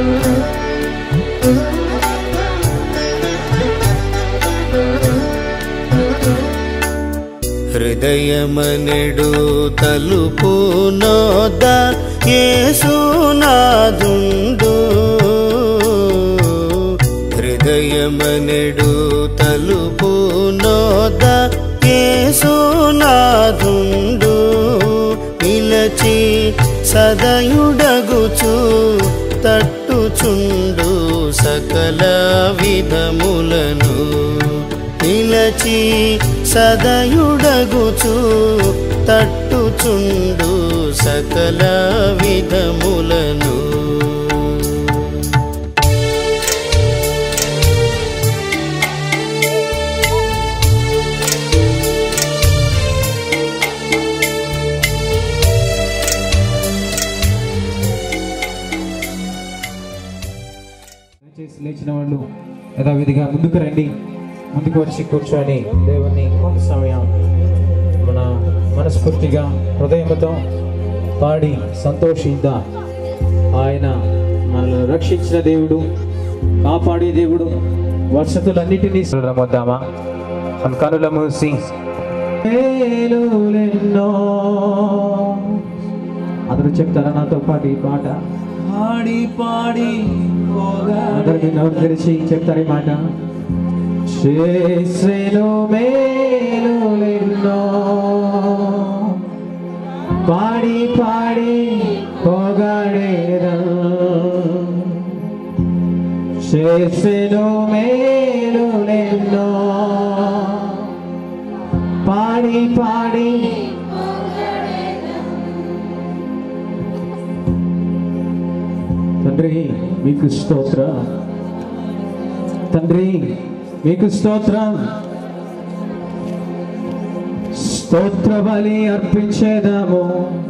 హృదయమనెడు తలుపు నోద యేసునాదుండు హృదయమనెడు తలుపు నోద యేసునాదుండు నిలచి సదయుడగుచు తట్టుచుండు సకల విధములను నిలచి సదయుడగుచు తట్టుచుండు సకల విధములను చేసి లేచిన వాళ్ళు యథావిధిగా ముందుకు రండి ముందుకు వచ్చి కూర్చొని దేవుని కొంత సమయం మన మనస్ఫూర్తిగా హృదయంతో పాడి సంతోషిద్దాం ఆయన మనల్ని రక్షించిన దేవుడు కాపాడే దేవుడు వసతులన్నిటినీ రమ్మొద్దామా మన కనుల మూసి మేలులెన్నో అందరూ చెప్తారా నాతో పాటు ఈ పాట పాడి పాడి అందరూ మీ నోరు తెరిచి చెప్తారు ఈ మాట చేసెను మేలులెన్నో పాడి పాడి పొగడేదం చేసెను మేలులెన్నో పాడి పాడి తండ్రి మీకు స్తోత్రం తండ్రి మీకు స్తోత్రం స్తోత్ర బలి అర్పించేదాము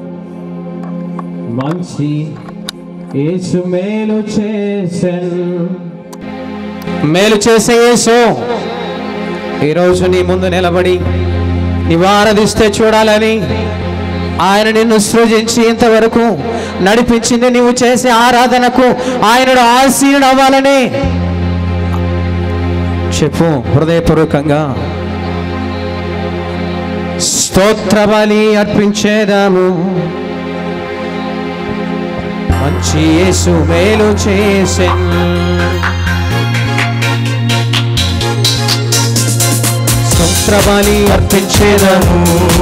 మంచి యేసు మేలు చేసెన్ మేలు చేసే యేసు ఈరోజు నీ ముందు నిలబడి నివారదిస్తే చూడాలని ఆయన నిన్ను సృజించి ఇంతవరకు నడిపించింది నీవు చేసే ఆరాధనకు ఆయనను ఆసీనుడు అవ్వాలని చెప్పు హృదయపూర్వకంగా స్తోత్ర బలి అర్పించేదాము మంచి యేసు మేలు చేసెను స్తోత్రబలి అర్పించేదము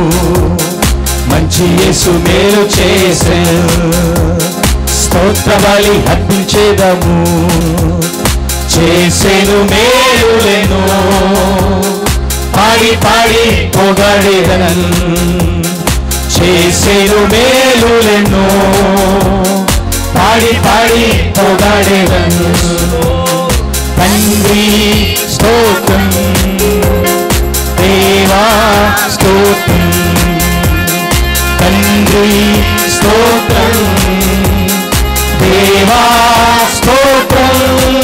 మంచి యేసు మేలు చేసే స్తోత్రబలి అర్పించేదము చేసేను మేలులేను పాడి పాడి పొగడేదన్ చేసేను మేలులేను పాడి పాడి పొగడేదన్ తండ్రి స్తోత్రం దేవా స్తోత్రం తండ్రి స్తోత్రం దేవా స్తోత్రం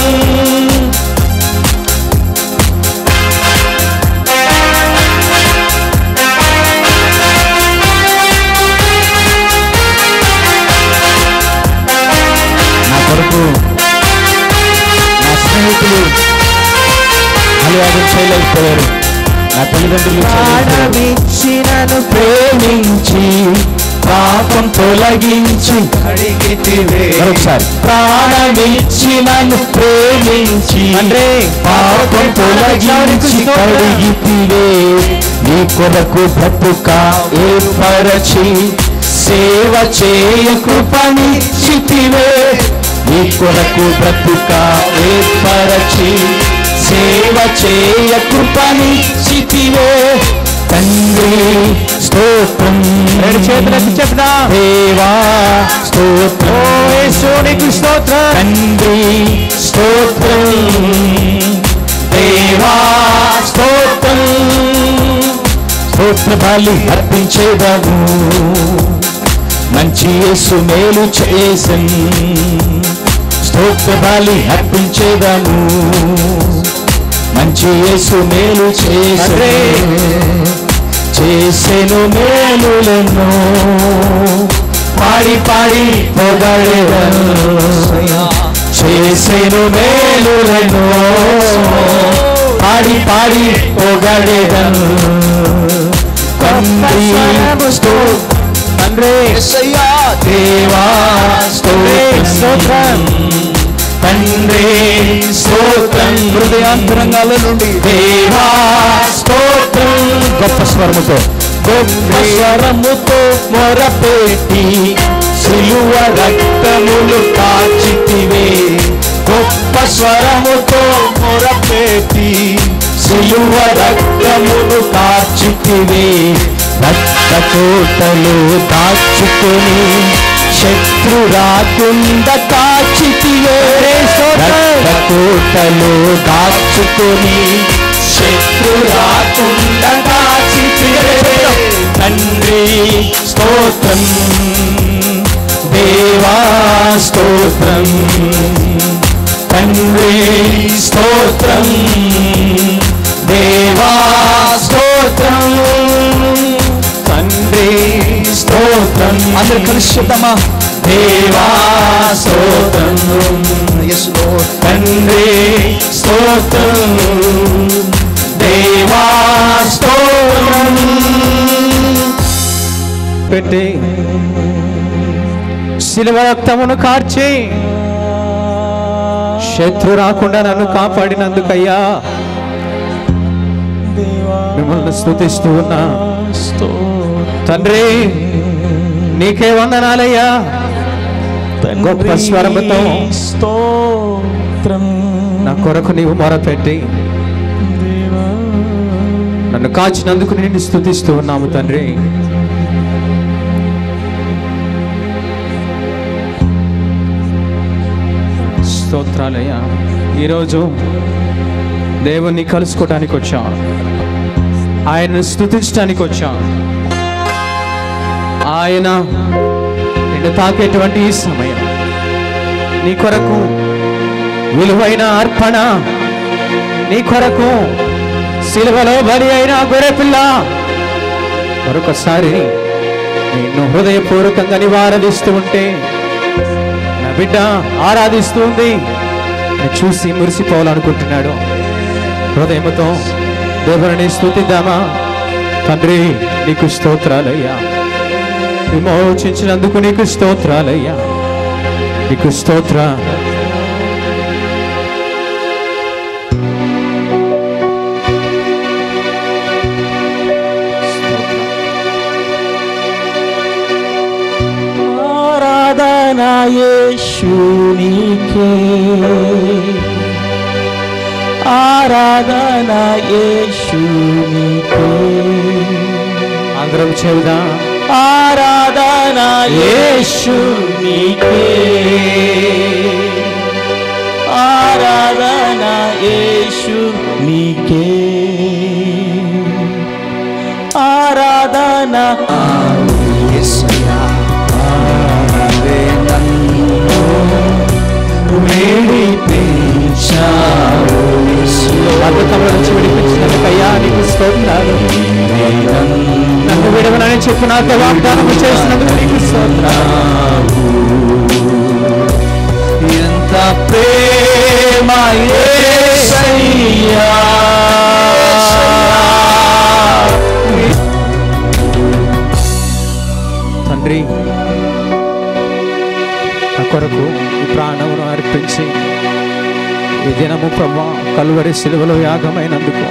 నా కొరకు నా స్నేహితులు అనువాదం చేయలేకపోయారు నా తల్లిదండ్రులు చేయలేకపోయారు. ప్రేమించి పాపం తొలగించి మరొకసారి ప్రాణమిచ్చి నన్ను ప్రేమించి అంటే పాపం తొలగించి కడిగితివే నీ కొరకు బ్రతుక ఏర్పరచి సేవ చేయ కృపనిచ్చితివే నీ కొరకు బ్రతుక ఏర్పరచి సేవ చేయ కృపనిచ్చితివే తండ్రి స్తోత్రం రెండు చేతులకు చెప్దా దేవా స్తోత్రం నీకు స్తోత్రం తండ్రి స్తోత్రం దేవా స్తోత్రం స్తోత్ర బలి అర్పించేదాము మంచి యేసు మేలు చేసన్ స్తోత్ర బలి అర్పించేదాము మంచి యేసు మేలు చేసే చేసెను మేలులెన్నో పాడి పాడి పొగడేదను చేసెను మేలులను పాడి పాడి పొగడేదను తండ్రి స్తోత్రం. తండ్రి దేవా స్తోత్రం తండ్రి స్తోత్రం హృదయాంతరంగాల నుండి దేవా స్తోత్రం గొప్ప స్వరముతో గొప్ప స్వరముతో మొరపెట్టి సిలువ రక్తములు కాచితివే గొప్ప స్వరముతో మొరపెట్టి సిలువ రక్తములు కాచితివే రక్త కోటలు దాచుకొని శత్రు రాకుండా కాచితివే రక్త కోటలు దాచుకొని శత్రు రాకుండా కాచితివే తండ్రి స్తోత్రం దేవా స్తోత్రం తండ్రి స్తోత్రం దేవా స్తోత్రం తండ్రి స్తోత్రం అందరు కలుషితమా దేవా స్తోత్రం తండ్రి స్తోత్రం దేవా స్తోత్రం పెట్టి శిలువ రక్తమును కార్చి శత్రు రాకుండా నన్ను కాపాడినందుకయ్యా మిమ్మల్ని స్థుతిస్తూ ఉన్నా తండ్రి నీకే వందనాలయ్యా గొప్ప స్వరముతో స్తోత్రం నా కొరకు నీవు మొరపెట్టి నన్ను కాచినందుకు నేను స్థుతిస్తూ ఉన్నాము తండ్రి స్తోత్రాలయ్యా ఈరోజు దేవుణ్ణి కలుసుకోవడానికి వచ్చాం ఆయనను స్థుతించడానికి వచ్చాం ఆయన నిన్ను తాకేటువంటి ఈ సమయం నీ కొరకు విలువైన అర్పణ నీ కొరకు సిలువలో బలి అయిన గొర్రెపిల్ల మరొకసారి నిన్ను హృదయపూర్వకంగా నివారదిస్తూ ఉంటే నా బిడ్డ ఆరాధిస్తూ ఉంది అని చూసి మురిసిపోవాలనుకుంటున్నాడు హృదయముతో దేవుని స్థుతిద్దామా తండ్రి నీకు స్తోత్రాలయ్యా విమోచించినందుకు నీకు స్తోత్రాలయ్యా నీకు స్తోత్ర ఆరాధన యేషునికే ఆరాధన యేషునికే అందరం చెబుదా ఆరాధన యేషునికే ఆరాధన యేషునికే ఆరాధన అద్భుతంలో నుంచి విడిపించినందుకయ్యా నీకు స్తోత్రాలు నన్ను విడవనని చెప్పు నాతో వాగ్దానం చేసినందుకు నీకు స్తోత్రాలు ఎంత ప్రేమ యేసయ్యా తండ్రి నా కొరకు ఈ ప్రాణమును అర్పించి ఈ దినము ప్రభా కలువరి సిలువలో యాగమైనందుకు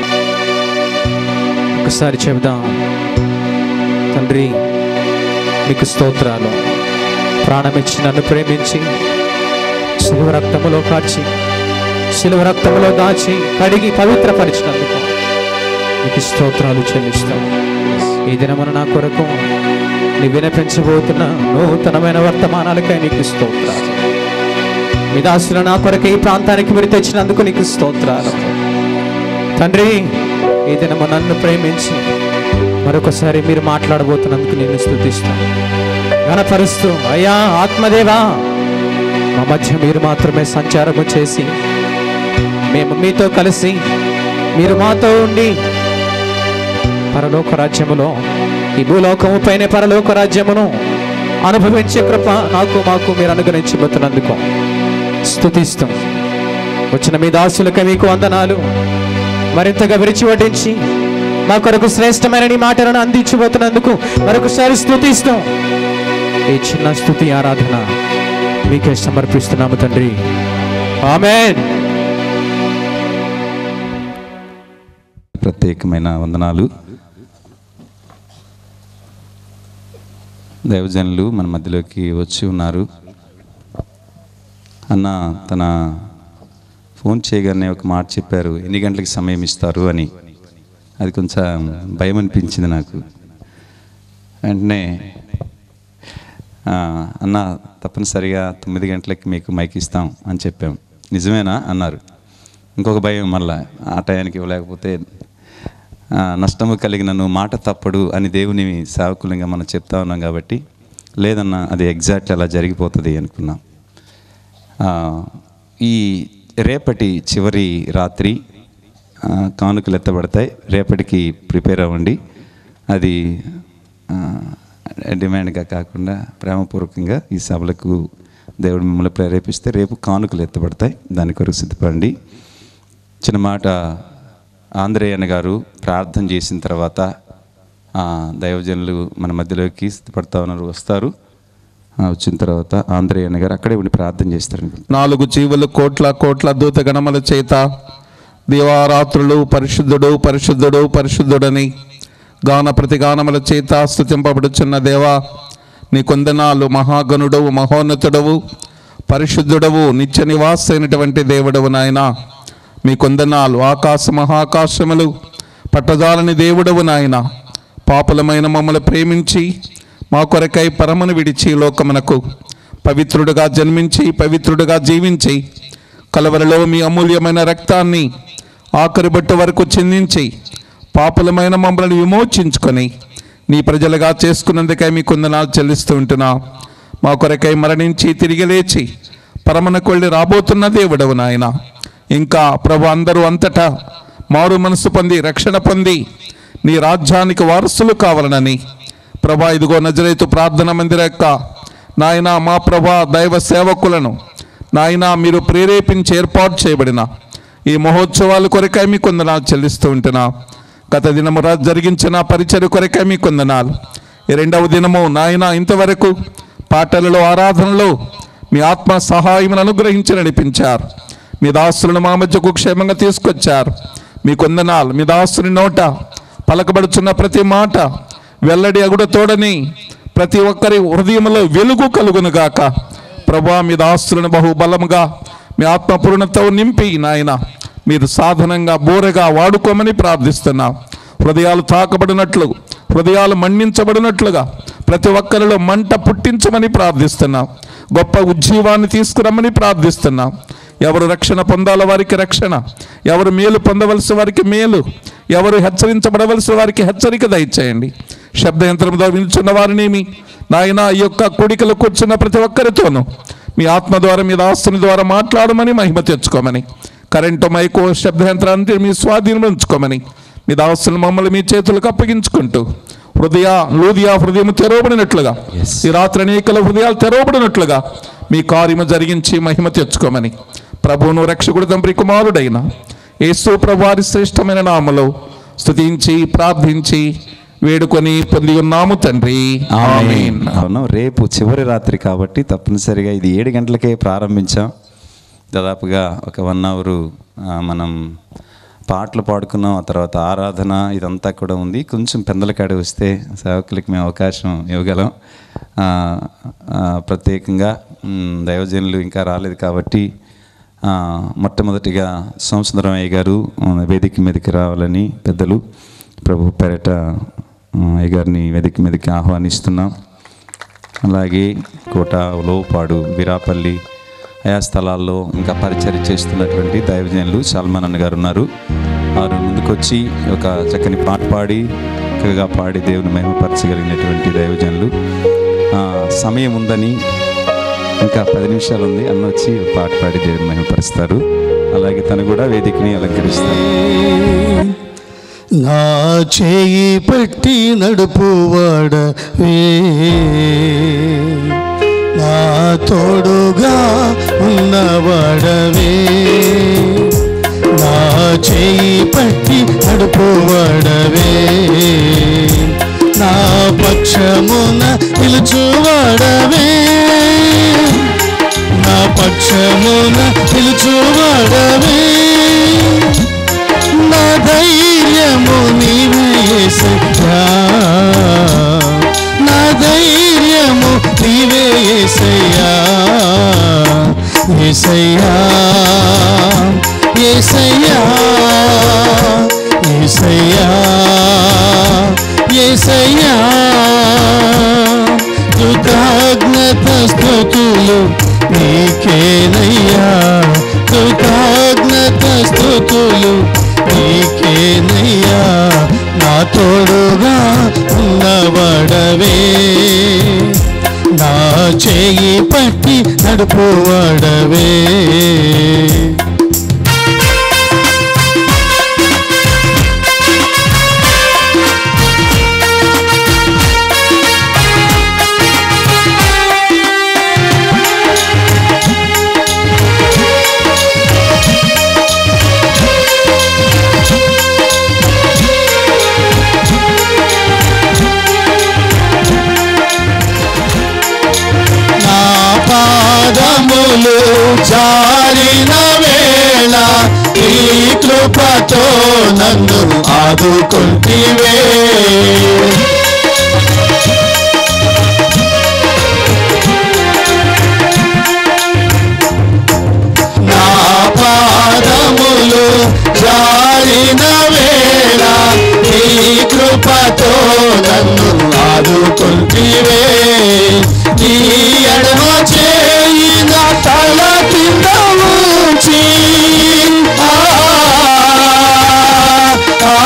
ఒకసారి చెబుదాం తండ్రి మీకు స్తోత్రాలు ప్రాణమిచ్చి నన్ను ప్రేమించి శిలువ రక్తములో కాచి శిలువ రక్తములో దాచి కడిగి పవిత్రపరిచినందుకు మీకు స్తోత్రాలు చెల్లిస్తాం ఈ దినమున నా కొరకు నీ వినిపించబోతున్న నూతనమైన వర్తమానాలకై నీకు స్తోత్రాలు మీ దాసులు నా కొరకు ఈ ప్రాంతానికి మీరు తెచ్చినందుకు నీకు స్తోత్రాలు తండ్రి ఈ దినము నన్ను ప్రేమించి మరొకసారి మీరు మాట్లాడబోతున్నందుకు నేను స్థుతిస్తాను ఘనపరుస్తూ అయ్యా ఆత్మదేవా మా మధ్య మీరు మాత్రమే సంచారము చేసి మేము మీతో కలిసి మీరు మాతో ఉండి పరలోక రాజ్యములో ఈ భూలోకము పైన పరలోక రాజ్యమును అనుభవించే కృప నాకు మాకు మీరు అనుగ్రహించబోతున్నందుకు స్థుతిస్తాం వచ్చిన మీ దాసులకి మీకు వందనాలు మరింతగా విరిచి వడ్డించి మా కొరకు శ్రేష్టమైన నీ మాటలను అందించబోతున్నందుకు మరొకసారి స్థుతిస్తాం ఈ చిన్న స్థుతి ఆరాధన మీకే సమర్పిస్తున్నాము తండ్రి ఆమెన్ ప్రత్యేకమైన వందనాలు దైవజనులు మన మధ్యలోకి వచ్చి ఉన్నారు అన్న తన ఫోన్ చేయగానే ఒక మాట చెప్పారు ఎన్ని గంటలకి సమయం ఇస్తారు అని అది కొంచెం భయం అనిపించింది నాకు వెంటనే "ఆ, అన్న తప్పనిసరిగా తొమ్మిది గంటలకి మీకు మైక్ ఇస్తాం అని చెప్పాం నిజమేనా అన్నారు ఇంకొక భయం మళ్ళా ఆ టయానికి ఇవ్వలేకపోతే ఆ, నష్టము కలిగినను మాట తప్పడు అని దేవుని సేవకులంగా మనం చెప్తా ఉన్నాం కాబట్టి లేదన్నా అది ఎగ్జాక్ట్ అలా జరిగిపోతుంది అనుకున్నాం ఆ, ఈ రేపటి చివరి రాత్రి ఆ, కానుకలు ఎత్తబడతాయి రేపటికి ప్రిపేర్ అవ్వండి అది ఆ, డిమాండ్గా కాకుండా ప్రేమపూర్వకంగా ఈ సభలకు దేవుడు మిమ్మల్ని ప్రేరేపిస్తే రేపు కానుకలు ఎత్తబడతాయి దాని కొరకు సిద్ధపడండి చిన్న మాట ఆంధ్రేయన్న గారు ప్రార్థన చేసిన తర్వాత ఆ, దైవజనులు మన మధ్యలోకి సిద్ధపడతా ఉన్నారు వస్తారు ఆ, వచ్చిన తర్వాత ఆంధ్రేయన్న గారు అక్కడే ఉండి ప్రార్థన చేస్తారు నాలుగు జీవులు కోట్ల కోట్ల దూత గణముల చేత దివారాత్రులు పరిశుద్ధుడు పరిశుద్ధుడు పరిశుద్ధుడని గాన ప్రతిగానముల చేత స్థుతింపబడుచున్న దేవా నీ కొందనాలు మహాగణుడవు మహోన్నతుడవు పరిశుద్ధుడవు నిత్య నివాసైనటువంటి దేవుడవు నాయన మీ కొందనాలు ఆకాశ మహాకాశములు పట్టజాలని దేవుడవు నాయన పాపులమైన మమ్మల్ని ప్రేమించి మా కొరకై పరమను విడిచి లోకమునకు పవిత్రుడుగా జన్మించి పవిత్రుడుగా జీవించి కలవరలో మీ అమూల్యమైన రక్తాన్ని ఆఖరి బట్టు వరకు చిందించి పాపులమైన మమ్మల్ని విమోచించుకొని నీ ప్రజలుగా చేసుకున్నందుకై మీ కొందనాలు చెల్లిస్తూ ఉంటున్నా మా కొరకై మరణించి తిరిగి లేచి పరమనకు వెళ్ళి రాబోతున్న దేవుడవు నాయన ఇంకా ప్రభు అందరూ అంతటా మారు మనసు పొంది రక్షణ పొంది నీ రాజ్యానికి వారసులు కావాలనని ప్రభా ఇదిగో నజరైతు ప్రార్థన మందిర యొక్క నాయన మా ప్రభా దైవ సేవకులను నాయన మీరు ప్రేరేపించి ఏర్పాటు చేయబడిన ఈ మహోత్సవాల కొరకై మీ కొందనాలు చెల్లిస్తూ ఉంటున్నా గత దినము రా- జరిగించిన పరిచయ కొరకై మీ కొందనాలు ఈ రెండవ దినము నాయన ఇంతవరకు పాటలలో ఆరాధనలో మీ ఆత్మ సహాయమును అనుగ్రహించి నడిపించారు మీ దాసులను మా మధ్యకు క్షేమంగా తీసుకొచ్చారు మీ కొందనాలు మీ దాసుని నోట పలకబడుచున్న ప్రతి మాట వెల్లడి అగుడ తోడని ప్రతి ఒక్కరి హృదయంలో వెలుగు కలుగునుగాక ప్రభా మీ దాస్తులను బహుబలముగా మీ ఆత్మపూర్ణతో నింపి నాయన మీరు సాధనంగా బోరగా వాడుకోమని ప్రార్థిస్తున్నా హృదయాలు తాకబడినట్లు హృదయాలు మండించబడినట్లుగా ప్రతి ఒక్కరిలో మంట పుట్టించమని ప్రార్థిస్తున్నా గొప్ప ఉజ్జీవాన్ని తీసుకురమ్మని ప్రార్థిస్తున్నా ఎవరు రక్షణ పొందాల వారికి రక్షణ ఎవరు మేలు పొందవలసిన వారికి మేలు ఎవరు హెచ్చరించబడవలసిన వారికి హెచ్చరిక దయచేయండి శబ్దయంత్రం ద్వారా వినుచున్న వారినేమి నాయన ఈ యొక్క కూడికలు కూర్చున్న ప్రతి ఒక్కరితోనూ మీ ఆత్మ ద్వారా మీ దాస్తుని ద్వారా మాట్లాడమని మహిమ తెచ్చుకోమని కరెంటు మైకు శబ్దయంత్రాన్ని మీ స్వాధీనం ఉంచుకోమని మీ దాస్తుని మమ్మల్ని మీ చేతులకు అప్పగించుకుంటూ హృదయ లూదియా హృదయం తెరవబడినట్లుగా ఈ రాత్రి అనేకల హృదయాలు తెరవబడినట్లుగా మీ కార్యము జరిగించి మహిమ తెచ్చుకోమని ప్రభువును రక్షకుడు తండ్రి కుమారుడైన యేసు ప్రభువారి శ్రేష్టమైన నామలో స్తుతించి ప్రార్థించి వేడుకొని పొంది ఉన్నాము తండ్రి ఆమేన్ అవును రేపు చివరి రాత్రి కాబట్టి తప్పనిసరిగా ఇది ఏడు గంటలకే ప్రారంభించాం దాదాపుగా ఒక వన్ అవరు మనం పాటలు పాడుకున్నాం ఆ తర్వాత ఆరాధన ఇదంతా కూడా ఉంది కొంచెం పెందలకాడ వస్తే సేవకులకి మేము అవకాశం ఇవ్వగలం ఆ, ఆ, ప్రత్యేకంగా మ్, దైవజనులు ఇంకా రాలేదు కాబట్టి ఆ, మొట్టమొదటిగా సోమసుందరం అయ్య గారు ఆ, వేదిక మీదకి రావాలని పెద్దలు ప్రభు పేరట ఆ, అయ్య గారిని వేదిక మీదకి ఆహ్వానిస్తున్నాం అలాగే కోట లోపాడు వీరాపల్లి ఆయా స్థలాల్లో ఇంకా పరిచయం చేస్తున్నటువంటి దైవజనులు సల్మాన్ అన్న గారు ఉన్నారు వారు ముందుకొచ్చి ఒక చక్కని పాట పాడి చక్కగా పాడి దేవుని మహిమపరచగలిగినటువంటి దైవజనులు ఆ, సమయం ఉందని ఇంకా పది నిమిషాలు ఉంది అన్న వచ్చి ఒక పాట పాడి దేవుని మహిమపరుస్తారు అలాగే తను కూడా వేదికని అలంకరిస్తారు నా చేయి పట్టి నడుపువాడవే నా తోడుగా ఉన్నవాడవే నా చేయి పట్టి నడుపువాడవే నా పక్షమున నిలుచువాడవే నా పక్షమున నిలుచువాడవే నా ధైర్యము నీవే యేసయ్యా నా ధైర్యము నీవే యేసయ్యా యేసయ్యా యేసయ్యా యేసయ్యా యేసయ్యా కృతజ్ఞత స్థుతులు నీకేనయ్యా కృతజ్ఞత స్థుతులు నీకేనయ్యా నా తోడుగా ఉన్నవాడవే నా చేయి పట్టి నడుపువాడవే నా పాదములు జారిన వేళ ఈ కృపతో నన్ను ఆదుకుంటివే నా పాదములు జారిన వేళ ఈ కృపతో నన్ను ఆదుకుంటివే నీ ఎడమ చేయిన తల కింద ఉంచి ఆ, ఆ,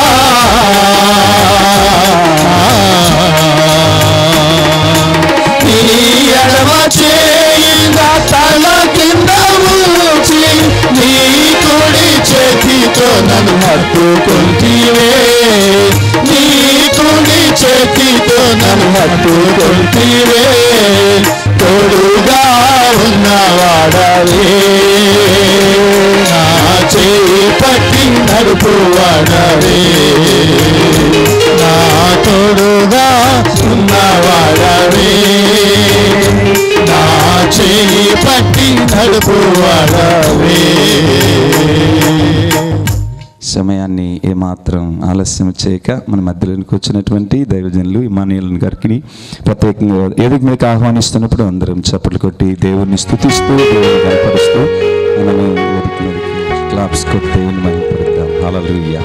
నీ ఎడమ చేయిన తల కింద ఉంచి నీ కుడి చేతితో నన్ను హత్తుకుంటివే నీ కుడి చేతితో నన్ను హత్తుకుంటివే తోడుగా ఉన్నవాడవే నా చేయి పట్టి నడుపువాడవే నా తోడుగా ఉన్నవాడవే నా చేయి పట్టి నడుపువాడవే సమయాన్ని ఏమాత్రం ఆలస్యం చేయక మన మధ్యలోనికి వచ్చినటువంటి దైవజనులు ఇమానియల్ గారికి ప్రత్యేకంగా ఏదిక మీకు ఆహ్వానిస్తున్నప్పుడు అందరం చప్పట్లు కొట్టి దేవుణ్ణి స్థుతిస్తూ దేవుని బలపరుస్తూ మనము వేదిక మీదకి క్లాప్స్ కొట్టి దేవుని మహిమపరుద్దాం హల్లెలూయా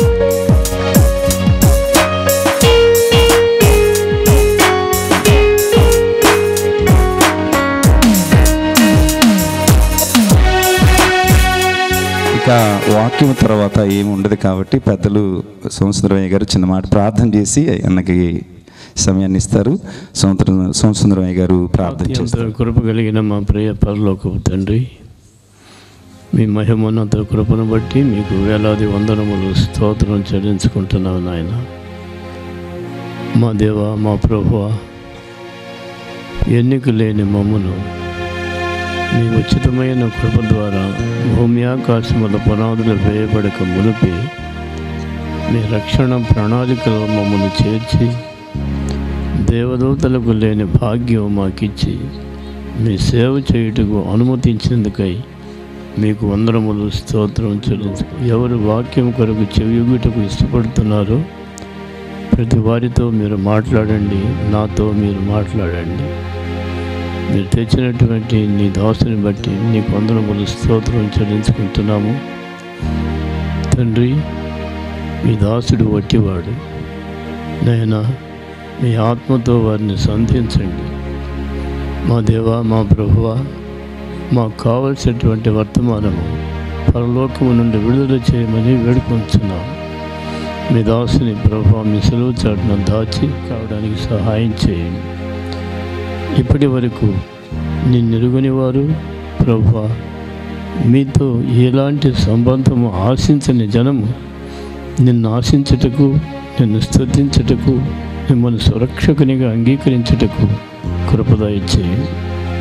ఇక వాక్యం తర్వాత ఏమి ఉండదు కాబట్టి పెద్దలు సోమసుందరయ్య గారు చిన్న మాట ప్రార్థన చేసి అన్నకి సమయాన్ని ఇస్తారు సోమసుందర సోమసుందరయ్య గారు ప్రార్థన చేస్తారు అత్యంత కృప కలిగిన మా ప్రియ పరలోకపు తండ్రి మీ మహిమోన్నత కృపను బట్టి మీకు వేలాది వందనములు స్తోత్రం చెల్లించుకుంటున్నాం నాయన మా దేవ మా ప్రభువ ఎన్నిక లేని మమ్మను మీ ఉచితమైన కృప ద్వారా భూమి ఆకాశముల పునాదులు వేయబడక మునిపి మీ రక్షణ ప్రణాళికలో మమ్మల్ని చేర్చి దేవదూతలకు లేని భాగ్యం మాకిచ్చి మీ సేవ చేయుటకు అనుమతించినందుకై మీకు వందరములు స్తోత్రం చెల్లించు ఎవరు వాక్యం కొరకు చెవియుగుటకు ఇష్టపడుతున్నారో ప్రతి వారితో మీరు మాట్లాడండి నాతో మీరు మాట్లాడండి మీరు తెచ్చినటువంటి నీ దాసుని బట్టి నీకు వందనములు స్తోత్రం చెల్లించుకుంటున్నాము తండ్రి మీ దాసుడు వట్టివాడు నైనా మీ ఆత్మతో వారిని సంధించండి మా దేవ మా ప్రభువ మాకు కావలసినటువంటి వర్తమానము పరలోకము నుండి విడుదల చేయమని వేడుకొంచున్నాం మీ దాసుని ప్రభు మీ సెలవు చాటున దాచి కావడానికి సహాయం చేయండి ఇప్పటి వరకు నిన్నెరుగని వారు ప్రభు మీతో ఎలాంటి సంబంధము ఆశించని జనము నిన్ను ఆశించుటకు నిన్ను స్తుతించుటకు మిమ్మల్ని సురక్షకునిగా అంగీకరించుటకు కృపద ఇచ్చేయండి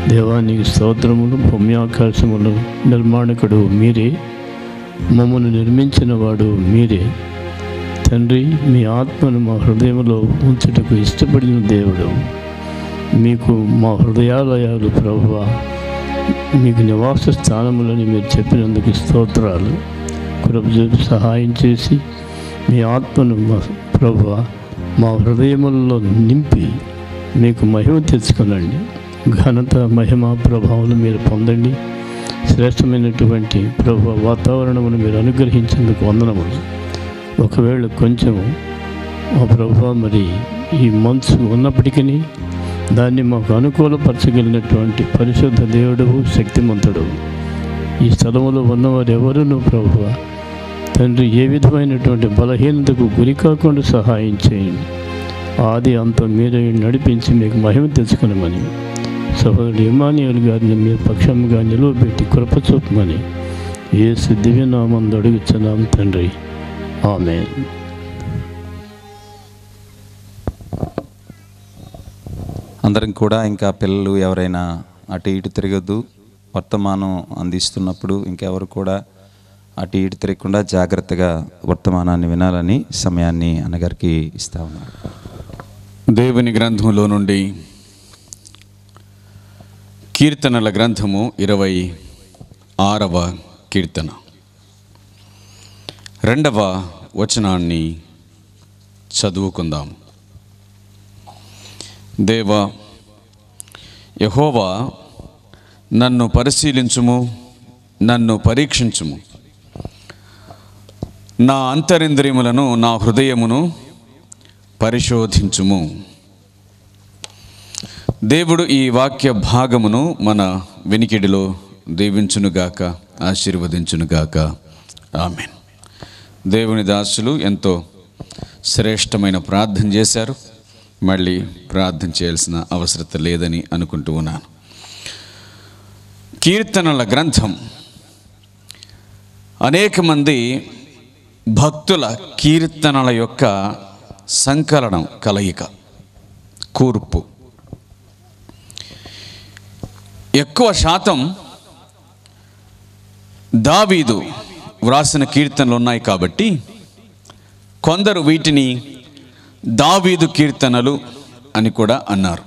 దేవానికి స్తోత్రములు భూమ్యాకాశములు నిర్మాణకుడు మీరే మమ్మల్ని నిర్మించిన వాడు మీరే తండ్రి మీ ఆత్మను మా హృదయంలో ఉంచుటకు ఇష్టపడిన దేవుడు మీకు మా హృదయాలయాలు ప్రభువ మీకు నివాస స్థానములని మీరు చెప్పినందుకు స్తోత్రాలు కృప చూపి సహాయం చేసి మీ ఆత్మను మా ప్రభువ మా హృదయములలో నింపి మీకు మహిమ తెచ్చుకోనండి ఘనత మహిమ ప్రభావాలు మీరు పొందండి శ్రేష్టమైనటువంటి ప్రభు వాతావరణమును మీరు అనుగ్రహించేందుకు వందనములు ఒకవేళ కొంచెం మా ప్రభు మరి ఈ మంచు ఉన్నప్పటికీ దాన్ని మాకు అనుకూలపరచగలిగినటువంటి పరిశుద్ధ దేవుడు శక్తిమంతుడు ఈ స్థలములో ఉన్నవారు ఎవరును ప్రభు తండ్రి ఏ విధమైనటువంటి బలహీనతకు గురి కాకుండా సహాయం చేయండి ఆది అంత మీరు నడిపించి మీకు మహిమ తెచ్చుకునమని సహోదరుడు ఇమానియల్ గారిని మీ పక్షంగా నిలువబెట్టి కృప చూపమని యేసు దివ్యనామందు అడుగుచున్నాం తండ్రి ఆమె అందరం కూడా ఇంకా పిల్లలు ఎవరైనా అటు ఇటు తిరగద్దు వర్తమానం అందిస్తున్నప్పుడు ఇంకెవరు కూడా అటు ఇటు తిరగకుండా జాగ్రత్తగా వర్తమానాన్ని వినాలని సమయాన్ని అన్నగారికి ఇస్తా ఉన్నారు దేవుని గ్రంథంలో నుండి కీర్తనల గ్రంథము ఇరవై ఆరవ కీర్తన రెండవ వచనాన్ని చదువుకుందాం దేవా యహోవా నన్ను పరిశీలించుము నన్ను పరీక్షించుము నా అంతరింద్రియములను నా హృదయమును పరిశోధించుము దేవుడు ఈ వాక్య భాగమును మన వెనికిడిలో దీవించునుగాక ఆశీర్వదించునుగాక ఆమెన్ దేవుని దాసులు ఎంతో శ్రేష్టమైన ప్రార్థన చేశారు మళ్ళీ ప్రార్థన చేయాల్సిన అవసరత లేదని అనుకుంటూ ఉన్నాను కీర్తనల గ్రంథం అనేక మంది భక్తుల కీర్తనల యొక్క సంకలనం కలయిక కూర్పు ఎక్కువ శాతం దావీదు వ్రాసిన కీర్తనలు ఉన్నాయి కాబట్టి కొందరు వీటిని దావీదు కీర్తనలు అని కూడా అన్నారు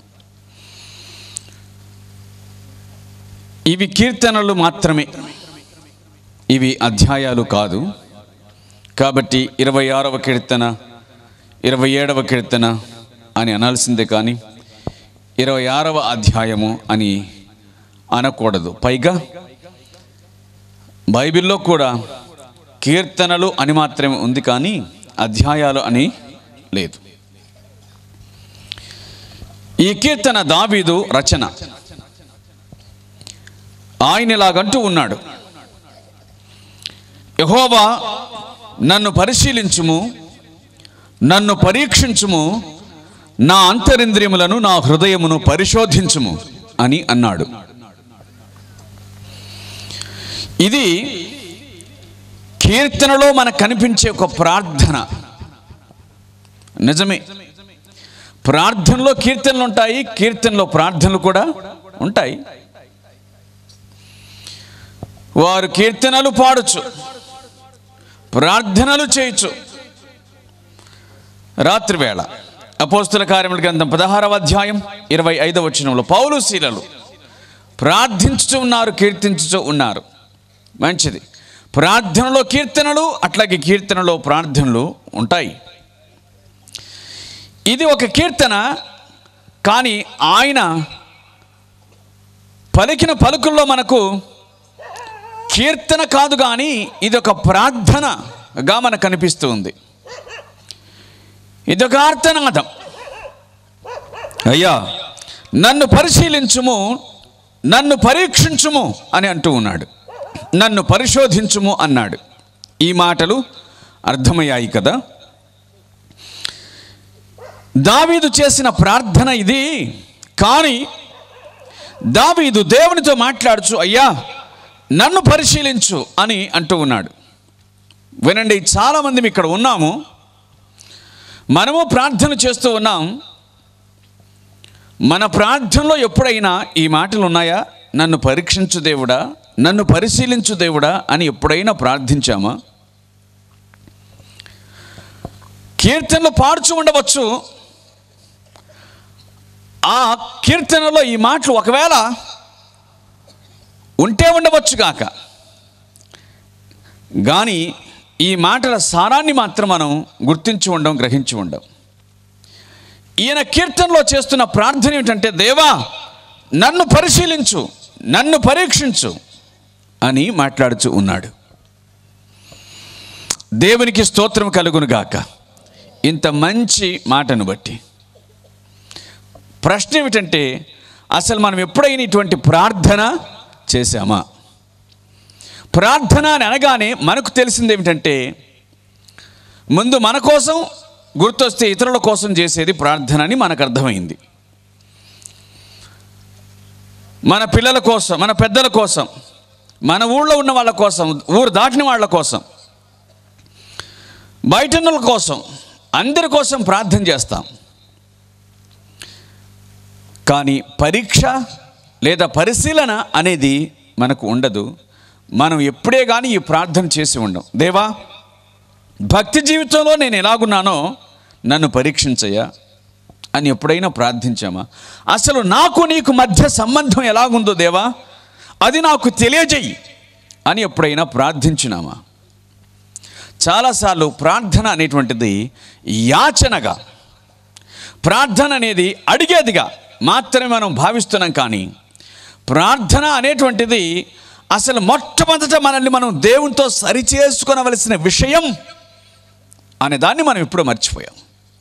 ఇవి కీర్తనలు మాత్రమే ఇవి అధ్యాయాలు కాదు కాబట్టి ఇరవై ఆరవ కీర్తన ఇరవై ఏడవ కీర్తన అని అనాల్సిందే కానీ ఇరవై ఆరవ అధ్యాయము అని అనకూడదు పైగా బైబిల్లో కూడా కీర్తనలు అని మాత్రమే ఉంది కానీ అధ్యాయాలు అని లేదు ఈ కీర్తన దావీదు రచన ఆయన ఇలాగంటూ ఉన్నాడు యహోవా నన్ను పరిశీలించుము నన్ను పరీక్షించుము నా అంతరింద్రియములను నా హృదయమును పరిశోధించుము అని అన్నాడు ఇది కీర్తనలో మనకు కనిపించే ఒక ప్రార్థన నిజమే ప్రార్థనలో కీర్తనలు ఉంటాయి కీర్తనలో ప్రార్థనలు కూడా ఉంటాయి వారు కీర్తనలు పాడచ్చు ప్రార్థనలు చేయొచ్చు రాత్రివేళ అపోస్తుల కార్యముల గ్రంథం పదహారవ అధ్యాయం ఇరవై ఐదవ వచనంలో పౌలు శీలలు ప్రార్థించుతూ ఉన్నారు కీర్తించుతూ ఉన్నారు మంచిది ప్రార్థనలో కీర్తనలు అట్లాగే కీర్తనలో ప్రార్థనలు ఉంటాయి ఇది ఒక కీర్తన కానీ ఆయన పలికిన పలుకుల్లో మనకు కీర్తన కాదు కానీ ఇది ఒక ప్రార్థనగా మనకు కనిపిస్తూ ఉంది ఇదొక ఆర్తనాదం అయ్యా నన్ను పరిశీలించుము నన్ను పరీక్షించుము అని అంటూ ఉన్నాడు నన్ను పరిశోధించుము అన్నాడు ఈ మాటలు అర్థమయ్యాయి కదా దావీదు చేసిన ప్రార్థన ఇది కానీ దావీదు దేవునితో మాట్లాడుచు అయ్యా నన్ను పరిశీలించు అని అంటూ ఉన్నాడు వినండి చాలామంది ఇక్కడ ఉన్నాము మనము ప్రార్థన చేస్తూ ఉన్నాం మన ప్రార్థనలో ఎప్పుడైనా ఈ మాటలు ఉన్నాయా నన్ను పరీక్షించు దేవుడా నన్ను పరిశీలించు దేవుడా అని ఎప్పుడైనా ప్రార్థించామా కీర్తనలు పాడుచు ఉండవచ్చు ఆ కీర్తనలో ఈ మాటలు ఒకవేళ ఉంటే ఉండవచ్చు గాక కానీ ఈ మాటల సారాన్ని మాత్రం మనం గుర్తించి ఉండం గ్రహించి ఉండం ఈయన కీర్తనలో చేస్తున్న ప్రార్థన ఏమిటంటే దేవా నన్ను పరిశీలించు నన్ను పరీక్షించు అని మాట్లాడుచు ఉన్నాడు దేవునికి స్తోత్రం కలుగును గాక ఇంత మంచి మాటను బట్టి ప్రశ్న ఏమిటంటే అసలు మనం ఎప్పుడైనా ఇటువంటి ప్రార్థన చేశామా ప్రార్థన అని అనగానే మనకు తెలిసింది ఏమిటంటే ముందు మన కోసం గుర్తొస్తే ఇతరుల కోసం చేసేది ప్రార్థన అని మనకు అర్థమైంది మన పిల్లల కోసం మన పెద్దల కోసం మన ఊళ్ళో ఉన్న వాళ్ళ కోసం ఊరు దాటిన వాళ్ళ కోసం బయట ఉన్న వాళ్ళ కోసం అందరి కోసం ప్రార్థన చేస్తాం కానీ పరీక్ష లేదా పరిశీలన అనేది మనకు ఉండదు మనం ఎప్పుడే కానీ ఈ ప్రార్థన చేసి ఉండం దేవా భక్తి జీవితంలో నేను ఎలాగున్నానో నన్ను పరీక్షించయ్యా అని ఎప్పుడైనా ప్రార్థించామా అసలు నాకు నీకు మధ్య సంబంధం ఎలాగుందో దేవా అది నాకు తెలియజేయి అని ఎప్పుడైనా ప్రార్థించినామా చాలాసార్లు ప్రార్థన అనేటువంటిది యాచనగా ప్రార్థన అనేది అడిగేదిగా మాత్రమే మనం భావిస్తున్నాం కానీ ప్రార్థన అనేటువంటిది అసలు మొట్టమొదట మనల్ని మనం దేవునితో సరిచేసుకొనవలసిన విషయం అనే దాన్ని మనం ఇప్పుడు మర్చిపోయాం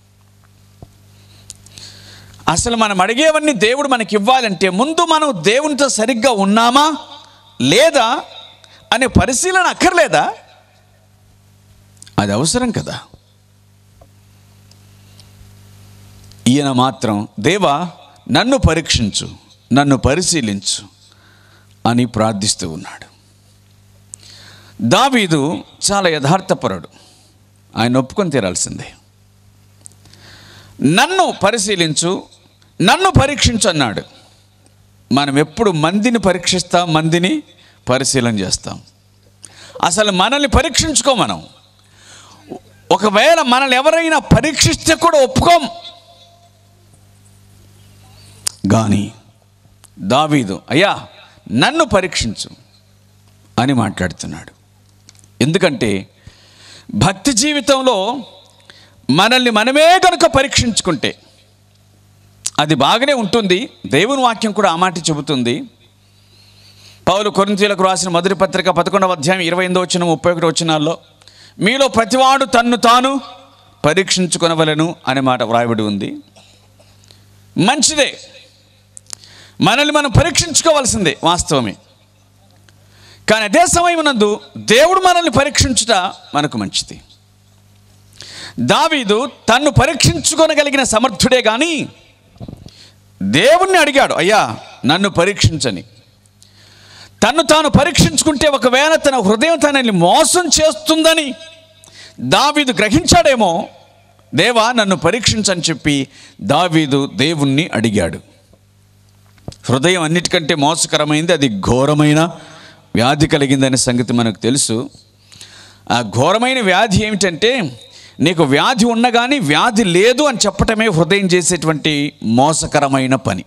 అసలు మనం అడిగేవన్నీ దేవుడు మనకి ఇవ్వాలంటే ముందు మనం దేవునితో సరిగ్గా ఉన్నామా లేదా అనే పరిశీలన అక్కర్లేదా అది అవసరం కదా ఈయన మాత్రం దేవా నన్ను పరీక్షించు నన్ను పరిశీలించు అని ప్రార్థిస్తూ ఉన్నాడు దావీదు చాలా యథార్థపరుడు ఆయన ఒప్పుకొని తీరాల్సిందే నన్ను పరిశీలించు నన్ను పరీక్షించు అన్నాడు మనం ఎప్పుడు మందిని పరీక్షిస్తాం మందిని పరిశీలన చేస్తాం అసలు మనల్ని పరీక్షించుకో మనం ఒకవేళ మనల్ని ఎవరైనా పరీక్షిస్తే కూడా ఒప్పుకోం కానీ దావీదు అయ్యా నన్ను పరీక్షించు అని మాట్లాడుతున్నాడు ఎందుకంటే భక్తి జీవితంలో మనల్ని మనమే కనుక పరీక్షించుకుంటే అది బాగానే ఉంటుంది దేవుని వాక్యం కూడా ఆ మాట చెబుతుంది పౌలు కొరింతీలకు రాసిన మొదటి పత్రిక పదకొండవ అధ్యాయం ఇరవై ఎనిమిదో వచ్చిన ముప్పై ఒకటి వచ్చినాల్లో మీలో ప్రతివాడు తన్ను తాను పరీక్షించుకొనవలను అనే మాట వ్రాయబడి ఉంది మంచిదే మనల్ని మనం పరీక్షించుకోవాల్సిందే వాస్తవమే కానీ అదే సమయం నందు దేవుడు మనల్ని పరీక్షించుట మనకు మంచిది దావీదు తన్ను పరీక్షించుకొనగలిగిన సమర్థుడే కానీ దేవుణ్ణి అడిగాడు అయ్యా నన్ను పరీక్షించని తన్ను తాను పరీక్షించుకుంటే ఒకవేళ తన హృదయం తనని మోసం చేస్తుందని దావీదు గ్రహించాడేమో దేవా నన్ను పరీక్షించని చెప్పి దావీదు దేవుణ్ణి అడిగాడు హృదయం అన్నిటికంటే మోసకరమైంది అది ఘోరమైన వ్యాధి కలిగిందనే సంగతి మనకు తెలుసు ఆ ఘోరమైన వ్యాధి ఏమిటంటే నీకు వ్యాధి ఉన్నగాని వ్యాధి లేదు అని చెప్పటమే హృదయం చేసేటువంటి మోసకరమైన పని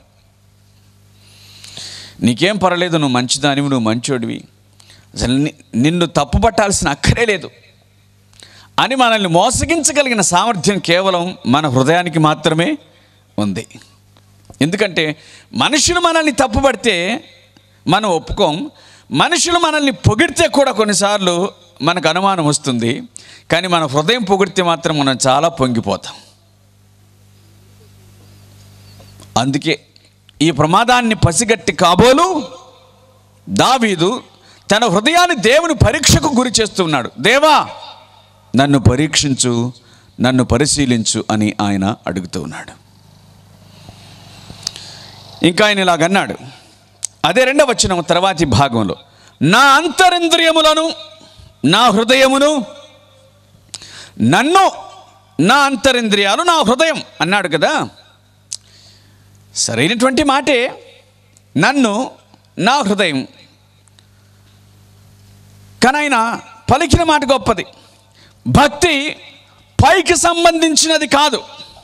నీకేం పర్వాలేదు నువ్వు మంచిదానివి నువ్వు మంచోడివి అసలు ని- నిన్ను తప్పుపట్టాల్సిన అక్కరే లేదు అని మనల్ని మోసగించగలిగిన సామర్థ్యం కేవలం మన హృదయానికి మాత్రమే ఉంది ఎందుకంటే మనుషులు మనల్ని తప్పుపడితే మనం ఒప్పుకోం మనుషులు మనల్ని పొగిడితే కూడా కొన్నిసార్లు మనకు అనుమానం వస్తుంది కానీ మన హృదయం పొగిడితే మాత్రం మనం చాలా పొంగిపోతాం అందుకే ఈ ప్రమాదాన్ని పసిగట్టి కాబోలు దావీదు తన హృదయాన్ని దేవుని పరీక్షకు గురి చేస్తున్నాడు దేవా నన్ను పరీక్షించు నన్ను పరిశీలించు అని ఆయన అడుగుతూ ఉన్నాడు ఇంకా ఆయన ఇలాగన్నాడు అదే రెండవ వచ్చిన తర్వాతి భాగంలో నా అంతరింద్రియములను నా హృదయమును నన్ను నా అంతరింద్రియాలు నా హృదయం అన్నాడు కదా సరైనటువంటి మాటే నన్ను నా హృదయం కానీ ఆయన పలికిన మాట గొప్పది భక్తి పైకి సంబంధించినది కాదు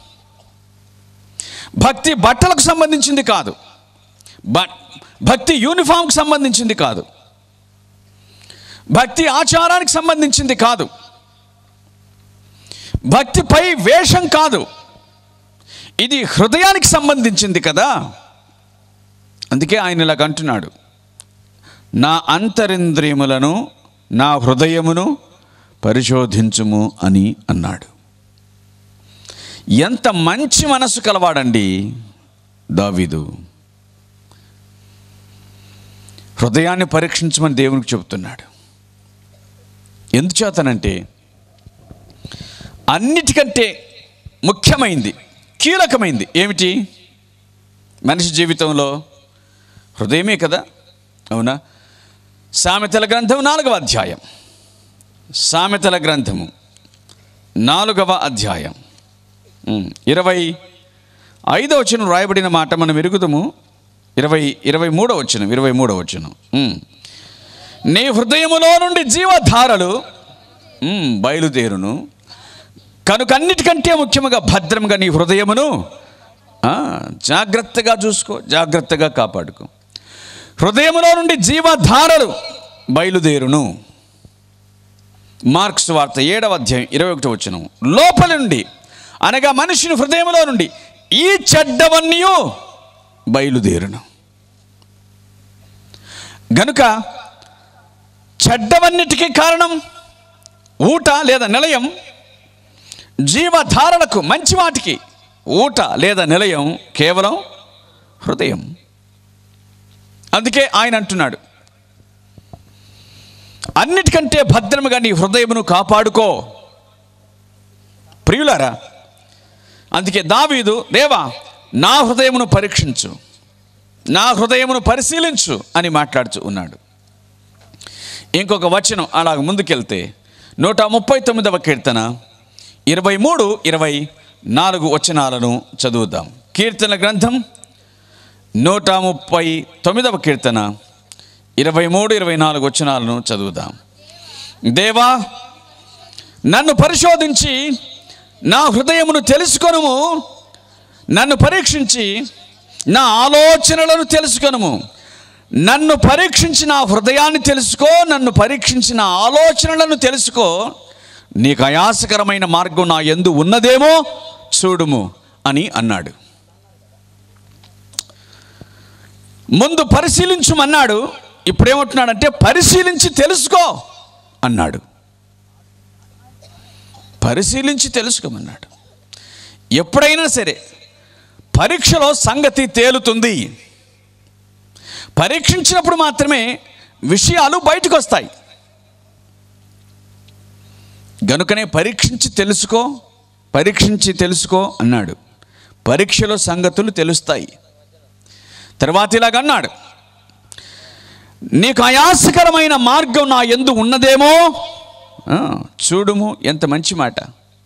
భక్తి బట్టలకు సంబంధించింది కాదు బ- భక్తి యూనిఫామ్కి సంబంధించింది కాదు భక్తి ఆచారానికి సంబంధించింది కాదు భక్తిపై వేషం కాదు ఇది హృదయానికి సంబంధించింది కదా అందుకే ఆయన ఇలాగ అంటున్నాడు నా అంతరింద్రియములను నా హృదయమును పరిశోధించుము అని అన్నాడు ఎంత మంచి మనసు కలవాడండి దావీదు హృదయాన్ని పరీక్షించమని దేవునికి చెబుతున్నాడు ఎందుచేతనంటే అన్నిటికంటే ముఖ్యమైంది కీలకమైంది ఏమిటి మనిషి జీవితంలో హృదయమే కదా అవునా సామెతల గ్రంథం నాలుగవ అధ్యాయం సామెతల గ్రంథము నాలుగవ అధ్యాయం ఉమ్, ఇరవై ఐదవ వచనం రాయబడిన మాట మనం ఎరుగుదము ఇరవై ఇరవై మూడో వచనం ఇరవై మూడో వచనం ఉమ్. నీ హృదయములో నుండి జీవధారలు ఉమ్, బయలుదేరును కనుక అన్నిటికంటే ముఖ్యముగా భద్రంగా నీ హృదయమును ఆ, జాగ్రత్తగా చూసుకో జాగ్రత్తగా కాపాడుకో హృదయములో నుండి జీవధారలు బయలుదేరును మార్క్స్ వార్త ఏడవ అధ్యాయం ఇరవై ఒకటి వచ్చిన లోపలి నుండి అనగా మనిషిని హృదయంలో నుండి ఈ చెడ్డవన్నీ బయలుదేరును గనుక చెడ్డవన్నిటికీ కారణం ఊట లేదా నిలయం జీవధారణకు మంచి వాటికి ఊట లేదా నిలయం కేవలం హృదయం అందుకే ఆయన అంటున్నాడు అన్నిటికంటే భద్రముగా నీ హృదయమును కాపాడుకో ప్రియులారా అందుకే దావీదు దేవా నా హృదయమును పరీక్షించు నా హృదయమును పరిశీలించు అని మాట్లాడుతూ ఉన్నాడు ఇంకొక వచనం అలాగ ముందుకెళ్తే నూట ముప్పై తొమ్మిదవ కీర్తన ఇరవై మూడు ఇరవై నాలుగు వచనాలను చదువుదాం కీర్తన గ్రంథం నూట ముప్పై తొమ్మిదవ కీర్తన ఇరవై మూడు ఇరవై నాలుగు వచనాలను చదువుదాం దేవా నన్ను పరిశోధించి నా హృదయమును తెలుసుకొనుము నన్ను పరీక్షించి నా ఆలోచనలను తెలుసుకొనుము నన్ను పరీక్షించి నా హృదయాన్ని తెలుసుకో నన్ను పరీక్షించి నా ఆలోచనలను తెలుసుకో నీకు అయాసకరమైన మార్గం నా ఎందు ఉన్నదేమో చూడుము అని అన్నాడు ముందు పరిశీలించుమన్నాడు ఇప్పుడేమంటున్నాడంటే పరిశీలించి తెలుసుకో అన్నాడు పరిశీలించి తెలుసుకోమన్నాడు ఎప్పుడైనా సరే పరీక్షలో సంగతి తేలుతుంది పరీక్షించినప్పుడు మాత్రమే విషయాలు బయటకు వస్తాయి గనుకనే పరీక్షించి తెలుసుకో పరీక్షించి తెలుసుకో అన్నాడు పరీక్షలో సంగతులు తెలుస్తాయి తర్వాత ఇలాగ అన్నాడు నీకు ఆయాసకరమైన మార్గం నా ఎందు ఉన్నదేమో ఆ, చూడుము ఎంత మంచి మాట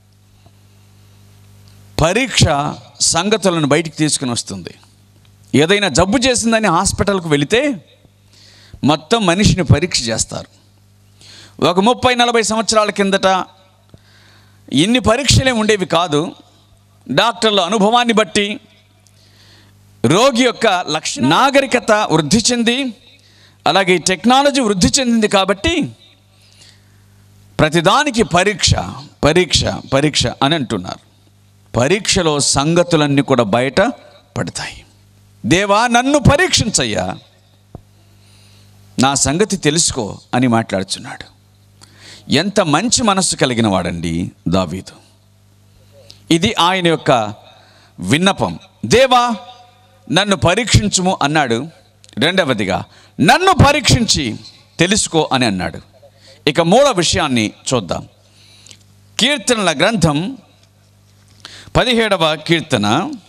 పరీక్ష సంగతులను బయటికి తీసుకుని వస్తుంది ఏదైనా జబ్బు చేసిందని హాస్పిటల్కు వెళితే మొత్తం మనిషిని పరీక్ష చేస్తారు ఒక ముప్పై నలభై సంవత్సరాల కిందట ఇన్ని పరీక్షలే ఉండేవి కాదు డాక్టర్ల అనుభవాన్ని బట్టి రోగి యొక్క లక్ష నాగరికత వృద్ధి చెంది అలాగే ఈ టెక్నాలజీ వృద్ధి చెందింది కాబట్టి ప్రతిదానికి పరీక్ష పరీక్ష పరీక్ష అని అంటున్నారు పరీక్షలో సంగతులన్నీ కూడా బయట పడతాయి దేవా నన్ను పరీక్షించయ్యా నా సంగతి తెలుసుకో అని మాట్లాడుచున్నాడు ఎంత మంచి మనస్సు కలిగిన వాడండి దావీదు ఇది ఆయన యొక్క విన్నపం దేవా నన్ను పరీక్షించుము అన్నాడు రెండవదిగా నన్ను పరీక్షించి తెలుసుకో అని అన్నాడు ఇక మూడో విషయాన్ని చూద్దాం కీర్తనల గ్రంథం పదిహేడవ కీర్తన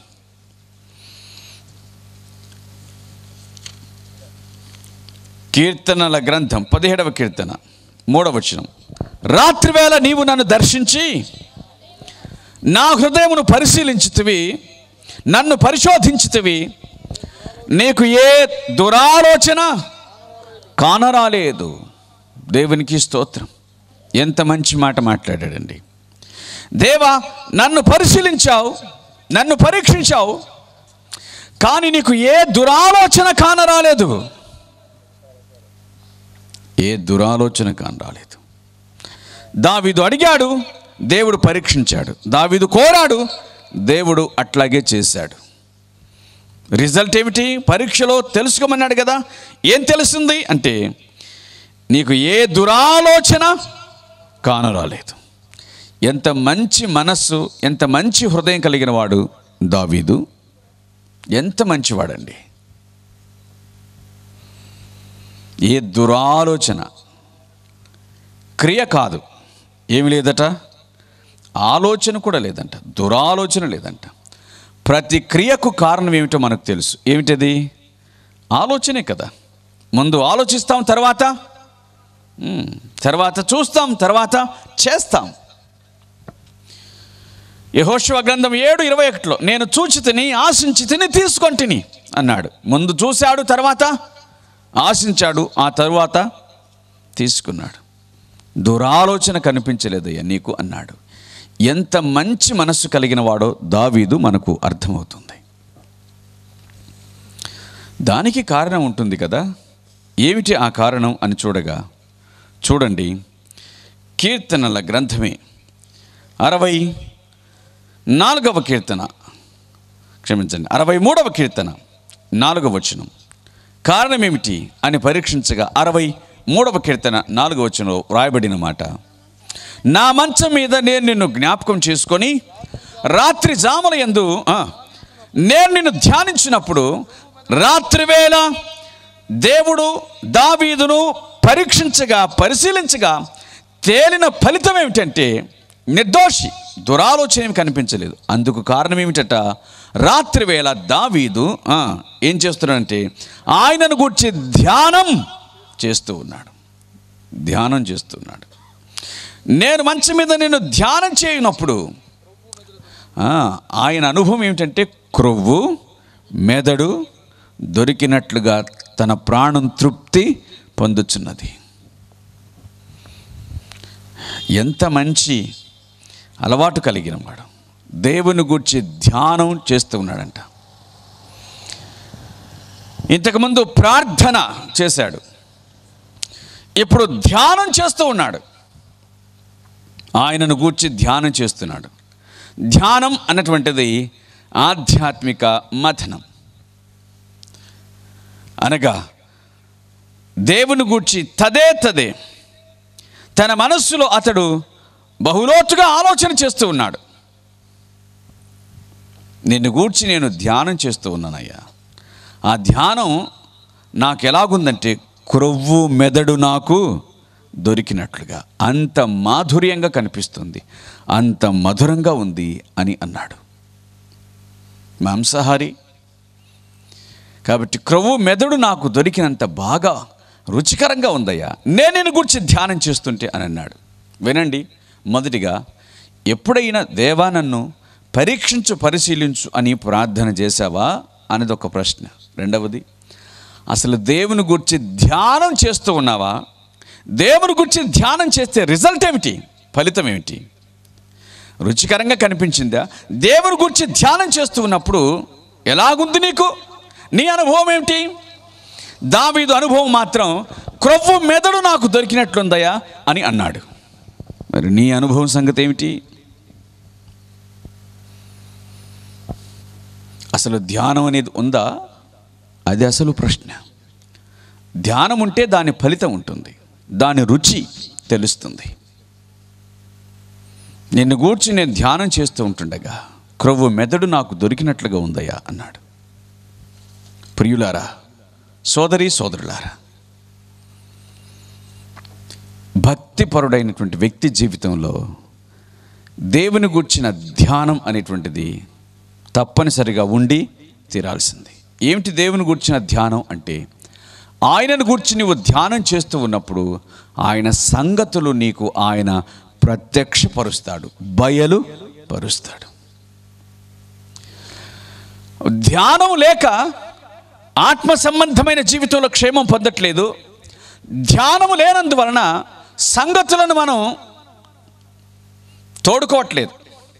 కీర్తనల గ్రంథం పదిహేడవ కీర్తన మూడవ వచనం రాత్రివేళ నీవు నన్ను దర్శించి నా హృదయమును పరిశీలించుతివి నన్ను పరిశోధించితివి నీకు ఏ దురాలోచన కానరాలేదు దేవునికి స్తోత్రం ఎంత మంచి మాట మాట్లాడాడండి దేవా నన్ను పరిశీలించావు నన్ను పరీక్షించావు కానీ నీకు ఏ దురాలోచన కానరాలేదు ఏ దురాలోచన కానరాలేదు దావీదు అడిగాడు దేవుడు పరీక్షించాడు దావీదు కోరాడు దేవుడు అట్లాగే చేశాడు రిజల్ట్ ఏమిటి పరీక్షలో తెలుసుకోమన్నాడు కదా ఏం తెలుస్తుంది అంటే నీకు ఏ దురాలోచన కానరాలేదు ఎంత మంచి మనస్సు ఎంత మంచి హృదయం కలిగిన వాడు దావీదు ఎంత మంచివాడండి ఏ దురాలోచన క్రియ కాదు ఏమి లేదట ఆలోచన కూడా లేదంట దురాలోచన లేదంట ప్రతి క్రియకు కారణం ఏమిటో మనకు తెలుసు ఏమిటది ఆలోచనే కదా ముందు ఆలోచిస్తాం తర్వాత మ్మ్, తర్వాత చూస్తాం తర్వాత చేస్తాం యహోశివ గ్రంథం ఏడు ఇరవై ఒకటిలో నేను చూచి తిని ఆశించి తిని తీసుకొంటిని అన్నాడు ముందు చూశాడు తర్వాత ఆశించాడు ఆ తరువాత తీసుకున్నాడు దురాలోచన కనిపించలేదయ్యా నీకు అన్నాడు ఎంత మంచి మనస్సు కలిగిన వాడో దావీదు మనకు అర్థమవుతుంది దానికి కారణం ఉంటుంది కదా ఏమిటి ఆ కారణం అని చూడగా చూడండి కీర్తనల గ్రంథమే అరవై నాలుగవ కీర్తన క్షమించండి అరవై మూడవ కీర్తన నాలుగవ వచనం కారణం ఏమిటి అని పరీక్షించగా అరవై మూడవ కీర్తన నాలుగవ వచనంలో వ్రాయబడిన మాట నా మంచం మీద నేను నిన్ను జ్ఞాపకం చేసుకొని రాత్రి జాముల యందు ఆ, నేను నిన్ను ధ్యానించినప్పుడు రాత్రివేళ దేవుడు దావీదును పరీక్షించగా పరిశీలించగా తేలిన ఫలితం ఏమిటంటే నిర్దోషి దురాలోచన ఏమి కనిపించలేదు అందుకు కారణం ఏమిటట రాత్రివేళ దావీదు ఆ, ఏం చేస్తున్నాడంటే ఆయనను గూర్చి ధ్యానం చేస్తూ ఉన్నాడు ధ్యానం చేస్తున్నాడు నేను మంచం మీద నేను ధ్యానం చేయనప్పుడు ఆ, ఆయన అనుభవం ఏమిటంటే క్రొవ్వు మెదడు దొరికినట్లుగా తన ప్రాణం తృప్తి పొందుచున్నది ఎంత మంచి అలవాటు కలిగిన వాడు దేవుని గూర్చి ధ్యానం చేస్తూ ఉన్నాడంట ఇంతకుముందు ప్రార్థన చేశాడు ఇప్పుడు ధ్యానం చేస్తూ ఉన్నాడు ఆయనను గూర్చి ధ్యానం చేస్తున్నాడు ధ్యానం అన్నటువంటిది ఆధ్యాత్మిక మథనం అనగా దేవుని గూర్చి తదే తదే తన మనస్సులో అతడు బహులోతుగా ఆలోచన చేస్తూ ఉన్నాడు నిన్ను గూర్చి నేను ధ్యానం చేస్తూ ఉన్నానయ్యా ఆ ధ్యానం నాకు ఎలాగుందంటే క్రొవ్వు మెదడు నాకు దొరికినట్లుగా అంత మాధుర్యంగా కనిపిస్తుంది అంత మధురంగా ఉంది అని అన్నాడు మాంసాహారి కాబట్టి క్రొవ్వు మెదడు నాకు దొరికినంత బాగా రుచికరంగా ఉందయ్యా నేను నిన్ను గురించి ధ్యానం చేస్తుంటే అని అన్నాడు వినండి మొదటిగా ఎప్పుడైనా దేవా నన్ను పరీక్షించు పరిశీలించు అని ప్రార్థన చేశావా అనేది ఒక ప్రశ్న రెండవది అసలు దేవుని గురించి ధ్యానం చేస్తూ ఉన్నావా దేవుని గురించి ధ్యానం చేస్తే రిజల్ట్ ఏమిటి ఫలితం ఏమిటి రుచికరంగా కనిపించిందా దేవుని గురించి ధ్యానం చేస్తూ ఉన్నప్పుడు ఎలాగుంది నీకు నీ అనుభవం ఏమిటి దావీదు అనుభవం మాత్రం క్రొవ్వు మెదడు నాకు దొరికినట్లుందయా అని అన్నాడు మరి నీ అనుభవం సంగతి ఏమిటి అసలు ధ్యానం అనేది ఉందా అది అసలు ప్రశ్న ధ్యానం ఉంటే దాని ఫలితం ఉంటుంది దాని రుచి తెలుస్తుంది నిన్ను గూర్చి నేను ధ్యానం చేస్తూ ఉంటుండగా క్రొవ్వు మెదడు నాకు దొరికినట్లుగా ఉందయ్యా అన్నాడు ప్రియులారా సోదరి సోదరులారా భక్తిపరుడైనటువంటి వ్యక్తి జీవితంలో దేవుని గూర్చిన ధ్యానం అనేటువంటిది తప్పనిసరిగా ఉండి తీరాల్సింది ఏమిటి దేవుని గూర్చిన ధ్యానం అంటే ఆయనను గూర్చి నువ్వు ధ్యానం చేస్తూ ఉన్నప్పుడు ఆయన సంగతులు నీకు ఆయన ప్రత్యక్షపరుస్తాడు బయలు పరుస్తాడు ధ్యానం లేక ఆత్మ సంబంధమైన జీవితంలో క్షేమం పొందట్లేదు ధ్యానము లేనందువలన సంగతులను మనం తోడుకోవట్లేదు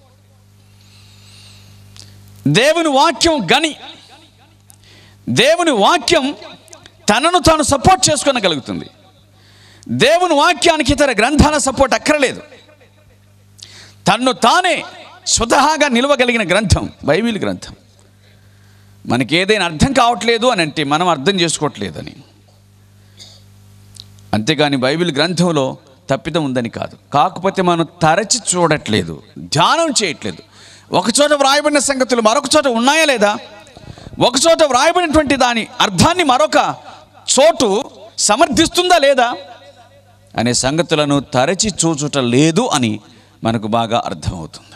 దేవుని వాక్యం గని దేవుని వాక్యం తనను తాను సపోర్ట్ చేసుకోనగలుగుతుంది దేవుని వాక్యానికి ఇతర గ్రంథాల సపోర్ట్ అక్కర్లేదు తన్ను తానే స్వతహాగా నిలవగలిగిన గ్రంథం బైబిల్ గ్రంథం మనకి ఏదైనా అర్థం కావట్లేదు అని అంటే మనం అర్థం చేసుకోవట్లేదని అంతేగాని బైబిల్ గ్రంథంలో తప్పిదం ఉందని కాదు కాకపోతే మనం తరచి చూడట్లేదు ధ్యానం చేయట్లేదు ఒక చోట వ్రాయబడిన సంగతులు మరొక చోట ఉన్నాయా లేదా ఒక చోట వ్రాయబడినటువంటి దాని అర్థాన్ని మరొక చోటు సమర్థిస్తుందా లేదా అనే సంగతులను తరచి చూచుట లేదు అని మనకు బాగా అర్థమవుతుంది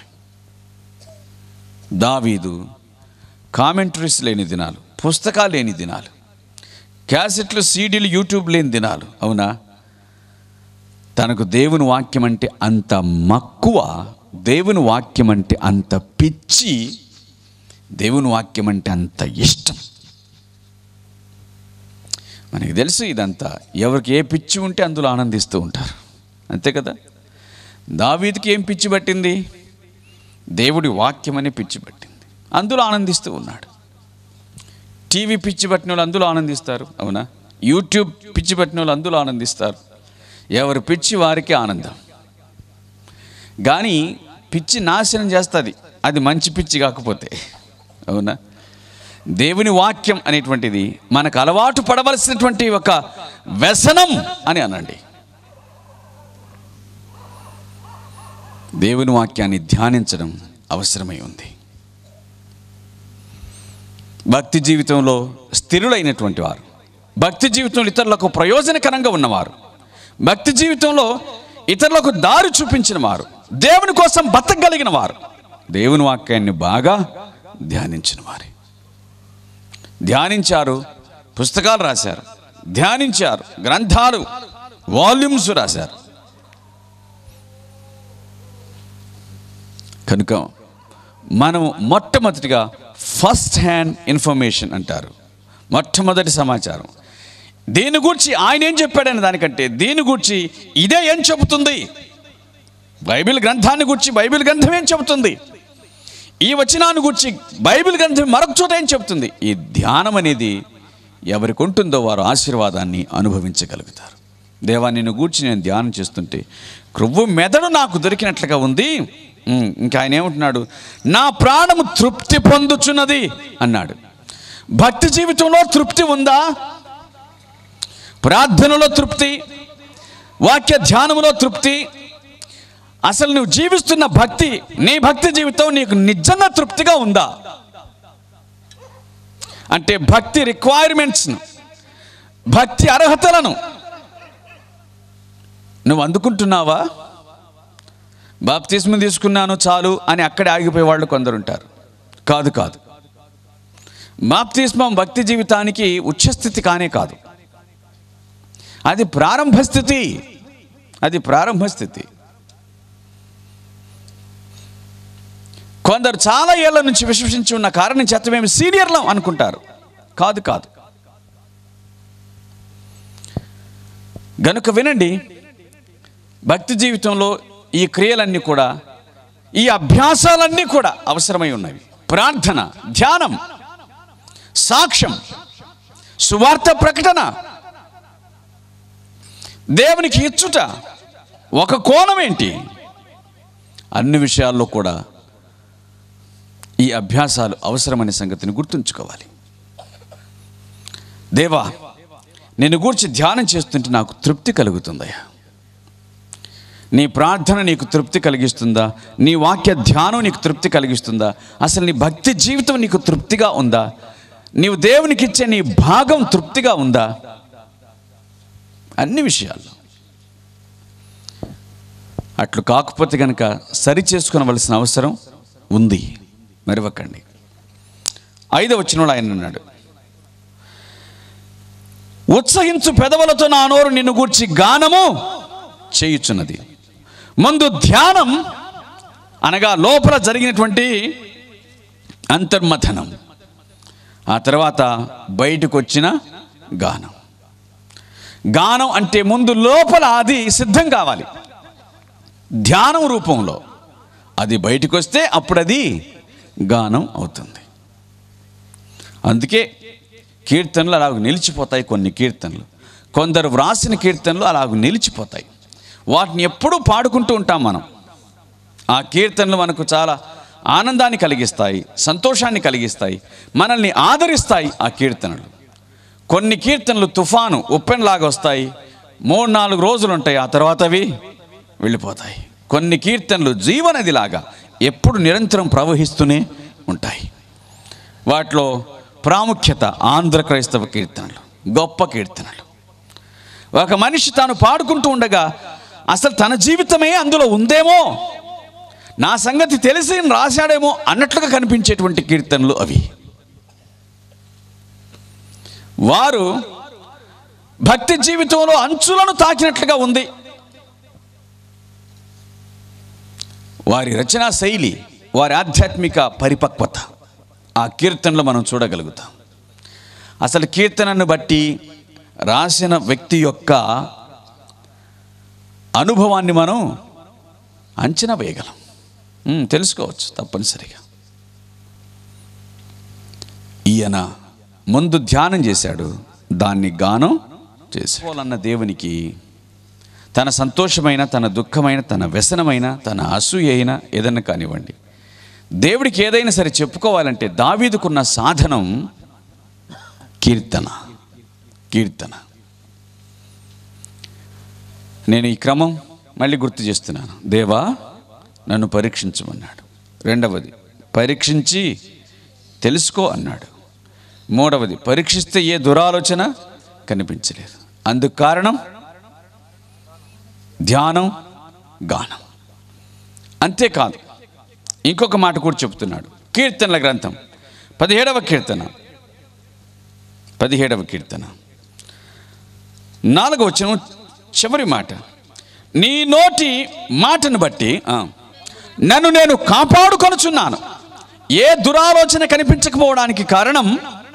దావీదు కామెంటరీస్ లేని దినాలు పుస్తకాలు లేని దినాలు క్యాసెట్లు సీడీలు యూట్యూబ్ లేని దినాలు అవునా తనకు దేవుని వాక్యం అంటే అంత మక్కువ దేవుని వాక్యం అంటే అంత పిచ్చి దేవుని వాక్యం అంటే అంత ఇష్టం మనకి తెలుసు ఇదంతా ఎవరికి ఏ పిచ్చి ఉంటే అందులో ఆనందిస్తూ ఉంటారు అంతే కదా దావీదికి ఏం పిచ్చి పట్టింది దేవుడి వాక్యం అనే పిచ్చి పట్టింది అందులో ఆనందిస్తూ ఉన్నాడు టీవీ పిచ్చి పట్టిన వాళ్ళు అందులో ఆనందిస్తారు అవునా యూట్యూబ్ పిచ్చి పట్టిన వాళ్ళు అందులో ఆనందిస్తారు ఎవరి పిచ్చి వారికి ఆనందం కానీ పిచ్చి నాశనం చేస్తుంది అది మంచి పిచ్చి కాకపోతే అవునా దేవుని వాక్యం అనేటువంటిది మనకు అలవాటు పడవలసినటువంటి ఒక వ్యసనం అని అనండి దేవుని వాక్యాన్ని ధ్యానించడం అవసరమై ఉంది భక్తి జీవితంలో స్థిరులైనటువంటి వారు భక్తి జీవితంలో ఇతరులకు ప్రయోజనకరంగా ఉన్నవారు భక్తి జీవితంలో ఇతరులకు దారి చూపించిన వారు దేవుని కోసం బతకగలిగిన వారు దేవుని వాక్యాన్ని బాగా ధ్యానించిన వారే ధ్యానించారు పుస్తకాలు రాశారు ధ్యానించారు గ్రంథాలు వాల్యూమ్స్ రాశారు కనుక మనం మొట్టమొదటిగా ఫస్ట్ హ్యాండ్ ఇన్ఫర్మేషన్ అంటారు మొట్టమొదటి సమాచారం దీని గురించి ఆయన ఏం చెప్పాడని దానికంటే దీని గురించి ఇదే ఏం చెబుతుంది బైబిల్ గ్రంథాన్ని గురించి బైబిల్ గ్రంథం ఏం చెబుతుంది ఈ వచనాన్ని గురించి బైబిల్ గ్రంథం మరొక చోట ఏం చెబుతుంది ఈ ధ్యానం అనేది ఎవరికి ఉంటుందో వారు ఆశీర్వాదాన్ని అనుభవించగలుగుతారు దేవా నిన్ను గూర్చి నేను ధ్యానం చేస్తుంటే క్రొవ్వు మెదడు నాకు దొరికినట్లుగా ఉంది ఉమ్, ఇంకా ఆయన ఏమంటున్నాడు నా ప్రాణము తృప్తి పొందుచున్నది అన్నాడు భక్తి జీవితంలో తృప్తి ఉందా ప్రార్థనలో తృప్తి వాక్య ధ్యానములో తృప్తి అసలు నువ్వు జీవిస్తున్న భక్తి నీ భక్తి జీవితం నీకు నిజంగా తృప్తిగా ఉందా అంటే భక్తి రిక్వైర్మెంట్స్ను భక్తి అర్హతలను నువ్వు అందుకుంటున్నావా బాప్తిస్మ తీసుకున్నాను చాలు అని అక్కడే ఆగిపోయే వాళ్ళు కొందరు ఉంటారు కాదు కాదు బాప్తిస్మం భక్తి జీవితానికి ఉచ్చస్థితి కానే కాదు అది ప్రారంభ స్థితి అది ప్రారంభ స్థితి కొందరు చాలా ఏళ్ల నుంచి విశ్వసించి ఉన్న కారణం చేత మేము సీనియర్లం అనుకుంటారు కాదు కాదు గనుక వినండి భక్తి జీవితంలో ఈ క్రియలన్నీ కూడా ఈ అభ్యాసాలన్నీ కూడా అవసరమై ఉన్నవి ప్రార్థన ధ్యానం సాక్ష్యం సువార్త ప్రకటన దేవునికి ఇచ్చుట ఒక కోణం ఏంటి అన్ని విషయాల్లో కూడా ఈ అభ్యాసాలు అవసరమనే సంగతిని గుర్తుంచుకోవాలి దేవా నేను గూర్చి ధ్యానం చేస్తుంటే నాకు తృప్తి కలుగుతుందయ్యా నీ ప్రార్థన నీకు తృప్తి కలిగిస్తుందా నీ వాక్య ధ్యానం నీకు తృప్తి కలిగిస్తుందా అసలు నీ భక్తి జీవితం నీకు తృప్తిగా ఉందా నీవు దేవునికి ఇచ్చే నీ భాగం తృప్తిగా ఉందా అన్ని విషయాల్లో అట్లు కాకపోతే కనుక సరి చేసుకునవలసిన అవసరం ఉంది మరివకండి ఐదవ వచ్చినోడు ఆయన అన్నాడు ఉత్సహించు పెదవులతో నా నోరు నిన్ను గూర్చి గానము చేయుచున్నది ముందు ధ్యానం అనగా లోపల జరిగినటువంటి అంతర్మథనం ఆ తర్వాత బయటకు వచ్చిన గానం గానం అంటే ముందు లోపల అది సిద్ధం కావాలి ధ్యానం రూపంలో అది బయటకు వస్తే అప్పుడు అది గానం అవుతుంది అందుకే కీర్తనలు అలాగ నిలిచిపోతాయి కొన్ని కీర్తనలు కొందరు వ్రాసిన కీర్తనలు అలాగ నిలిచిపోతాయి వాటిని ఎప్పుడూ పాడుకుంటూ ఉంటాం మనం ఆ కీర్తనలు మనకు చాలా ఆనందాన్ని కలిగిస్తాయి సంతోషాన్ని కలిగిస్తాయి మనల్ని ఆదరిస్తాయి ఆ కీర్తనలు కొన్ని కీర్తనలు తుఫాను ఉప్పెనలాగా వస్తాయి మూడు నాలుగు రోజులు ఉంటాయి ఆ తర్వాత అవి వెళ్ళిపోతాయి కొన్ని కీర్తనలు జీవనదిలాగా ఎప్పుడు నిరంతరం ప్రవహిస్తూనే ఉంటాయి వాటిలో ప్రాముఖ్యత ఆంధ్ర క్రైస్తవ కీర్తనలు గొప్ప కీర్తనలు ఒక మనిషి తాను పాడుకుంటూ ఉండగా అసలు తన జీవితమే అందులో ఉందేమో నా సంగతి తెలిసి రాశాడేమో అన్నట్లుగా కనిపించేటువంటి కీర్తనలు అవి వారు భక్తి జీవితంలో అంచులను తాకినట్లుగా ఉంది వారి రచనా శైలి వారి ఆధ్యాత్మిక పరిపక్వత ఆ కీర్తనలో మనం చూడగలుగుతాం అసలు కీర్తనను బట్టి రాసిన వ్యక్తి యొక్క అనుభవాన్ని మనం అంచనా వేయగలం ఉమ్, తెలుసుకోవచ్చు తప్పనిసరిగా ఈయన ముందు ధ్యానం చేశాడు దాన్ని గానం చేశాడు అన్న దేవునికి తన సంతోషమైన తన దుఃఖమైన తన వ్యసనమైన తన అసూయ అయినా ఏదన్నా కానివ్వండి దేవుడికి ఏదైనా సరే చెప్పుకోవాలంటే దావీదుకున్న సాధనం కీర్తన కీర్తన నేను ఈ క్రమం మళ్ళీ గుర్తు చేస్తున్నాను దేవా నన్ను పరీక్షించమన్నాడు రెండవది పరీక్షించి తెలుసుకో అన్నాడు మూడవది పరీక్షిస్తే ఏ దురాలోచన కనిపించలేదు అందుకు కారణం ధ్యానం గానం అంతేకాదు ఇంకొక మాట కూడా చెప్తున్నాడు కీర్తనల గ్రంథం పదిహేడవ కీర్తన పదిహేడవ కీర్తన నాలుగవ వచనం చివరి మాట నీ నోటి మాటను బట్టి ఆ, నన్ను నేను కాపాడుకొనుచున్నాను ఏ దురాలోచన కనిపించకపోవడానికి కారణం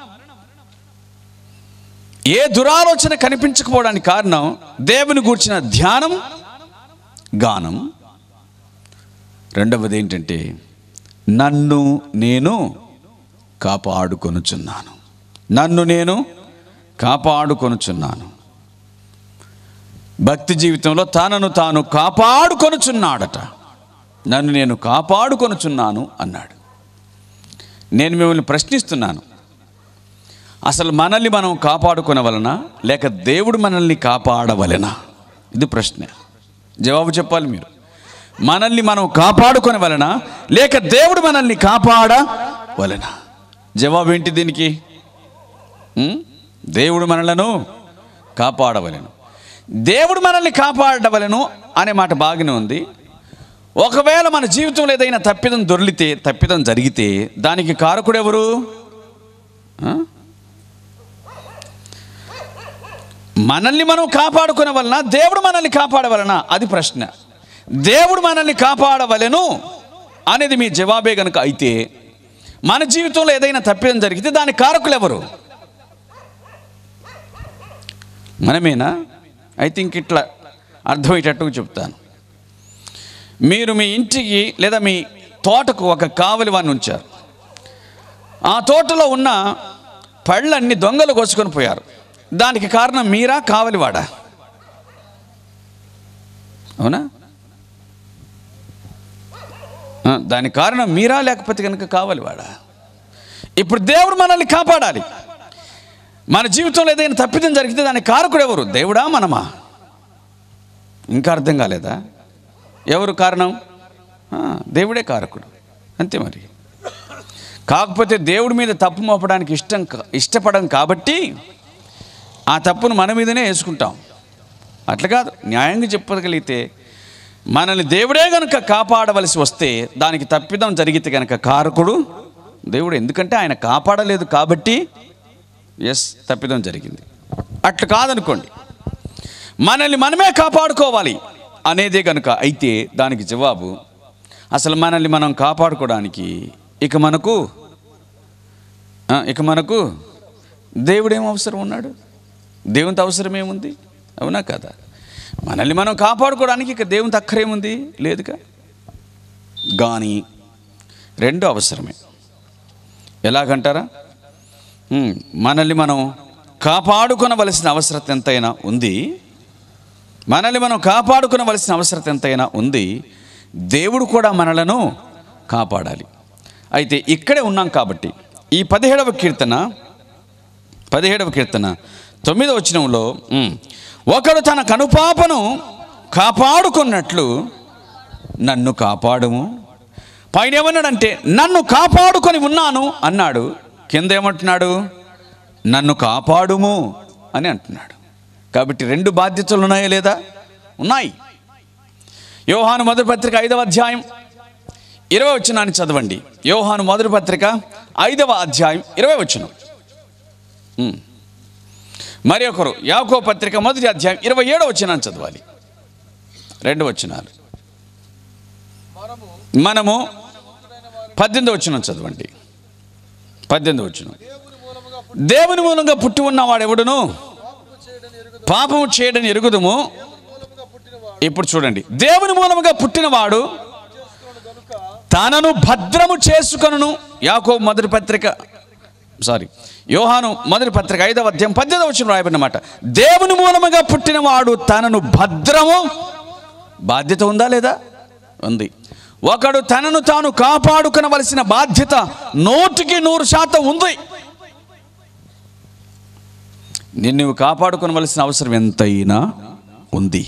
ఏ దురాలోచన కనిపించకపోవడానికి కారణం దేవుని గూర్చిన ధ్యానం గానం రెండవది ఏంటంటే నన్ను నేను కాపాడుకొనుచున్నాను నన్ను నేను కాపాడుకొనుచున్నాను భక్తి జీవితంలో తనను తాను కాపాడుకొనుచున్నాడట నన్ను నేను కాపాడుకొనుచున్నాను అన్నాడు నేను మిమ్మల్ని ప్రశ్నిస్తున్నాను అసలు మనల్ని మనం కాపాడుకొనవలనా లేక దేవుడు మనల్ని కాపాడవలెనా ఇది ప్రశ్న జవాబు చెప్పాలి మీరు మనల్ని మనం కాపాడుకొనవలనా లేక దేవుడు మనల్ని కాపాడవలెనా జవాబు ఏంటి దీనికి ఉం? దేవుడు మనలను కాపాడవలెను దేవుడు మనల్ని కాపాడవలెను అనే మాట బాగానే ఉంది ఒకవేళ మన జీవితంలో ఏదైనా తప్పిదం దొర్లితే తప్పిదం జరిగితే దానికి కారకుడు ఎవరు ఆ? మనల్ని మనం కాపాడుకునే వలన దేవుడు మనల్ని కాపాడవలన అది ప్రశ్న దేవుడు మనల్ని కాపాడవలెను అనేది మీ జవాబే కనుక అయితే మన జీవితంలో ఏదైనా తప్పిదం జరిగితే దాని కారకులు ఎవరు మనమేనా ఐ థింక్ ఇట్లా అర్థమయ్యేటట్టుగా చెప్తాను మీరు మీ ఇంటికి లేదా మీ తోటకు ఒక కావలి వాడిని ఉంచారు ఆ తోటలో ఉన్న పళ్ళన్నీ దొంగలు కోసుకొని పోయారు దానికి కారణం మీరా కావలివాడా అవునా ఆ, దానికి కారణం మీరా లేకపోతే కనుక కావలివాడా ఇప్పుడు దేవుడు మనల్ని కాపాడాలి మన జీవితంలో ఏదైనా తప్పిదం జరిగితే దానికి కారకుడు ఎవరు దేవుడా మనమా ఇంకా అర్థం కాలేదా ఎవరు కారణం ఆ, దేవుడే కారకుడు అంతే మరి కాకపోతే దేవుడి మీద తప్పు మోపడానికి ఇష్టం కా- ఇష్టపడం కాబట్టి ఆ తప్పును మన మీదనే వేసుకుంటాం అట్లా కాదు న్యాయంగా చెప్పగలిగితే మనల్ని దేవుడే గనుక కాపాడవలసి వస్తే దానికి తప్పిదం జరిగితే గనక కారకుడు దేవుడు ఎందుకంటే ఆయన కాపాడలేదు కాబట్టి ఎస్ తప్పిదం జరిగింది అట్లా కాదనుకోండి మనల్ని మనమే కాపాడుకోవాలి అనేదే కనుక అయితే దానికి జవాబు అసలు మనల్ని మనం కాపాడుకోవడానికి ఇక మనకు ఆ, ఇక మనకు దేవుడు ఏం అవసరం ఉన్నాడు దేవునితో అవసరం ఏముంది అవునా కదా మనల్ని మనం కాపాడుకోవడానికి ఇక దేవుని అక్కరేముంది లేదుగా కానీ రెండు అవసరమే ఎలాగంటారా ఉమ్, మనల్ని మనం కాపాడుకొనవలసిన అవసరం ఎంతైనా ఉంది మనల్ని మనం కాపాడుకునవలసిన అవసరం ఎంతైనా ఉంది దేవుడు కూడా మనలను కాపాడాలి అయితే ఇక్కడే ఉన్నాం కాబట్టి ఈ పదిహేడవ కీర్తన పదిహేడవ కీర్తన తొమ్మిదవ వచనంలో ఉమ్, ఒకడు తన కనుపాపను కాపాడుకున్నట్లు నన్ను కాపాడుము పైన ఏమన్నాడంటే నన్ను కాపాడుకొని ఉన్నాను అన్నాడు కింద ఏమంటున్నాడు నన్ను కాపాడుము అని అంటున్నాడు కాబట్టి రెండు బాధ్యతలు ఉన్నాయా లేదా ఉన్నాయి యోహాను మొదటి పత్రిక ఐదవ అధ్యాయం ఇరవై వచనాన్ని చదవండి యోహాను మొదటి పత్రిక ఐదవ అధ్యాయం ఇరవై వచనం ఉమ్. మరి ఒకరు యాకో పత్రిక మొదటి అధ్యాయం ఇరవై ఏడవ వచనాన్ని చదవాలి రెండు వచనాలు మనము పద్దెనిమిది వచనం చదవండి పద్దెనిమిది వచనం దేవుని మూలంగా పుట్టి ఉన్నవాడు ఎవడును పాపము చేయడని ఎరుగుదుము ఇప్పుడు చూడండి దేవుని మూలముగా పుట్టినవాడు తనను భద్రము చేసుకొనును యాకో మొదటి పత్రిక సారీ యోహాను మొదటి పత్రిక ఐదవ అధ్యాయం పద్దెనిమిది వచ్చిన రాయబడినమాట దేవుని మూలముగా పుట్టినవాడు తనను భద్రము బాధ్యత ఉందా లేదా ఉంది ఒకడు తనను తాను కాపాడుకునవలసిన బాధ్యత నూటికి నూరు శాతం ఉంది నిన్ను నువ్వు కాపాడుకోవలసిన అవసరం ఎంతైనా ఉంది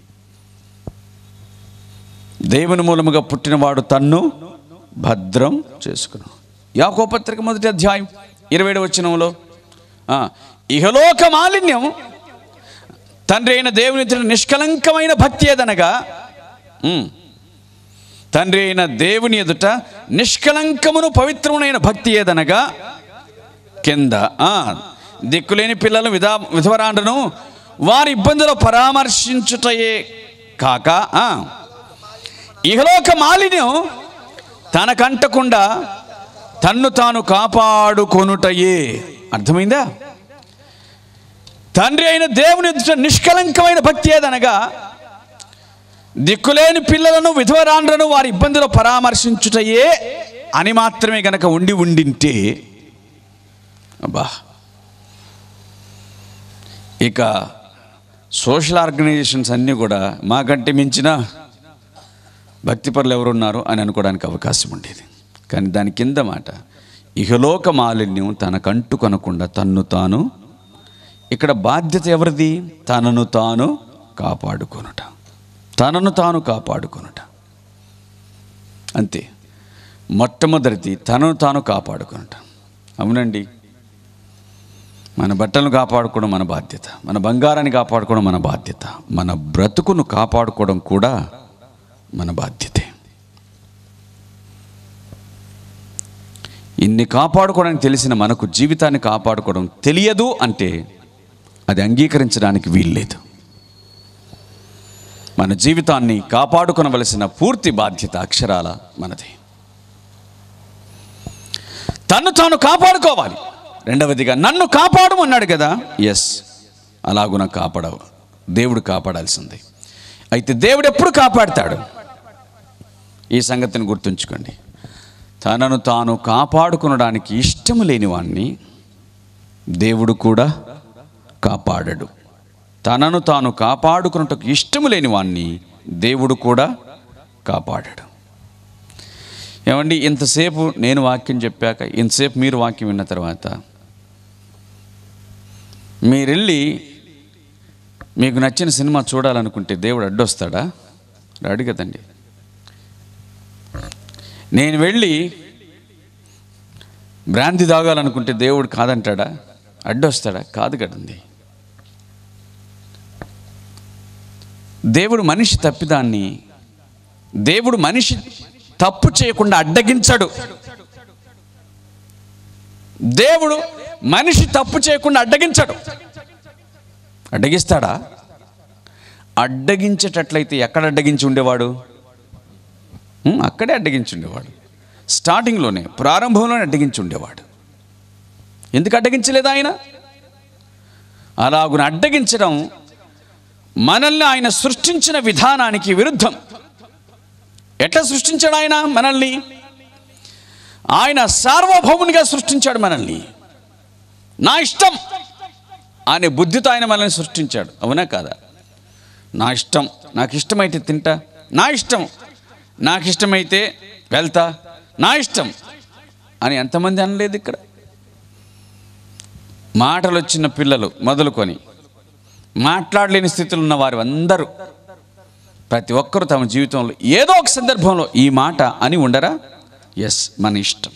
దేవుని మూలముగా పుట్టినవాడు తన్ను భద్రం చేసుకును యాకో పత్రిక మొదటి అధ్యాయం ఇరవై ఏడు వచనంలో ఆ, ఇహలోక మాలిన్యం తండ్రి అయిన దేవుని ఎదుట నిష్కలంకమైన భక్తి ఏదనగా ఉమ్, తండ్రి అయిన దేవుని ఎదుట నిష్కలంకమును పవిత్రమునైన భక్తి ఏదనగా కింద ఆ, దిక్కులేని పిల్లలు విధా విధవరాండను వారి ఇబ్బందులు పరామర్శించుటయే కాక ఆ, ఇహలోక మాలిన్యం తనకంటకుండా తన్ను తాను కాపాడుకొనుటయే అర్థమైందా తండ్రి అయిన దేవుని ఎదుట నిష్కలంకమైన భక్తి ఏదనగా దిక్కులేని పిల్లలను విధవరాండ్రను వారి ఇబ్బందులు పరామర్శించుటయే అని మాత్రమే గనక ఉండి ఉండింటే అబ్బా ఇక సోషల్ ఆర్గనైజేషన్స్ అన్నీ కూడా మాకంటే మించిన భక్తిపరులు ఎవరున్నారు అని అనుకోవడానికి అవకాశం ఉండేది కానీ దాని కింద మాట ఇహలోక మాలిన్యం తనకంటు కొనకుండా తన్ను తాను ఇక్కడ బాధ్యత ఎవరిది తనను తాను కాపాడుకొనుట తనను తాను కాపాడుకొనుట అంతే మొట్టమొదటిది తనను తాను కాపాడుకొనుట అవునండి మన బట్టలను కాపాడుకోవడం మన బాధ్యత మన బంగారాన్ని కాపాడుకోవడం మన బాధ్యత మన బ్రతుకును కాపాడుకోవడం కూడా మన బాధ్యతే ఇన్ని కాపాడుకోవడానికి తెలిసిన మనకు జీవితాన్ని కాపాడుకోవడం తెలియదు అంటే అది అంగీకరించడానికి వీల్లేదు మన జీవితాన్ని కాపాడుకొనవలసిన పూర్తి బాధ్యత అక్షరాల మనది తన్ను తాను కాపాడుకోవాలి రెండవదిగా నన్ను కాపాడు అన్నాడు కదా ఎస్ అలాగున కాపాడవు దేవుడు కాపాడాల్సిందే అయితే దేవుడు ఎప్పుడు కాపాడుతాడు ఈ సంగతిని గుర్తుంచుకోండి తనను తాను కాపాడుకునడానికి ఇష్టము లేని వాణ్ణి దేవుడు కూడా కాపాడడు తనను తాను కాపాడుకున్నటకు ఇష్టము లేని వాణ్ణి దేవుడు కూడా కాపాడడు ఏమండి ఇంతసేపు నేను వాక్యం చెప్పాక ఇంతసేపు మీరు వాక్యం విన్న తర్వాత మీరెళ్ళి మీకు నచ్చిన సినిమా చూడాలనుకుంటే దేవుడు అడ్డొస్తాడా రాడు కదండి నేను వెళ్ళి భ్రాంతి తాగాలనుకుంటే దేవుడు కాదంటాడా అడ్డొస్తాడా కాదు కదండి దేవుడు మనిషి తప్పిదాన్ని దేవుడు మనిషి తప్పు చేయకుండా అడ్డగించడు దేవుడు మనిషి తప్పు చేయకుండా అడ్డగించడు అడ్డగిస్తాడా అడ్డగించేటట్లయితే ఎక్కడ అడ్డగించి ఉండేవాడు ఉం, అక్కడే అడ్డగించి ఉండేవాడు స్టార్టింగ్లోనే ప్రారంభంలోనే అడ్డగించి ఉండేవాడు ఎందుకు అడ్డగించలేదు ఆయన అలాగున అడ్డగించడం మనల్ని ఆయన సృష్టించిన విధానానికి విరుద్ధం ఎట్లా సృష్టించాడు ఆయన మనల్ని ఆయన సార్వభౌమునిగా సృష్టించాడు మనల్ని నా ఇష్టం అనే బుద్ధితో ఆయన మనల్ని సృష్టించాడు అవునా కాదా నా ఇష్టం నాకు ఇష్టమైతే తింటా నా ఇష్టం నాకు ఇష్టమైతే వెళ్తా నా ఇష్టం అని ఎంతమంది అనలేదు ఇక్కడ మాటలు వచ్చిన పిల్లలు మొదలుకొని మాట్లాడలేని స్థితిలో ఉన్న వారు అందరూ ప్రతి ఒక్కరూ తమ జీవితంలో ఏదో ఒక సందర్భంలో ఈ మాట అని ఉండరా ఎస్ మన ఇష్టం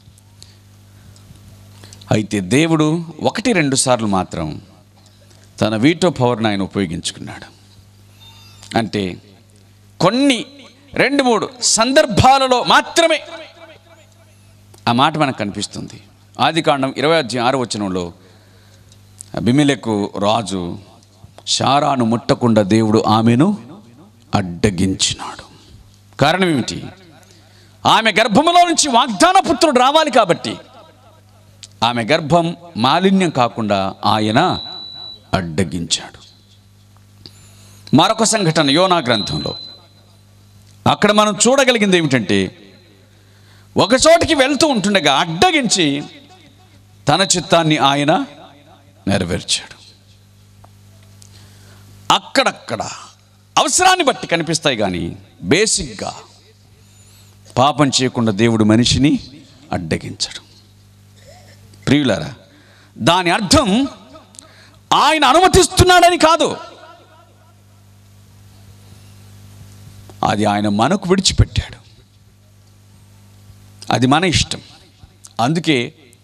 అయితే దేవుడు ఒకటి రెండు సార్లు మాత్రం తన వీటో పవర్ని ఆయన ఉపయోగించుకున్నాడు అంటే కొన్ని రెండు మూడు సందర్భాలలో మాత్రమే ఆ మాట మనకు కనిపిస్తుంది ఆది కాండం ఇరవై అధ్యాయం ఆరు వచనంలో అభిమిలకు రాజు శారాను ముట్టకుండా దేవుడు ఆమెను అడ్డగించినాడు కారణం ఏమిటి ఆమె గర్భములో నుంచి వాగ్దాన పుత్రుడు రావాలి కాబట్టి ఆమె గర్భం మాలిన్యం కాకుండా ఆయన అడ్డగించాడు మరొక సంఘటన యోనా గ్రంథంలో అక్కడ మనం చూడగలిగింది ఏమిటంటే ఒక చోటికి వెళ్తూ ఉంటుండగా అడ్డగించి తన చిత్తాన్ని ఆయన నెరవేర్చాడు అక్కడక్కడ అవసరాన్ని బట్టి కనిపిస్తాయి కానీ బేసిక్గా పాపం చేయకుండా దేవుడు మనిషిని అడ్డగించడు ప్రియులారా దాని అర్థం ఆయన అనుమతిస్తున్నాడని కాదు అది ఆయన మనకు విడిచిపెట్టాడు అది మన ఇష్టం అందుకే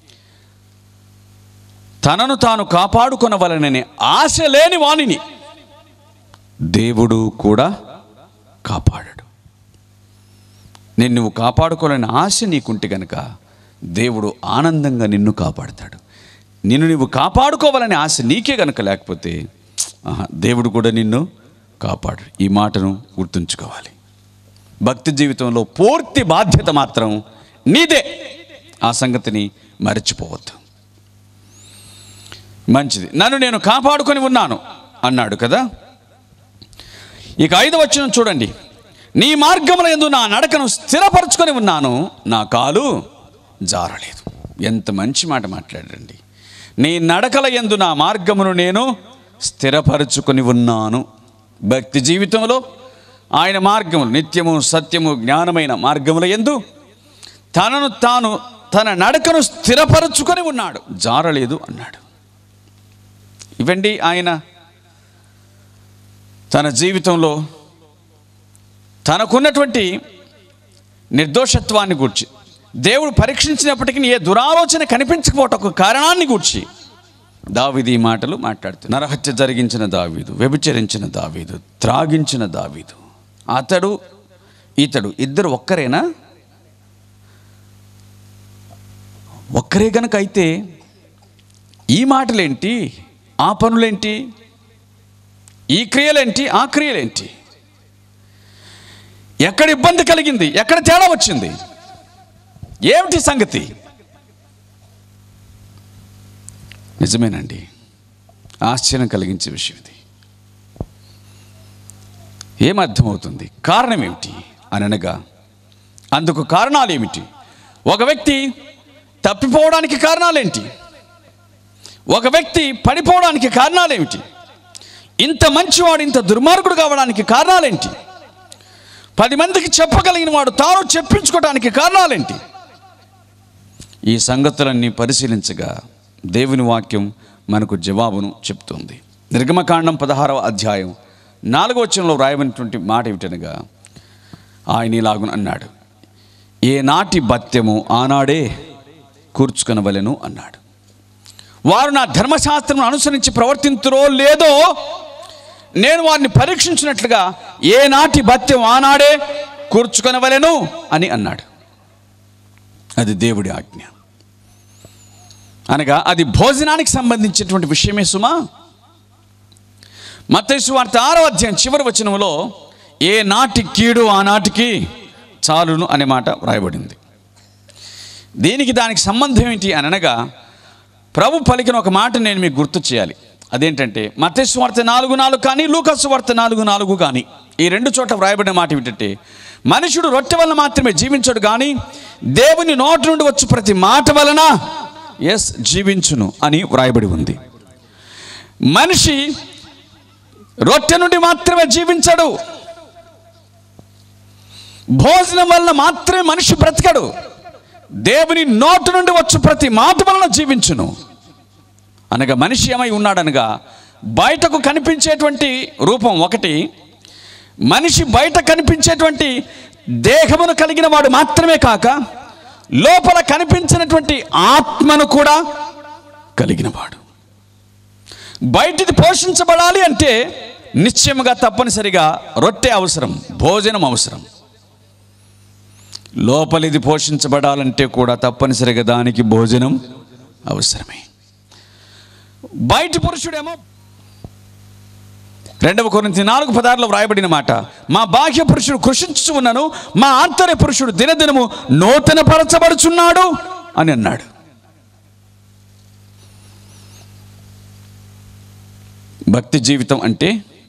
తనను తాను కాపాడుకొనవలననే ఆశ లేని వాణిని దేవుడు కూడా కాపాడాడు నేను నువ్వు కాపాడుకోవాలని ఆశ నీకుంటే గనుక దేవుడు ఆనందంగా నిన్ను కాపాడతాడు నిన్ను నువ్వు కాపాడుకోవాలనే ఆశ నీకే గనుక లేకపోతే ఆహా, దేవుడు కూడా నిన్ను కాపాడు ఈ మాటను గుర్తుంచుకోవాలి భక్తి జీవితంలో పూర్తి బాధ్యత మాత్రం నీదే ఆ సంగతిని మర్చిపోవద్దు మంచిది నన్ను నేను కాపాడుకొని ఉన్నాను అన్నాడు కదా ఇక ఐదు వచనం చూడండి నీ మార్గముల ఎందు నా నడకను స్థిరపరచుకొని ఉన్నాను నా కాలు జారలేదు ఎంత మంచి మాట మాట్లాడండి నీ నడకల ఎందు నా మార్గమును నేను స్థిరపరచుకొని ఉన్నాను భక్తి జీవితంలో ఆయన మార్గములు నిత్యము సత్యము జ్ఞానమైన మార్గముల ఎందు తనను తాను తన నడకను స్థిరపరచుకొని ఉన్నాడు జారలేదు అన్నాడు ఇవండి ఆయన తన జీవితంలో తనకున్నటువంటి నిర్దోషత్వాన్ని గూర్చి దేవుడు పరీక్షించినప్పటికీ ఏ దురాలోచన కనిపించకపోవటం ఒక కారణాన్ని గూర్చి దావీదు ఈ మాటలు మాట్లాడుతూ నరహత్య జరిగించిన దావీదు వ్యభిచరించిన దావీదు త్రాగించిన దావీదు అతడు ఇతడు ఇద్దరు ఒక్కరేనా ఒక్కరే గనక అయితే ఈ మాటలేంటి ఆ పనులేంటి ఈ క్రియలేంటి ఆ క్రియలేంటి ఎక్కడ ఇబ్బంది కలిగింది ఎక్కడ తేడా వచ్చింది ఏమిటి సంగతి నిజమేనండి ఆశ్చర్యం కలిగించే విషయం ఇది ఏమర్థమవుతుంది కారణం ఏమిటి అని అనగా అందుకు కారణాలు ఏమిటి ఒక వ్యక్తి తప్పిపోవడానికి కారణాలేంటి ఒక వ్యక్తి పడిపోవడానికి కారణాలేమిటి ఇంత మంచివాడు ఇంత దుర్మార్గుడు కావడానికి కారణాలేంటి పది మందికి చెప్పగలిగిన వాడు తాను చెప్పించుకోవడానికి కారణాలేంటి ఈ సంగతులన్నీ పరిశీలించగా దేవుని వాక్యం మనకు జవాబును చెప్తుంది నిర్గమకాండం పదహారవ అధ్యాయం నాలుగో వచనంలో రాయబడినటువంటి మాట ఏమిటనగా ఆయన ఇలాగున అన్నాడు ఏ నాటి బత్యము ఆనాడే కూర్చుకొనవలెను అన్నాడు వారు నా ధర్మశాస్త్రం అనుసరించి ప్రవర్తింతురో లేదో నేను వారిని పరీక్షించినట్లుగా ఏ నాటి భత్యం ఆనాడే కూర్చుకొనవలెను అని అన్నాడు అది దేవుడి ఆజ్ఞ అనగా అది భోజనానికి సంబంధించినటువంటి విషయమే సుమా మత్తయి వార్త ఆరో అధ్యాయం చివరి వచనంలో ఏ నాటి కీడు ఆనాటికి చాలును అనే మాట వ్రాయబడింది దీనికి దానికి సంబంధం ఏంటి అని అనగా ప్రభు పలికిన ఒక మాట నేను మీకు గుర్తు చేయాలి అదేంటంటే మతేశ్వార్త నాలుగు నాలుగు కానీ లూకస్ వార్త నాలుగు నాలుగు కానీ ఈ రెండు చోట్ల వ్రాయబడిన మాట ఏమిటంటే మనుషుడు రొట్టె వలన మాత్రమే జీవించడు కానీ దేవుని నోటి నుండి వచ్చి ప్రతి మాట వలన ఎస్ జీవించును అని వ్రాయబడి ఉంది మనిషి రొట్టె నుండి మాత్రమే జీవించడు భోజనం వలన మాత్రమే మనిషి బ్రతకడు దేవుని నోటి నుండి వచ్చు ప్రతి మాట వలన జీవించును అనగా మనిషి ఏమై ఉన్నాడనగా బయటకు కనిపించేటువంటి రూపం ఒకటి మనిషి బయట కనిపించేటువంటి దేహమును కలిగిన వాడు మాత్రమే కాక లోపల కనిపించినటువంటి ఆత్మను కూడా కలిగినవాడు బయటిది పోషించబడాలి అంటే నిశ్చయముగా తప్పనిసరిగా రొట్టె అవసరం భోజనం అవసరం లోపలిది పోషించబడాలంటే కూడా తప్పనిసరిగా దానికి భోజనం అవసరమే బయటి పురుషుడేమో రెండవ కొరింథీ నాలుగు పదార్లో వ్రాయబడిన మాట మా బాహ్య పురుషుడు కృషించు ఉన్నాను మా ఆంతర్య పురుషుడు దినదినము నూతన పరచబడుచున్నాడు అని అన్నాడు భక్తి జీవితం అంటే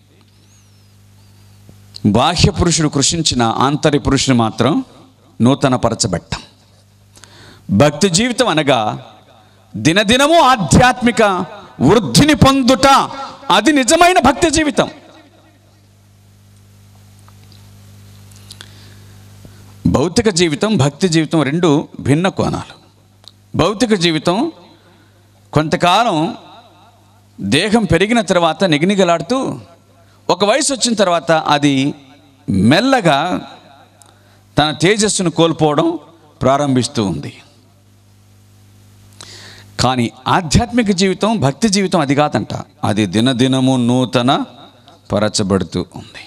బాహ్య పురుషుడు కృషించిన ఆంతర్య పురుషుడు మాత్రం నూతన పరచబట్టం భక్తి జీవితం అనగా దినదినము ఆధ్యాత్మిక వృద్ధిని పొందుట అది నిజమైన భక్తి జీవితం భౌతిక జీవితం భక్తి జీవితం రెండు భిన్న కోణాలు భౌతిక జీవితం కొంతకాలం దేహం పెరిగిన తర్వాత నిగనిగలాడుతూ ఒక వయసు వచ్చిన తర్వాత అది మెల్లగా తన తేజస్సును కోల్పోవడం ప్రారంభిస్తూ ఉంది కానీ ఆధ్యాత్మిక జీవితం భక్తి జీవితం అది కాదంట అది దినదినము నూతన పరచబడుతూ ఉంది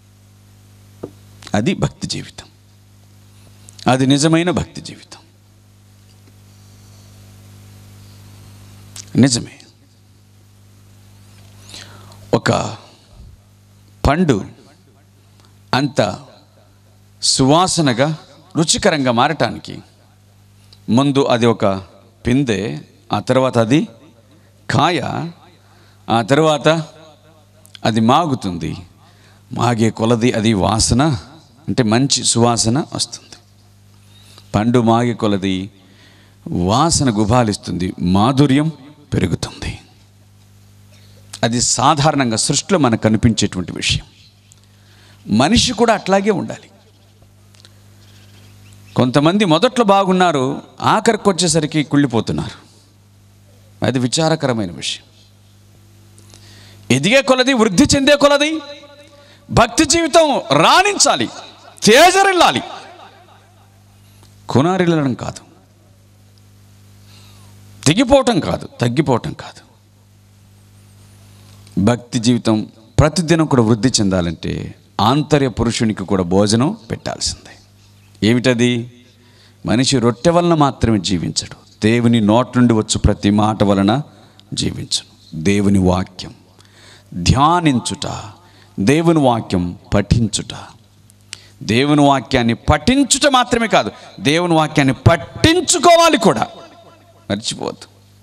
అది భక్తి జీవితం అది నిజమైన భక్తి జీవితం నిజమే ఒక పండు అంత సువాసనగా రుచికరంగా మారటానికి ముందు అది ఒక పిందె ఆ తర్వాత అది కాయ ఆ తర్వాత అది మాగుతుంది మాగే కొలది అది వాసన అంటే మంచి సువాసన వస్తుంది పండు మాగే కొలది వాసన గుబాలిస్తుంది మాధుర్యం పెరుగుతుంది అది సాధారణంగా సృష్టిలో మనకు కనిపించేటువంటి విషయం మనిషి కూడా అట్లాగే ఉండాలి కొంతమంది మొదట్లో బాగున్నారు ఆఖరికి వచ్చేసరికి కుళ్ళిపోతున్నారు అది విచారకరమైన విషయం ఎదిగే కొలది వృద్ధి చెందే కొలది భక్తి జీవితం రాణించాలి తేజరిల్లాలి కునారిల్లడం కాదు దిగిపోవటం కాదు తగ్గిపోవటం కాదు భక్తి జీవితం ప్రతిదినం కూడా వృద్ధి చెందాలంటే ఆంతర్య పురుషునికి కూడా భోజనం పెట్టాల్సిందే ఏమిటది మనిషి రొట్టె వలన మాత్రమే జీవించడు దేవుని నోటి నుండి వచ్చు ప్రతి మాట వలన జీవించను దేవుని వాక్యం ధ్యానించుట దేవుని వాక్యం పఠించుట దేవుని వాక్యాన్ని పఠించుట మాత్రమే కాదు దేవుని వాక్యాన్ని పట్టించుకోవాలి కూడా మర్చిపోవద్దు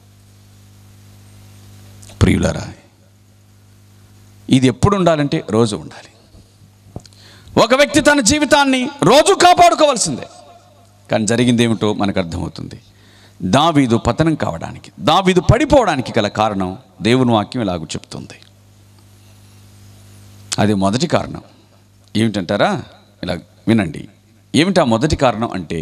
ప్రియులరా ఇది ఎప్పుడు ఉండాలంటే రోజు ఉండాలి ఒక వ్యక్తి తన జీవితాన్ని రోజు కాపాడుకోవాల్సిందే కానీ జరిగింది ఏమిటో మనకు అర్థమవుతుంది దావీదు పతనం కావడానికి దావీదు పడిపోవడానికి గల కారణం దేవుని వాక్యం ఇలాగ చెప్తుంది అది మొదటి కారణం ఏమిటంటారా ఇలా వినండి ఏమిటి ఆ మొదటి కారణం అంటే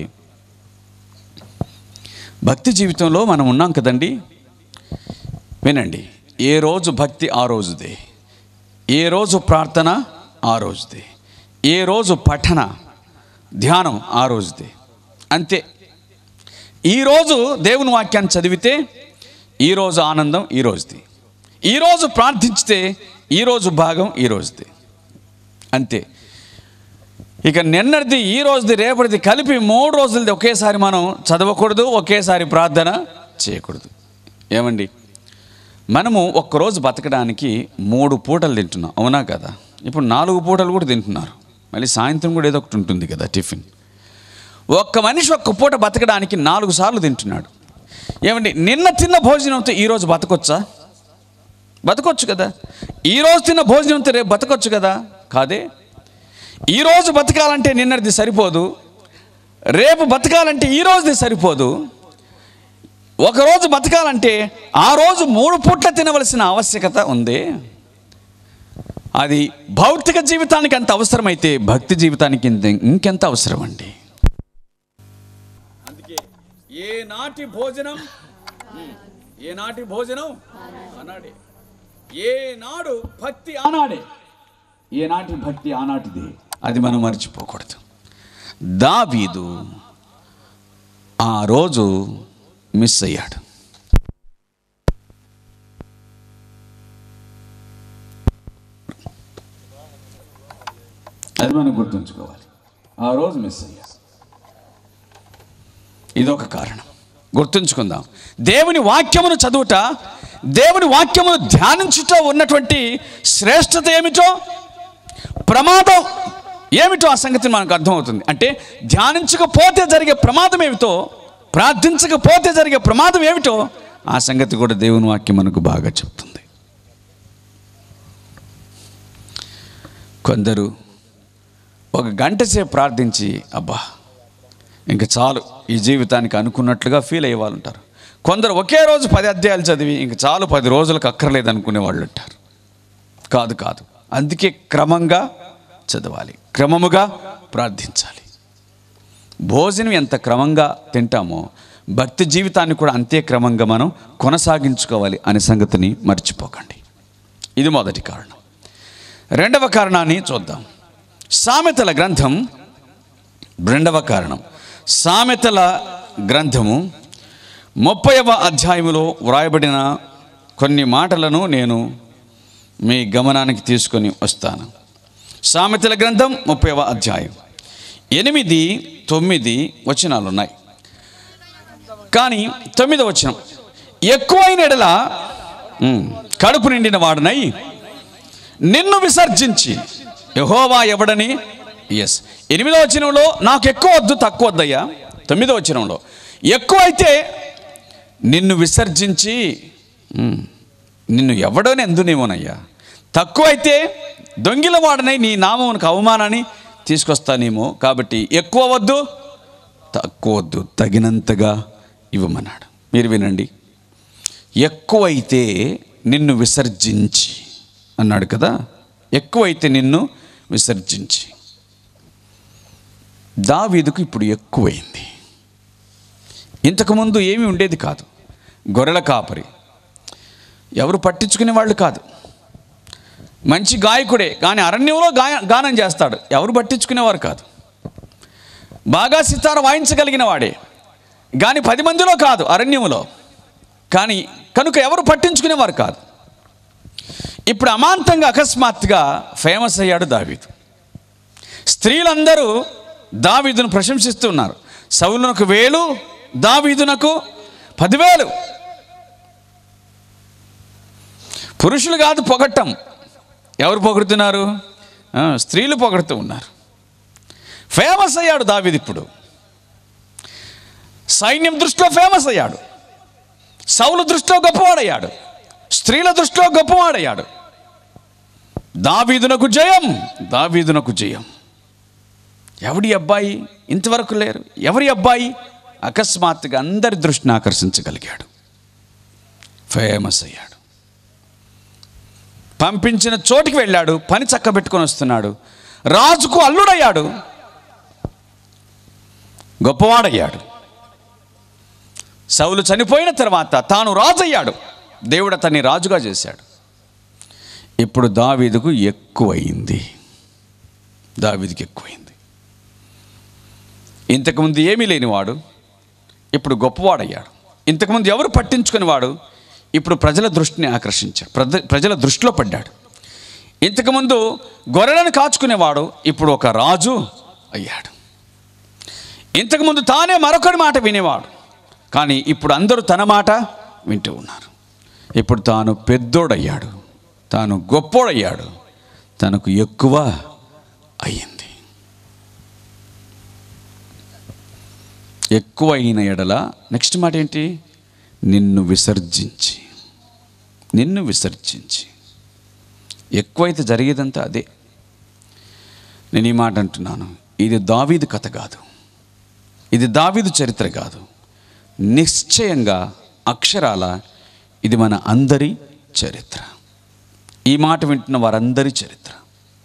భక్తి జీవితంలో మనం ఉన్నాం కదండి వినండి ఏ రోజు భక్తి ఆ రోజుదే ఏ రోజు ప్రార్థన ఆ రోజుదే ఏ రోజు పఠన ధ్యానం ఆ రోజుదే అంతే ఈరోజు దేవుని వాక్యాన్ని చదివితే ఈరోజు ఆనందం ఈ రోజుది ఈరోజు ప్రార్థించితే ఈరోజు భాగం ఈ రోజుది అంతే ఇక నిన్నటిది ఈ రోజుది రేపటిది కలిపి మూడు రోజులది ఒకేసారి మనం చదవకూడదు ఒకేసారి ప్రార్థన చేయకూడదు ఏమండి మనము ఒక్కరోజు బతకడానికి మూడు పూటలు తింటున్నాం అవునా కదా ఇప్పుడు నాలుగు పూటలు కూడా తింటున్నారు మళ్ళీ సాయంత్రం కూడా ఏదో ఒకటి ఉంటుంది కదా టిఫిన్ ఒక్క మనిషి ఒక్క పూట బతకడానికి నాలుగు సార్లు తింటున్నాడు ఏమండి నిన్న తిన్న భోజనంతో ఈరోజు బతకొచ్చా బతకొచ్చు కదా ఈరోజు తిన్న భోజనంతో రేపు బతకొచ్చు కదా కాదే ఈరోజు బతకాలంటే నిన్నటిది సరిపోదు రేపు బతకాలంటే ఈ రోజుది సరిపోదు ఒకరోజు బతకాలంటే ఆ రోజు మూడు పూట్ల తినవలసిన ఆవశ్యకత ఉంది అది భౌతిక జీవితానికి ఎంత అవసరమైతే భక్తి జీవితానికి ఇంత- ఇంకెంత అవసరం అండి అందుకే ఏ నాటి భోజనం ఏ నాటి భోజనం ఆనాడే ఏ నాడు భక్తి ఆనాడే ఏ నాటి భక్తి ఆనాటిది అది మనం మర్చిపోకూడదు దావీదు ఆ రోజు మిస్ అయ్యాడు అది మనం గుర్తుంచుకోవాలి ఆ రోజు మిస్ అయ్యాడు ఇదొక కారణం గుర్తుంచుకుందాం దేవుని వాక్యమును చదువుట దేవుని వాక్యమును ధ్యానించుట ఉన్నటువంటి శ్రేష్టత ఏమిటో ప్రమాదం ఏమిటో ఆ సంగతి మనకు అర్థమవుతుంది అంటే ధ్యానించకపోతే జరిగే ప్రమాదం ఏమిటో ప్రార్థించకపోతే జరిగే ప్రమాదం ఏమిటో ఆ సంగతి కూడా దేవుని వాక్యం మనకు బాగా చెప్తుంది కొందరు ఒక గంట సేపు ప్రార్థించి అబ్బా ఇంకా చాలు ఈ జీవితానికి అనుకున్నట్లుగా ఫీల్ అయ్యే వాళ్ళు ఉంటారు కొందరు ఒకే రోజు పది అధ్యాయాలు చదివి ఇంక చాలు పది రోజులకు అక్కర్లేదు అనుకునే వాళ్ళు ఉంటారు కాదు కాదు అందుకే క్రమంగా చదవాలి క్రమముగా ప్రార్థించాలి భోజనం ఎంత క్రమంగా తింటామో భక్తి జీవితాన్ని కూడా అంతే క్రమంగా మనం కొనసాగించుకోవాలి అనే సంగతిని మర్చిపోకండి ఇది మొదటి కారణం రెండవ కారణాన్ని చూద్దాం సామెతల గ్రంథం రెండవ కారణం సామెతల గ్రంథము ముప్పైవ అధ్యాయములో వ్రాయబడిన కొన్ని మాటలను నేను మీ గమనానికి తీసుకొని వస్తాను సామెతల గ్రంథం ముప్పైవ అధ్యాయం ఎనిమిది తొమ్మిది వచనాలు ఉన్నాయి కానీ తొమ్మిది వచనం ఎక్కువైన ఎడల ఉమ్, కడుపు నిండిన వాడనై నిన్ను విసర్జించి యహోవా ఎవడని ఎస్ ఎనిమిదో వచనంలో నాకు ఎక్కువ వద్దు తక్కువ వద్దయ్యా తొమ్మిదో వచనంలో ఎక్కువ అయితే నిన్ను విసర్జించి ఉమ్, నిన్ను ఎవడని ఎందునేమోనయ్యా తక్కువ అయితే దొంగిల వాడనై నీ నామమునకు అవమానాన్ని తీసుకొస్తానేమో కాబట్టి ఎక్కువ వద్దు తక్కువ వద్దు తగినంతగా ఇవ్వమన్నాడు మీరు వినండి ఎక్కువైతే నిన్ను విసర్జించి అన్నాడు కదా ఎక్కువైతే నిన్ను విసర్జించి దావీదుకు ఇప్పుడు ఎక్కువైంది ఇంతకుముందు ఏమీ ఉండేది కాదు గొర్రెల కాపరి ఎవరు పట్టించుకునే వాళ్ళు కాదు మంచి గాయకుడే కానీ అరణ్యంలో గాయ గానం చేస్తాడు ఎవరు పట్టించుకునేవారు కాదు బాగా సితార వాయించగలిగిన వాడే కానీ పది మందిలో కాదు అరణ్యములో కానీ కనుక ఎవరు పట్టించుకునేవారు కాదు ఇప్పుడు అమాంతంగా అకస్మాత్తుగా ఫేమస్ అయ్యాడు దావీదు స్త్రీలందరూ దావీదును ప్రశంసిస్తూ ఉన్నారు సౌలునకు వేలు దావీదునకు పదివేలు పురుషులు కాదు పొగట్టం ఎవరు పొగుడుతున్నారు ఆ, స్త్రీలు పొగడుతూ ఉన్నారు ఫేమస్ అయ్యాడు దావీదు ఇప్పుడు సైన్యం దృష్టిలో ఫేమస్ అయ్యాడు సౌలు దృష్టిలో గొప్పవాడయ్యాడు స్త్రీల దృష్టిలో గొప్పవాడయ్యాడు దావీదునకు జయం దావీదునకు జయం ఎవడి అబ్బాయి ఇంతవరకు లేరు ఎవరి అబ్బాయి అకస్మాత్తుగా అందరి దృష్టిని ఆకర్షించగలిగాడు ఫేమస్ అయ్యాడు పంపించిన చోటికి వెళ్ళాడు పని చక్కబెట్టుకొని వస్తున్నాడు రాజుకు అల్లుడయ్యాడు గొప్పవాడయ్యాడు సౌలు చనిపోయిన తర్వాత తాను రాజయ్యాడు దేవుడు అతన్ని రాజుగా చేశాడు ఇప్పుడు దావీదుకు ఎక్కువయింది దావీదుకి ఎక్కువైంది ఇంతకుముందు ఏమీ లేనివాడు ఇప్పుడు గొప్పవాడయ్యాడు ఇంతకుముందు ఎవరు పట్టించుకునేవాడు ఇప్పుడు ప్రజల దృష్టిని ఆకర్షించాడు ప్రజ ప్రజల దృష్టిలో పడ్డాడు ఇంతకుముందు గొర్రెలను కాచుకునేవాడు ఇప్పుడు ఒక రాజు అయ్యాడు ఇంతకుముందు తానే మరొకరి మాట వినేవాడు కానీ ఇప్పుడు అందరూ తన మాట వింటూ ఉన్నారు ఇప్పుడు తాను పెద్దోడయ్యాడు తాను గొప్పోడయ్యాడు తనకు ఎక్కువ అయ్యింది ఎక్కువ అయిన ఎడల నెక్స్ట్ మాట ఏంటి నిన్ను విసర్జించి నిన్ను విసర్జించి ఎక్కువైతే జరిగేదంతా అదే నేను ఈ మాట అంటున్నాను ఇది దావీదు కథ కాదు ఇది దావీదు చరిత్ర కాదు నిశ్చయంగా అక్షరాల ఇది మన అందరి చరిత్ర ఈ మాట వింటున్న వారందరి చరిత్ర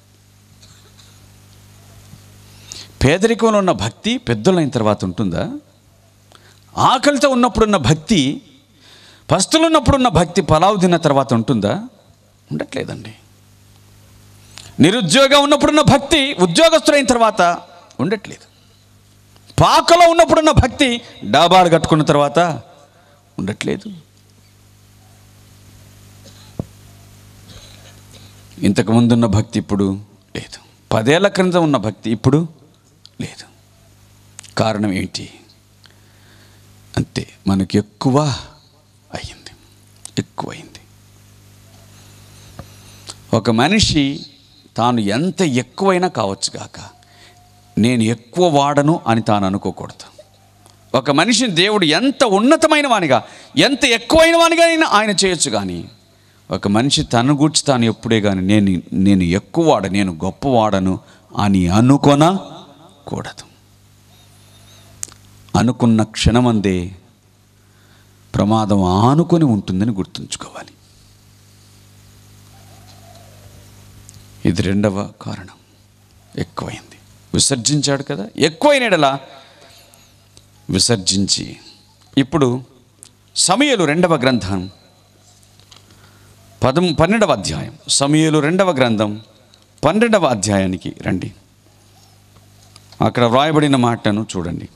పేదరికంలో ఉన్న భక్తి పెద్దలైన తర్వాత ఉంటుందా ఆకలితో ఉన్నప్పుడున్న భక్తి పస్తులున్నప్పుడున్న భక్తి పలావు తిన్న తర్వాత ఉంటుందా ఉండట్లేదండి నిరుద్యోగం ఉన్నప్పుడున్న భక్తి ఉద్యోగస్తులైన తర్వాత ఉండట్లేదు పాకలో ఉన్నప్పుడున్న భక్తి డాబాలు కట్టుకున్న తర్వాత ఉండట్లేదు ఇంతకు ముందున్న భక్తి ఇప్పుడు లేదు పదేళ్ల క్రింద ఉన్న భక్తి ఇప్పుడు లేదు కారణం ఏంటి అంతే మనకి ఎక్కువ అయింది ఎక్కువైంది ఒక మనిషి తాను ఎంత ఎక్కువైనా కావచ్చు కాక నేను ఎక్కువ వాడను అని తాను అనుకోకూడదు ఒక మనిషిని దేవుడు ఎంత ఉన్నతమైన వానిగా ఎంత ఎక్కువైన వానిగా అయినా ఆయన చేయొచ్చు కానీ ఒక మనిషి తన గూర్చి తాను ఎప్పుడే కానీ నేను నేను ఎక్కువవాడ నేను గొప్పవాడను అని అనుకొనకూడదు అనుకున్న క్షణమందే ప్రమాదం ఆనుకొని ఉంటుందని గుర్తుంచుకోవాలి ఇది రెండవ కారణం ఎక్కువైంది విసర్జించాడు కదా ఎక్కువైనడలా విసర్జించి ఇప్పుడు సమయలు రెండవ గ్రంథం పదం పన్నెండవ అధ్యాయం సమయలు రెండవ గ్రంథం పన్నెండవ అధ్యాయానికి రండి అక్కడ వ్రాయబడిన మాటను చూడండి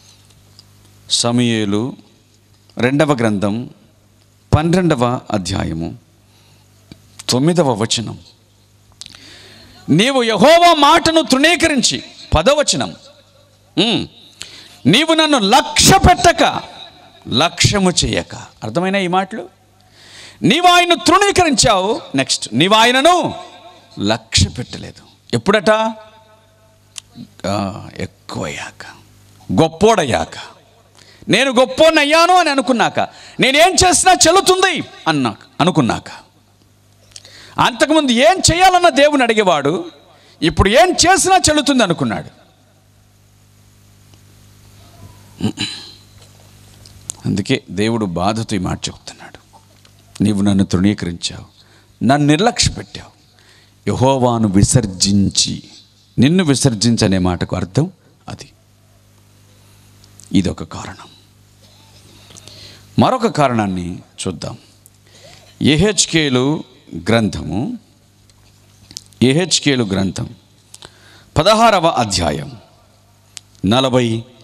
సమయలు రెండవ గ్రంథం పన్నెండవ అధ్యాయము తొమ్మిదవ వచనం నీవు యహోవా మాటను తృణీకరించి పదవచనం ఉమ్, నీవు నన్ను లక్ష్య పెట్టక లక్ష్యము చేయక అర్థమైన ఈ మాటలు నీవు ఆయన తృణీకరించావు నెక్స్ట్ నీవు ఆయనను లక్ష్య పెట్టలేదు ఎప్పుడట ఆ, ఎక్కువయ్యాక గొప్పోడయ్యాక నేను గొప్పోనయ్యాను అని అనుకున్నాక నేనేం చేసినా చెల్లుతుంది అన్నాక అనుకున్నాక అంతకుముందు ఏం చేయాలన్న దేవుని అడిగేవాడు ఇప్పుడు ఏం చేసినా చెల్లుతుంది అనుకున్నాడు అందుకే దేవుడు బాధతో ఈ మాట చెప్తున్నాడు నీవు నన్ను తృణీకరించావు నన్ను నిర్లక్ష్య పెట్టావు యహోవాను విసర్జించి నిన్ను విసర్జించనే మాటకు అర్థం అది ఇదొక కారణం మరొక కారణాన్ని చూద్దాం ఏహెచ్కేలు గ్రంథము ఏహెచ్కేలు గ్రంథం పదహారవ అధ్యాయం నలభై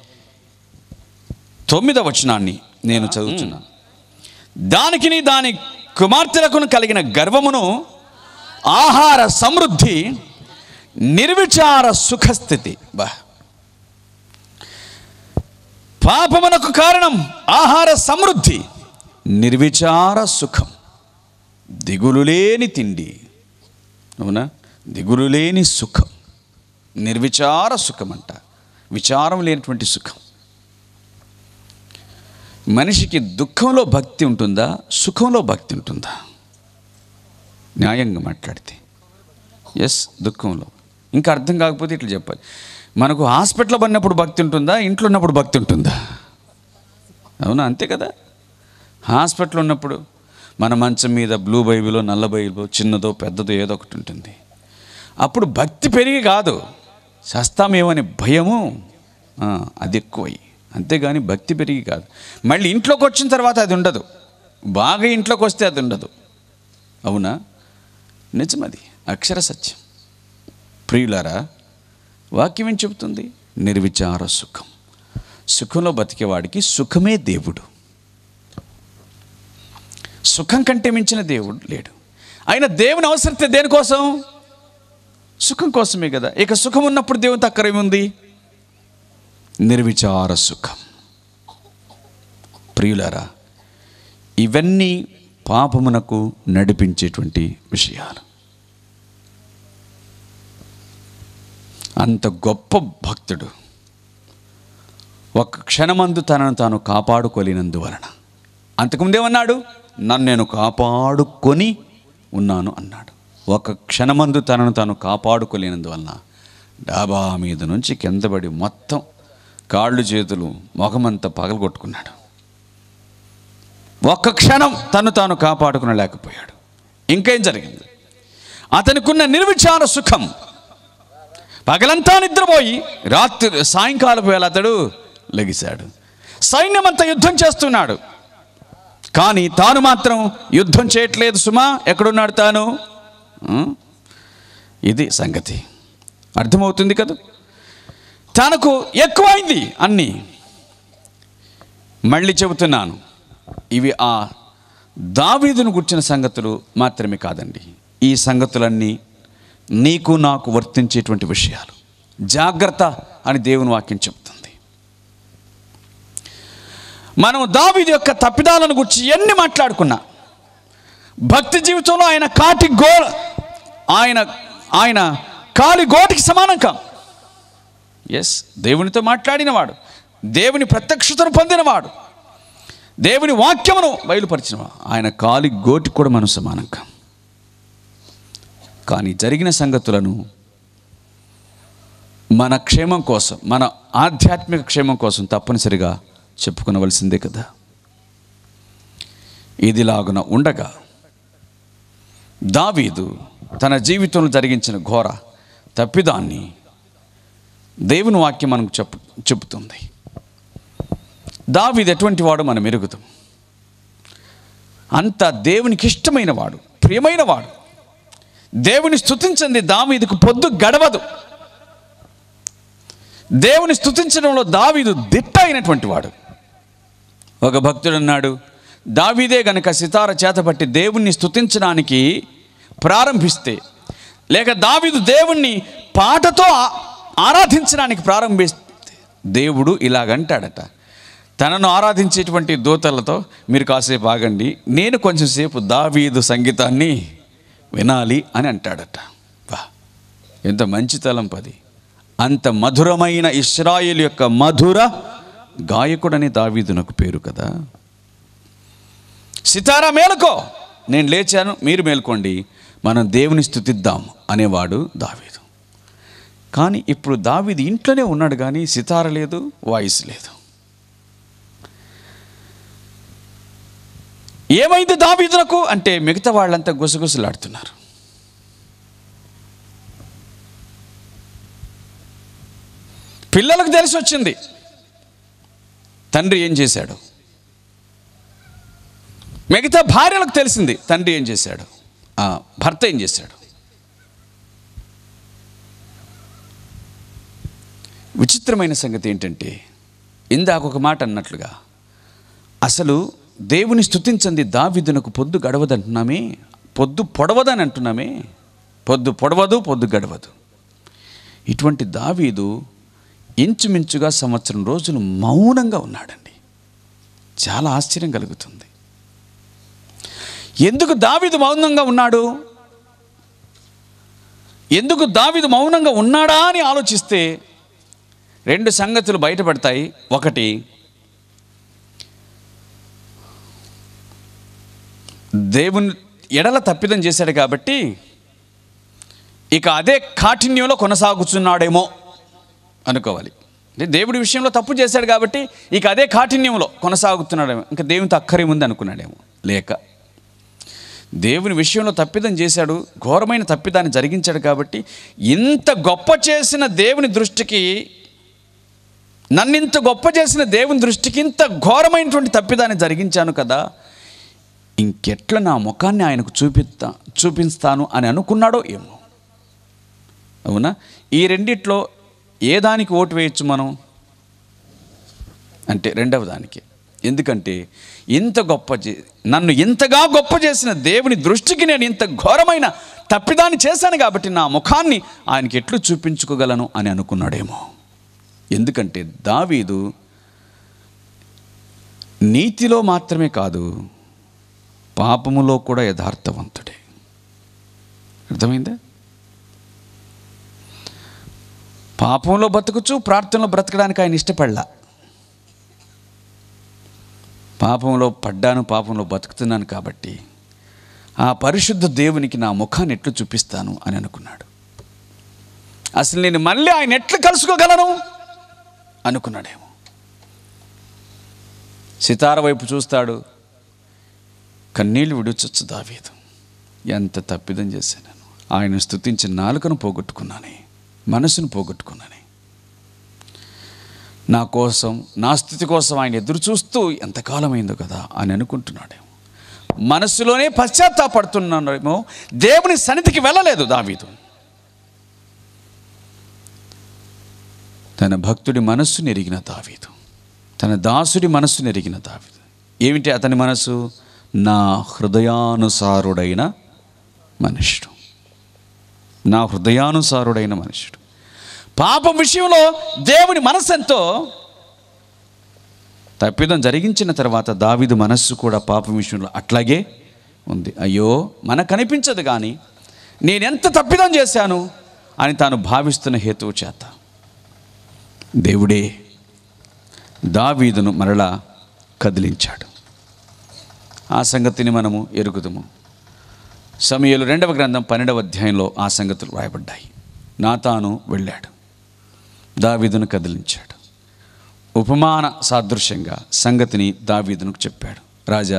తొమ్మిదవ వచనాన్ని నేను చదువుతున్నాను దానికిని దాని కుమార్తెలకు కలిగిన గర్వమును ఆహార సమృద్ధి నిర్విచార సుఖస్థితి బా పాపమునకు కారణం ఆహార సమృద్ధి నిర్విచార సుఖం దిగులు లేని తిండి అవునా దిగులు లేని సుఖం నిర్విచార సుఖం అంట విచారం లేనటువంటి సుఖం మనిషికి దుఃఖంలో భక్తి ఉంటుందా సుఖంలో భక్తి ఉంటుందా న్యాయంగా మాట్లాడితే ఎస్ దుఃఖంలో ఇంకా అర్థం కాకపోతే ఇట్లా చెప్పాలి మనకు హాస్పిటల్లో పడినప్పుడు భక్తి ఉంటుందా ఇంట్లో ఉన్నప్పుడు భక్తి ఉంటుందా అవునా అంతే కదా హాస్పిటల్ ఉన్నప్పుడు మన మంచం మీద బ్లూ బైబిలో నల్ల బైబిలో చిన్నదో పెద్దదో ఏదో ఒకటి ఉంటుంది అప్పుడు భక్తి పెరిగి కాదు చస్తామేమనే భయము ఆ, అది ఎక్కువై అంతేగాని భక్తి పెరిగి కాదు మళ్ళీ ఇంట్లోకి వచ్చిన తర్వాత అది ఉండదు బాగా ఇంట్లోకి వస్తే అది ఉండదు అవునా నిజమది అక్షర సత్యం ప్రియులారా వాక్యం ఏం చెబుతుంది నిర్విచార సుఖం సుఖంలో బతికేవాడికి సుఖమే దేవుడు సుఖం కంటే మించిన దేవుడు లేడు ఆయన దేవుని అవసరతే దేనికోసం సుఖం కోసమే కదా ఇక సుఖం ఉన్నప్పుడు దేవుని తక్కర ఏముంది నిర్విచార సుఖం ప్రియులారా ఇవన్నీ పాపమునకు నడిపించేటువంటి విషయాలు అంత గొప్ప భక్తుడు ఒక క్షణమందు తనను తాను కాపాడుకోలేనందువలన అంతకుముందేమన్నాడు నన్ను నేను కాపాడుకొని ఉన్నాను అన్నాడు ఒక క్షణమందు తనను తాను కాపాడుకోలేనందువలన డాబా మీద నుంచి కిందపడి మొత్తం కాళ్ళు చేతులు మొఖమంతా పగలగొట్టుకున్నాడు ఒక్క క్షణం తను తాను కాపాడుకునలేకపోయాడు ఇంకేం జరిగింది అతనికున్న నిర్విచార సుఖం పగలంతా నిద్రపోయి రాత్రి సాయంకాలపు వేళ అతడు లెగిశాడు సైన్యమంతా యుద్ధం చేస్తున్నాడు కానీ తాను మాత్రం యుద్ధం చేయట్లేదు సుమా ఎక్కడున్నాడు తాను ఉం? ఇది సంగతి అర్థమవుతుంది కదా తనకు ఎక్కువైంది అన్నీ మళ్ళీ చెబుతున్నాను ఇవి ఆ దావీదును గుర్చిన సంగతులు మాత్రమే కాదండి ఈ సంగతులన్నీ నీకు నాకు వర్తించేటువంటి విషయాలు జాగ్రత్త అని దేవుని వాక్యం చెబుతుంది మనం దావీదు యొక్క తప్పిదాలను గురించి ఎన్ని మాట్లాడుకున్నా భక్తి జీవితంలో ఆయన కాటి గో ఆయన ఆయన కాలి గోటికి సమానం కా ఎస్ దేవునితో మాట్లాడినవాడు దేవుని ప్రత్యక్షతను పొందినవాడు దేవుని వాక్యమును బయలుపరిచినవాడు ఆయన కాలి గోటికి కూడా మనం సమానం కాం కానీ జరిగిన సంగతులను మన క్షేమం కోసం మన ఆధ్యాత్మిక క్షేమం కోసం తప్పనిసరిగా చెప్పుకునవలసిందే కదా ఇదిలాగున ఉండగా దావీదు తన జీవితంలో జరిగించిన ఘోర తప్పిదాన్ని దేవుని వాక్యం మనకు చెప్పు చెబుతుంది దావీదు ఎటువంటి వాడు మనం ఎరుగుతాం అంత దేవునికి ఇష్టమైన వాడు ప్రియమైన వాడు దేవుని స్తుతించింది దావీదుకు పొద్దు గడవదు దేవుని స్తుతించడంలో దావీదు దిట్ట అయినటువంటి వాడు ఒక భక్తుడు అన్నాడు దావీదే గనక సితార చేతపట్టి దేవుణ్ణి స్తుతించడానికి ప్రారంభిస్తే లేక దావీదు దేవుణ్ణి పాటతో ఆ- ఆరాధించడానికి ప్రారంభిస్తే దేవుడు ఇలాగంటాడట తనను ఆరాధించేటువంటి దూతలతో మీరు కాసేపు ఆగండి నేను కొంచెం సేపు దావీదు సంగీతాన్ని వినాలి అని అంటాడట వా ఎంత మంచి తలంపది అంత మధురమైన ఇస్రాయేల్ యొక్క మధుర గాయకుడని దావీదునకు పేరు కదా సితారా మేలుకో నేను లేచాను మీరు మేల్కోండి మనం దేవుని స్థుతిద్దాం అనేవాడు దావీదు కానీ ఇప్పుడు దావీదు ఇంట్లోనే ఉన్నాడు కానీ సితార లేదు వాయిస్ లేదు ఏమైంది దావీదునకు అంటే మిగతా వాళ్ళంతా గుసగుసలాడుతున్నారు పిల్లలకు తెలిసి వచ్చింది తండ్రి ఏం చేశాడు మిగతా భార్యలకు తెలిసింది తండ్రి ఏం చేశాడు ఆ, భర్త ఏం చేశాడు విచిత్రమైన సంగతి ఏంటంటే ఇందాక ఒక మాట అన్నట్లుగా అసలు దేవుని స్తుతించంది దావిదునకు పొద్దు గడవదంటున్నామే పొద్దు పొడవదని అంటున్నామే పొద్దు పొడవదు పొద్దు గడవదు ఇటువంటి దావీదు ఇంచుమించుగా సంవత్సరం రోజులు మౌనంగా ఉన్నాడండి చాలా ఆశ్చర్యం కలుగుతుంది ఎందుకు దావీదు మౌనంగా ఉన్నాడు ఎందుకు దావీదు మౌనంగా ఉన్నాడా అని ఆలోచిస్తే రెండు సంగతులు బయటపడతాయి ఒకటి దేవుని ఎడల తప్పిదం చేశాడు కాబట్టి ఇక అదే కాఠిన్యంలో కొనసాగుతున్నాడేమో అనుకోవాలి అంటే దేవుడి విషయంలో తప్పు చేశాడు కాబట్టి ఇక అదే కాఠిన్యంలో కొనసాగుతున్నాడేమో ఇంకా దేవునితో అక్కరే ఉంది అనుకున్నాడేమో లేక దేవుని విషయంలో తప్పిదం చేశాడు ఘోరమైన తప్పిదాన్ని జరిగించాడు కాబట్టి ఇంత గొప్ప చేసిన దేవుని దృష్టికి నన్ను ఇంత గొప్ప చేసిన దేవుని దృష్టికి ఇంత ఘోరమైనటువంటి తప్పిదాన్ని జరిగించాను కదా ఇంకెట్లా నా ముఖాన్ని ఆయనకు చూపిస్తా చూపిస్తాను అని అనుకున్నాడో ఏమో అవునా ఈ రెండిట్లో ఏ దానికి ఓటు వేయచ్చు మనం అంటే రెండవ దానికి ఎందుకంటే ఇంత గొప్ప చే నన్ను ఇంతగా గొప్ప చేసిన దేవుని దృష్టికి నేను ఇంత ఘోరమైన తప్పిదాన్ని చేశాను కాబట్టి నా ముఖాన్ని ఆయనకి ఎట్లు చూపించుకోగలను అని అనుకున్నాడేమో ఎందుకంటే దావీదు నీతిలో మాత్రమే కాదు పాపములో కూడా యథార్థవంతుడే అర్థమైందా పాపంలో బతుకుచు ప్రార్థనలో బ్రతకడానికి ఆయన ఇష్టపడలా పాపంలో పడ్డాను పాపంలో బతుకుతున్నాను కాబట్టి ఆ పరిశుద్ధ దేవునికి నా ముఖాన్ని ఎట్లు చూపిస్తాను అని అనుకున్నాడు అసలు నేను మళ్ళీ ఆయన ఎట్లు కలుసుకోగలను అనుకున్నాడేమో సితార వైపు చూస్తాడు కన్నీళ్లు విడుచొచ్చు దావీదు ఎంత తప్పిదం చేశాను నేను ఆయన స్థుతించిన నాలుకను పోగొట్టుకున్నానే మనసును పోగొట్టుకున్నానే నా కోసం నా స్థితి కోసం ఆయన ఎదురు చూస్తూ ఎంతకాలమైందో కదా అని అనుకుంటున్నాడేమో మనసులోనే పశ్చాత్తాపడుతున్నాడేమో దేవుని సన్నిధికి వెళ్ళలేదు దావీదు తన భక్తుడి మనస్సును ఎరిగిన దావీదు తన దాసుడి మనస్సును ఎరిగిన దావీదు ఏమిటి అతని మనసు నా హృదయానుసారుడైన మనుష్యుడు నా హృదయానుసారుడైన మనుష్యుడు పాపం విషయంలో దేవుని మనస్సు ఎంతో తప్పిదం జరిగించిన తర్వాత దావీదు మనస్సు కూడా పాపం విషయంలో అట్లాగే ఉంది అయ్యో మనకు కనిపించదు కానీ నేనెంత తప్పిదం చేశాను అని తాను భావిస్తున్న హేతువు చేత దేవుడే దావీదును మరలా కదిలించాడు ఆ సంగతిని మనము ఎరుగుదము సమయలు రెండవ గ్రంథం పన్నెండవ అధ్యాయంలో ఆ సంగతులు రాయబడ్డాయి నాతాను వెళ్ళాడు దావీదును కదిలించాడు ఉపమాన సాదృశ్యంగా సంగతిని దావీదునకు చెప్పాడు రాజా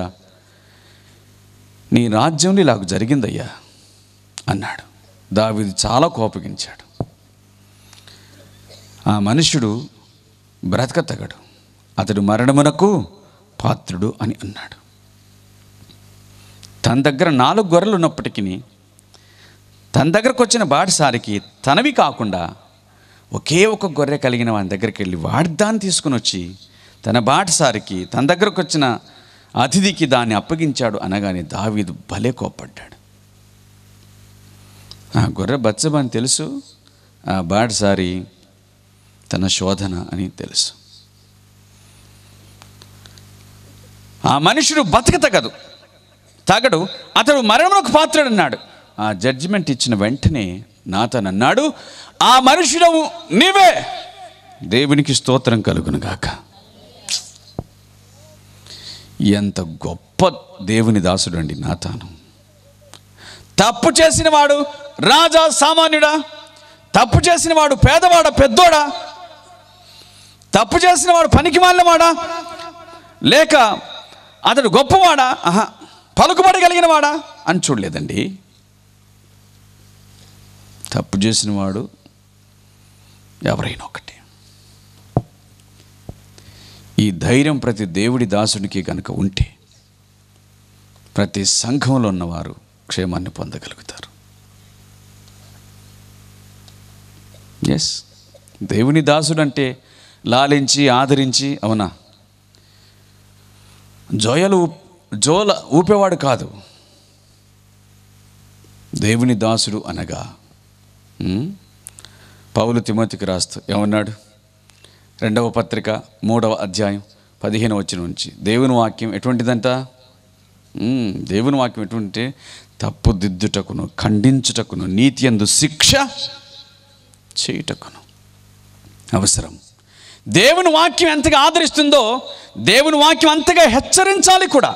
నీ రాజ్యంలో ఇలాగ జరిగిందయ్యా అన్నాడు దావీదు చాలా కోపగించాడు ఆ మనుష్యుడు బ్రతకతగడు అతడు మరణమునకు పాత్రుడు అని అన్నాడు తన దగ్గర నాలుగు గొర్రెలు ఉన్నప్పటికీ తన దగ్గరకు వచ్చిన బాటసారికి తనవి కాకుండా ఒకే ఒక గొర్రె కలిగిన వాని దగ్గరికి వెళ్ళి వాడి దాన్ని తీసుకుని వచ్చి తన బాటసారికి తన దగ్గరకు వచ్చిన అతిథికి దాన్ని అప్పగించాడు అనగానే దావీదు భలే కోప్పడ్డాడు ఆ గొర్రె బచ్చబని తెలుసు ఆ బాటసారి తన శోధన అని తెలుసు ఆ మనుషుడు బతక తగదు తగడు అతడు మరణమునకు పాత్రుడు అన్నాడు ఆ జడ్జిమెంట్ ఇచ్చిన వెంటనే నాతను అన్నాడు ఆ మనుషుడవు నీవే దేవునికి స్తోత్రం కలుగునుగాక ఎంత గొప్ప దేవుని దాసుడు అండి నాతాను తప్పు చేసిన వాడు రాజా సామాన్యుడా తప్పు చేసిన వాడు పేదవాడా పెద్దోడా తప్పు చేసిన వాడు పనికి మాలినవాడా లేక అతడు గొప్పవాడా ఆహా పలుకుబడి కలిగిన వాడా అని చూడలేదండి తప్పు చేసిన వాడు ఎవరైనా ఒకటే ఈ ధైర్యం ప్రతి దేవుడి దాసునికి కనుక ఉంటే ప్రతి సంఘంలో ఉన్నవారు క్షేమాన్ని పొందగలుగుతారు ఎస్ దేవుని దాసుడు అంటే లాలించి ఆదరించి అవునా జోయలు ఊప్- జోల ఊపేవాడు కాదు దేవుని దాసుడు అనగా ఉమ్, పౌలు తిమోతికి రాస్తూ ఏమన్నాడు రెండవ పత్రిక మూడవ అధ్యాయం పదిహేను వచ్చిన నుంచి దేవుని వాక్యం ఎటువంటిదంట ఉమ్, దేవుని వాక్యం ఎటువంటి తప్పు దిద్దుటకును ఖండించుటకును నీతి ఎందు శిక్ష చేయుటకును అవసరం దేవుని వాక్యం ఎంతగా ఆదరిస్తుందో దేవుని వాక్యం అంతగా హెచ్చరించాలి కూడా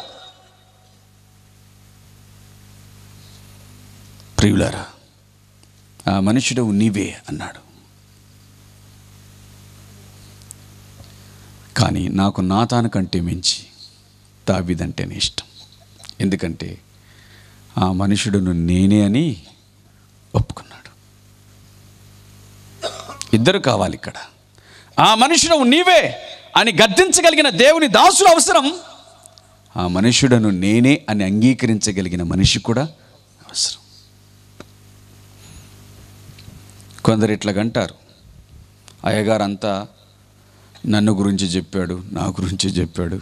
ప్రియులారా ఆ మనుషుడు నీవే అన్నాడు కానీ నాకు నాతాను కంటే మించి దావీదంటేనే ఇష్టం ఎందుకంటే ఆ మనుషుడును నేనే అని ఒప్పుకున్నాడు ఇద్దరు కావాలి ఇక్కడ ఆ మనుషుడు నీవే అని గద్దించగలిగిన దేవుని దాసుడు అవసరం ఆ మనుషుడను నేనే అని అంగీకరించగలిగిన మనిషి కూడా అవసరం కొందరు ఇట్లాగంటారు అయ్యగారు అంతా నన్ను గురించి చెప్పాడు నా గురించి చెప్పాడు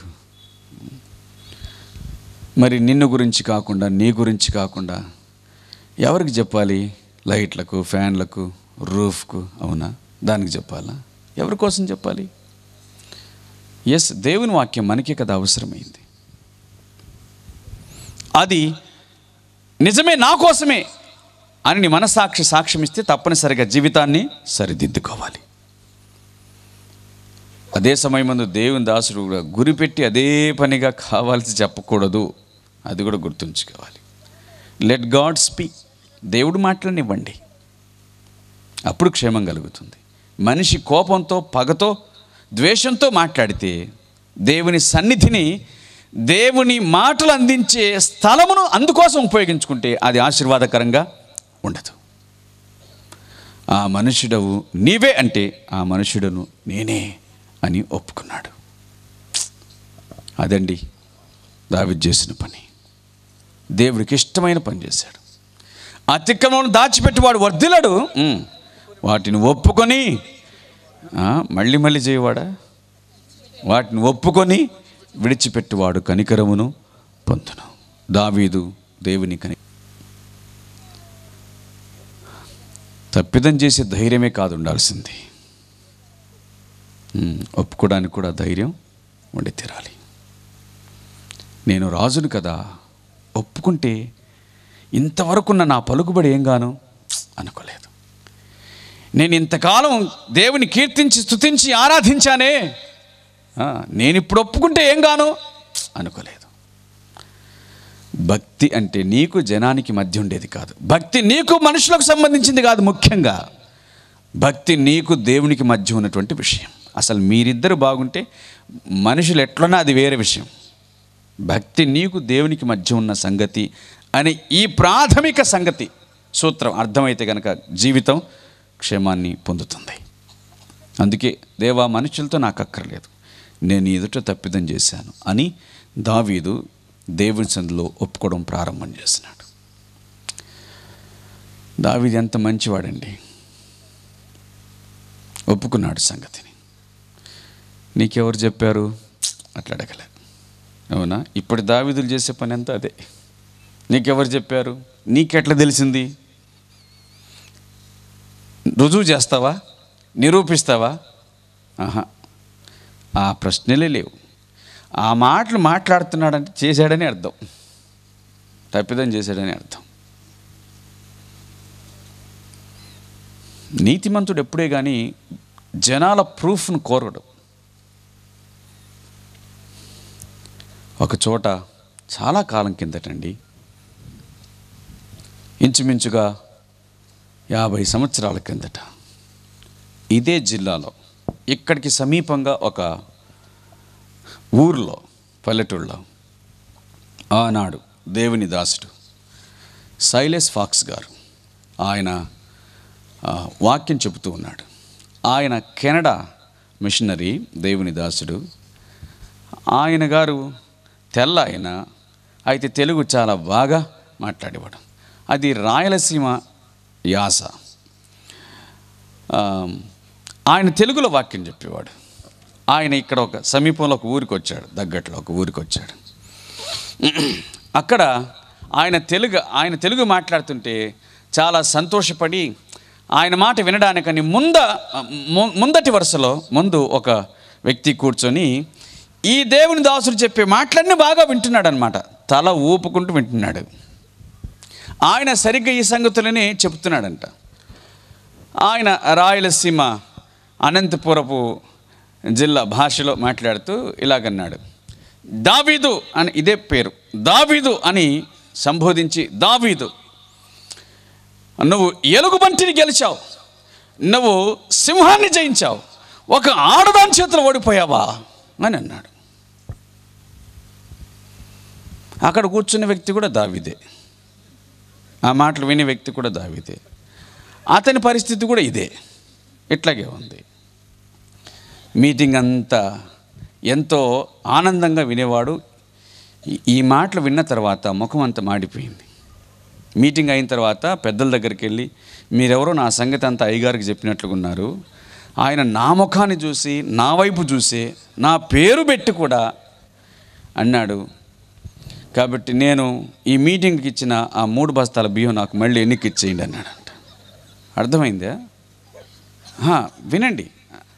మరి నిన్ను గురించి కాకుండా నీ గురించి కాకుండా ఎవరికి చెప్పాలి లైట్లకు ఫ్యాన్లకు రూఫ్కు అవునా దానికి చెప్పాలా ఎవరి కోసం చెప్పాలి ఎస్ దేవుని వాక్యం మనకే కదా అవసరమైంది అది నిజమే నా కోసమే అని నీ మనసాక్షి సాక్ష్యం ఇస్తే తప్పనిసరిగా జీవితాన్ని సరిదిద్దుకోవాలి అదే సమయమందు దేవుని దాసుడు కూడా గురిపెట్టి అదే పనిగా కావాల్సి చెప్పకూడదు అది కూడా గుర్తుంచుకోవాలి లెట్ గాడ్ స్పీక్ దేవుడు మాటలనివ్వండి అప్పుడు క్షేమం కలుగుతుంది మనిషి కోపంతో పగతో ద్వేషంతో మాట్లాడితే దేవుని సన్నిధిని దేవుని మాటలు అందించే స్థలమును అందుకోసం ఉపయోగించుకుంటే అది ఆశీర్వాదకరంగా ఉండదు ఆ మనుషుడవు నీవే అంటే ఆ మనుషుడను నేనే అని ఒప్పుకున్నాడు అదండి దావిద్ చేసిన పని దేవుడికి ఇష్టమైన పని చేశాడు అతిక్రమం దాచిపెట్టేవాడు వర్ధిలడు ఉమ్. వాటిని ఒప్పుకొని ఆ, మళ్ళీ మళ్ళీ చేయవాడా వాటిని ఒప్పుకొని విడిచిపెట్టువాడు కనికరమును పొందును దావీదు దేవుని కని తప్పిదం చేసే ధైర్యమే కాదు ఉండాల్సింది ఉమ్, ఒప్పుకోవడానికి కూడా ధైర్యం ఉండి తీరాలి నేను రాజును కదా ఒప్పుకుంటే ఇంతవరకున్న నా పలుకుబడి ఏం గాను అనుకోలేదు నేను ఇంతకాలం దేవుని కీర్తించి స్తుతించి ఆరాధించానే ఆ, నేను ఇప్పుడు ఒప్పుకుంటే ఏం గాను అనుకోలేదు భక్తి అంటే నీకు జనానికి మధ్య ఉండేది కాదు భక్తి నీకు మనుషులకు సంబంధించింది కాదు ముఖ్యంగా భక్తి నీకు దేవునికి మధ్య ఉన్నటువంటి విషయం అసలు మీరిద్దరు బాగుంటే మనుషులు ఎట్లన్నా అది వేరే విషయం భక్తి నీకు దేవునికి మధ్య ఉన్న సంగతి అనే ఈ ప్రాథమిక సంగతి సూత్రం అర్థమైతే కనుక జీవితం క్షేమాన్ని పొందుతుంది అందుకే దేవా మనుషులతో నాకు అక్కర్లేదు నేను ఎదుట తప్పిదం చేశాను అని దావీదు దేవుని సందులో ఒప్పుకోవడం ప్రారంభం చేసినాడు దావీదు ఎంత మంచివాడండి ఒప్పుకున్నాడు సంగతిని నీకెవరు చెప్పారు అట్లా అడగలే అవునా ఇప్పుడు దావీదులు చేసే పని అంతా అదే నీకెవరు చెప్పారు నీకెట్లా తెలిసింది రుజువు చేస్తావా నిరూపిస్తావా ఆహా ఆ ప్రశ్నలే లేవు ఆ మాటలు మాట్లాడుతున్నాడంటే చేశాడని అర్థం తప్పిదం చేశాడని అర్థం నీతిమంతుడు ఎప్పుడే కానీ జనాల ప్రూఫ్ను కోరడు ఒక చోట చాలా కాలం కిందటండి ఇంచుమించుగా యాభై సంవత్సరాల కిందట ఇదే జిల్లాలో ఇక్కడికి సమీపంగా ఒక ఊర్లో పల్లెటూళ్ళలో ఆనాడు దేవుని దాసుడు సైలెస్ ఫాక్స్ గారు ఆయన ఆ, వాక్యం చెబుతూ ఉన్నాడు ఆయన కెనడా మిషనరీ దేవుని దాసుడు ఆయన గారు తెల్ల ఆయన అయితే తెలుగు చాలా బాగా మాట్లాడేవాడు అది రాయలసీమ యాస ఆ, ఆయన తెలుగులో వాక్యం చెప్పేవాడు ఆయన ఇక్కడ ఒక సమీపంలో ఒక ఊరికి వచ్చాడు దగ్గట్లో ఒక ఊరికి వచ్చాడు అక్కడ ఆయన తెలుగు ఆయన తెలుగు మాట్లాడుతుంటే చాలా సంతోషపడి ఆయన మాట వినడానికని ముంద ము- ముందటి వరుసలో ముందు ఒక వ్యక్తి కూర్చొని ఈ దేవుని దాసుడు చెప్పే మాటలన్నీ బాగా వింటున్నాడు అనమాట తల ఊపుకుంటూ వింటున్నాడు ఆయన సరిగ్గా ఈ సంగతులని చెప్తున్నాడంట ఆయన రాయలసీమ అనంతపురపు జిల్లా భాషలో మాట్లాడుతూ ఇలాగన్నాడు దావీదు అని ఇదే పేరు దావీదు అని సంబోధించి దావీదు నువ్వు ఎలుగుబంటిని గెలిచావు నువ్వు సింహాన్ని జయించావు ఒక ఆడదాని చేతులు ఓడిపోయావా అని అన్నాడు అక్కడ కూర్చున్న వ్యక్తి కూడా దావీదే ఆ మాటలు వినే వ్యక్తి కూడా దావీదే అతని పరిస్థితి కూడా ఇదే ఇట్లాగే ఉంది మీటింగ్ అంతా ఎంతో ఆనందంగా వినేవాడు ఈ- ఈ మాటలు విన్న తర్వాత ముఖం అంతా మాడిపోయింది మీటింగ్ అయిన తర్వాత పెద్దల దగ్గరికి వెళ్ళి మీరెవరో నా సంగతి అంతా అయ్యగారికి చెప్పినట్లుగా ఉన్నారు ఆయన నా ముఖాన్ని చూసి నా వైపు చూసి నా పేరు పెట్టి కూడా అన్నాడు కాబట్టి నేను ఈ మీటింగ్కి ఇచ్చిన ఆ మూడు బస్తాల బియ్యం నాకు మళ్ళీ ఎన్నిక ఇచ్చేయండి అన్నాడంట అర్థమైందా హా, వినండి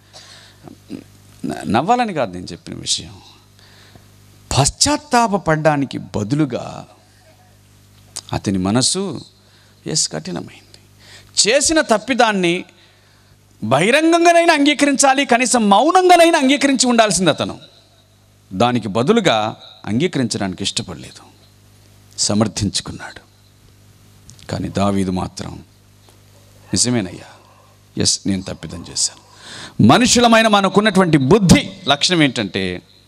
న- నవ్వాలని కాదు నేను చెప్పిన విషయం పశ్చాత్తాపపడ్డానికి బదులుగా అతని మనసు ఎస్ కఠినమైంది చేసిన తప్పిదాన్ని బహిరంగంగానైనా అంగీకరించాలి కనీసం మౌనంగానైనా అంగీకరించి ఉండాల్సింది అతను దానికి బదులుగా అంగీకరించడానికి ఇష్టపడలేదు సమర్థించుకున్నాడు కానీ దావీదు మాత్రం నిజమేనయ్యా ఎస్ నేను తప్పిదం చేశాను మనుషులమైన మనకున్నటువంటి బుద్ధి లక్షణం ఏంటంటే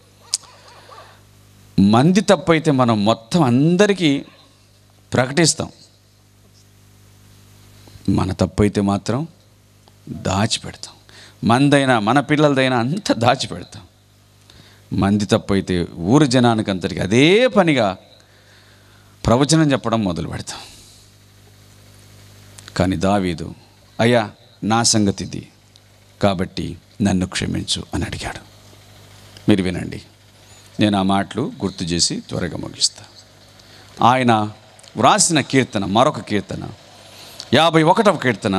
మంది తప్పైతే మనం మొత్తం అందరికీ ప్రకటిస్తాం మన తప్పైతే మాత్రం దాచిపెడతాం మందైనా మన పిల్లలదైనా అంతా దాచిపెడతాం మంది తప్పైతే ఊరు జనానికి అంతటికి అదే పనిగా ప్రవచనం చెప్పడం మొదలు పెడతాం కానీ దావీదు అయ్యా నా సంగతి ఇది కాబట్టి నన్ను క్షమించు అని అడిగాడు మీరు వినండి నేను ఆ మాటలు గుర్తు చేసి త్వరగా ముగిస్తా ఆయన వ్రాసిన కీర్తన మరొక కీర్తన యాభై ఒకటవ కీర్తన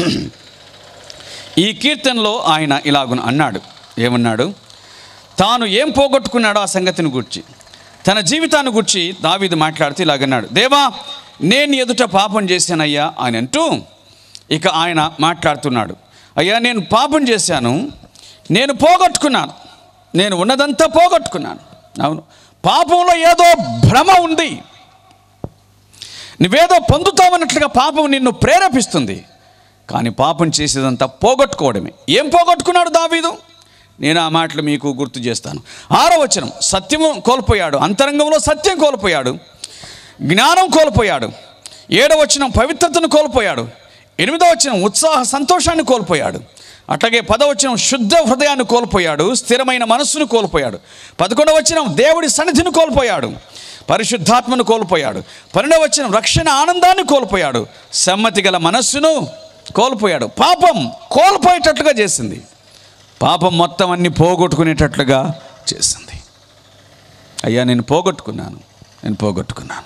ఈ కీర్తనలో ఆయన ఇలాగున అన్నాడు ఏమన్నాడు తాను ఏం పోగొట్టుకున్నాడో ఆ సంగతిని గుర్చి తన జీవితాన్ని గుర్చి దావీదు మాట్లాడుతూ ఇలాగన్నాడు దేవా నేను ఎదుట పాపం చేశానయ్యా అని అంటూ ఇక ఆయన మాట్లాడుతున్నాడు అయ్యా నేను పాపం చేశాను నేను పోగొట్టుకున్నాను నేను ఉన్నదంతా పోగొట్టుకున్నాను అవును పాపంలో ఏదో భ్రమ ఉంది నువ్వేదో పొందుతావన్నట్లుగా పాపం నిన్ను ప్రేరేపిస్తుంది కానీ పాపం చేసేదంతా పోగొట్టుకోవడమే ఏం పోగొట్టుకున్నాడు దావీదు నేను ఆ మాటలు మీకు గుర్తు చేస్తాను ఆరో వచనం సత్యము కోల్పోయాడు అంతరంగంలో సత్యం కోల్పోయాడు జ్ఞానం కోల్పోయాడు ఏడవ వచనం పవిత్రతను కోల్పోయాడు ఎనిమిదవ వచనం ఉత్సాహ సంతోషాన్ని కోల్పోయాడు అట్లాగే పదవచనం శుద్ధ హృదయాన్ని కోల్పోయాడు స్థిరమైన మనస్సును కోల్పోయాడు పదకొండవ వచనం దేవుడి సన్నిధిని కోల్పోయాడు పరిశుద్ధాత్మను కోల్పోయాడు పన్నెండవ వచనం రక్షణ ఆనందాన్ని కోల్పోయాడు సమ్మతి గల మనస్సును కోల్పోయాడు పాపం కోల్పోయేటట్లుగా చేసింది పాపం మొత్తం అన్ని పోగొట్టుకునేటట్లుగా చేసింది అయ్యా నేను పోగొట్టుకున్నాను నేను పోగొట్టుకున్నాను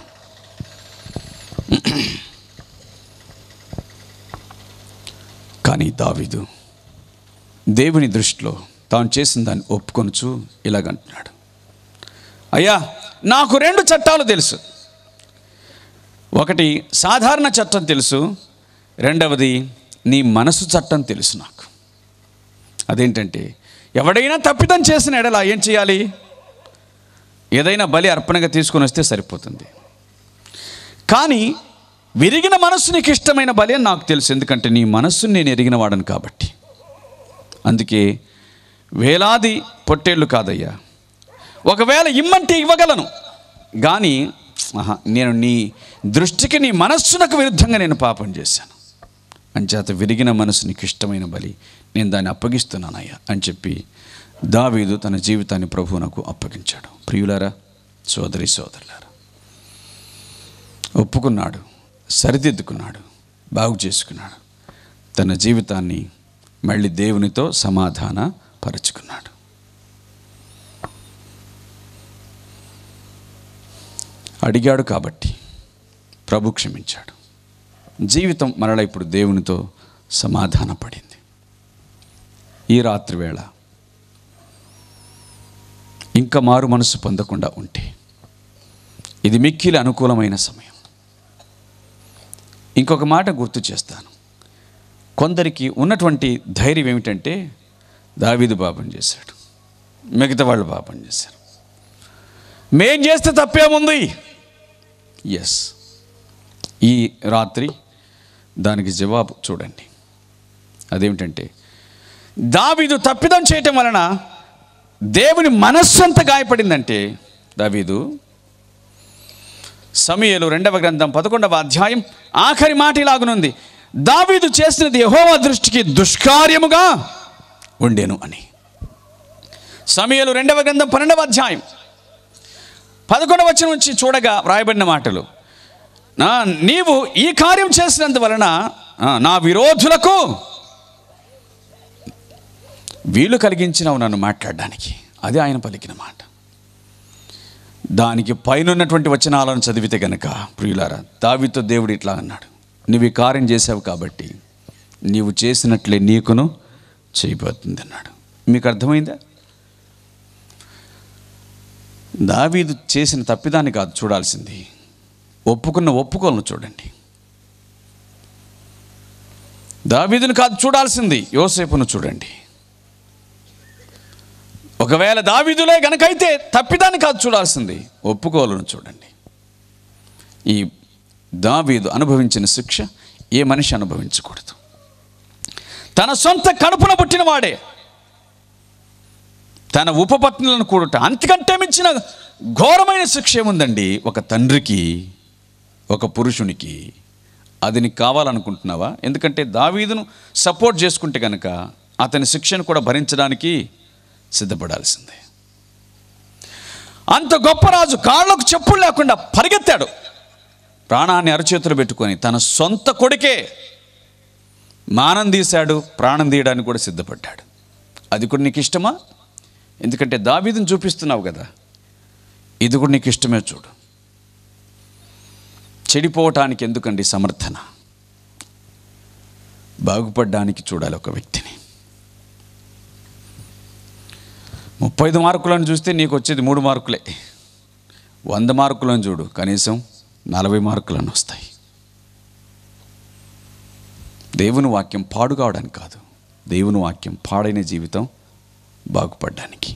కానీ దావీదు దేవుని దృష్టిలో తాను చేసిన దాన్ని ఒప్పుకొనుచు ఇలాగంటున్నాడు అయ్యా నాకు రెండు చట్టాలు తెలుసు ఒకటి సాధారణ చట్టం తెలుసు రెండవది నీ మనసు చట్టం తెలుసు నాకు అదేంటంటే ఎవడైనా తప్పిదం చేసిన ఎడల ఏం చేయాలి ఏదైనా బలి అర్పణగా తీసుకొని వస్తే సరిపోతుంది కానీ విరిగిన మనస్సు నీకు ఇష్టమైన బలి అని నాకు తెలుసు ఎందుకంటే నీ మనస్సుని నేను ఎరిగిన వాడను కాబట్టి అందుకే వేలాది పొట్టేళ్ళు కాదయ్యా ఒకవేళ ఇమ్మంటే ఇవ్వగలను కానీ ఆహా, నేను నీ దృష్టికి నీ మనస్సునకు విరుద్ధంగా నేను పాపం చేశాను అంచేత విరిగిన మనసు నీకు ఇష్టమైన బలి నేను దాన్ని అప్పగిస్తున్నానయ్యా అని చెప్పి దావీదు తన జీవితాన్ని ప్రభువునకు అప్పగించాడు ప్రియులారా సోదరి సోదరులారా ఒప్పుకున్నాడు సరిదిద్దుకున్నాడు బాగు చేసుకున్నాడు తన జీవితాన్ని మళ్ళీ దేవునితో సమాధాన పరుచుకున్నాడు అడిగాడు కాబట్టి ప్రభు క్షమించాడు జీవితం మరల ఇప్పుడు దేవునితో సమాధాన పడింది ఈ రాత్రి వేళ ఇంకా మారు మనసు పొందకుండా ఉంటే ఇది మిక్కిలి అనుకూలమైన సమయం ఇంకొక మాట గుర్తు చేస్తాను కొందరికి ఉన్నటువంటి ధైర్యం ఏమిటంటే దావీదు పాపం చేశాడు మిగతా వాళ్ళు పాపం చేశారు మేం చేస్తే తప్పేముంది ఎస్ ఈ రాత్రి దానికి జవాబు చూడండి అదేమిటంటే దావీదు తప్పిదం చేయటం వలన దేవుని మనస్సు అంత గాయపడిందంటే దావీదు సమయలు రెండవ గ్రంథం పదకొండవ అధ్యాయం ఆఖరి మాట ఇలాగునుంది దావీదు చేసినది యెహోవా దృష్టికి దుష్కార్యముగా ఉండేను అని సమయలు రెండవ గ్రంథం పన్నెండవ అధ్యాయం పదకొండవ వచనం నుంచి చూడగా వ్రాయబడిన మాటలు నా నీవు ఈ కార్యం చేసినందువలన ఆ, నా విరోధులకు వీలు కలిగించినవు నన్ను మాట్లాడడానికి అది ఆయన పలికిన మాట దానికి పైనున్నటువంటి వచనాలను చదివితే గనక ప్రియులారా దావితో దేవుడు ఇట్లా అన్నాడు నువ్వు ఈ కార్యం చేసావు కాబట్టి నీవు చేసినట్లే నీకును చేయబోతుంది అన్నాడు మీకు అర్థమైందా దావీదు చేసిన తప్పిదాన్ని కాదు చూడాల్సింది ఒప్పుకున్న ఒప్పుకోలను చూడండి దావీదును కాదు చూడాల్సింది యోసేపును చూడండి ఒకవేళ దావీదులే గనకైతే తప్పిదాన్ని కాదు చూడాల్సింది ఒప్పుకోలను చూడండి ఈ దావీదు అనుభవించిన శిక్ష ఏ మనిషి అనుభవించకూడదు తన సొంత కడుపున పుట్టిన వాడే తన ఉపపత్నులను కూడట అంతకంటే మించిన ఘోరమైన శిక్ష ఏముందండి ఒక తండ్రికి ఒక పురుషునికి అది నీకు కావాలనుకుంటున్నావా ఎందుకంటే దావీదును సపోర్ట్ చేసుకుంటే కనుక అతని శిక్షను కూడా భరించడానికి సిద్ధపడాల్సిందే అంత గొప్ప రాజు కాళ్ళకు చెప్పులు లేకుండా పరిగెత్తాడు ప్రాణాన్ని అరచేతులు పెట్టుకొని తన సొంత కొడుకే మానం తీశాడు ప్రాణం తీయడానికి కూడా సిద్ధపడ్డాడు అది కూడా నీకు ఇష్టమా ఎందుకంటే దావీదుని చూపిస్తున్నావు కదా ఇది కూడా నీకు ఇష్టమే చూడు చెడిపోవటానికి ఎందుకండి సమర్థన బాగుపడ్డానికి చూడాలి ఒక వ్యక్తిని ముప్పై ఐదు మార్కులను చూస్తే నీకు వచ్చేది మూడు మార్కులే వంద మార్కులను చూడు కనీసం నలభై మార్కులను వస్తాయి దేవుని వాక్యం పాడు కావడానికి కాదు దేవుని వాక్యం పాడైన జీవితం బాగుపడ్డానికి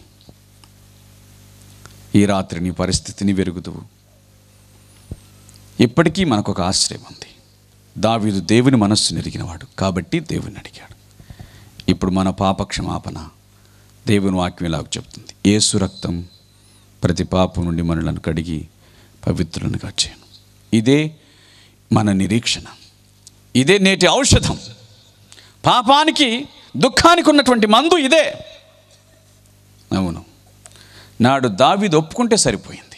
ఈ రాత్రి నీ పరిస్థితిని వెరుగుదువు ఇప్పటికీ మనకు ఒక ఆశ్రయం ఉంది దావీదు దేవుని మనస్సును ఎరిగినవాడు కాబట్టి దేవుని అడిగాడు ఇప్పుడు మన పాప క్షమాపణ దేవుని వాక్యం ఇలాగ చెప్తుంది ఏసు రక్తం ప్రతి పాపం నుండి మనలను కడిగి పవిత్రులనుగా చేయను ఇదే మన నిరీక్షణ ఇదే నేటి ఔషధం పాపానికి దుఃఖానికి ఉన్నటువంటి మందు ఇదే అవును నాడు దావీదు ఒప్పుకుంటే సరిపోయింది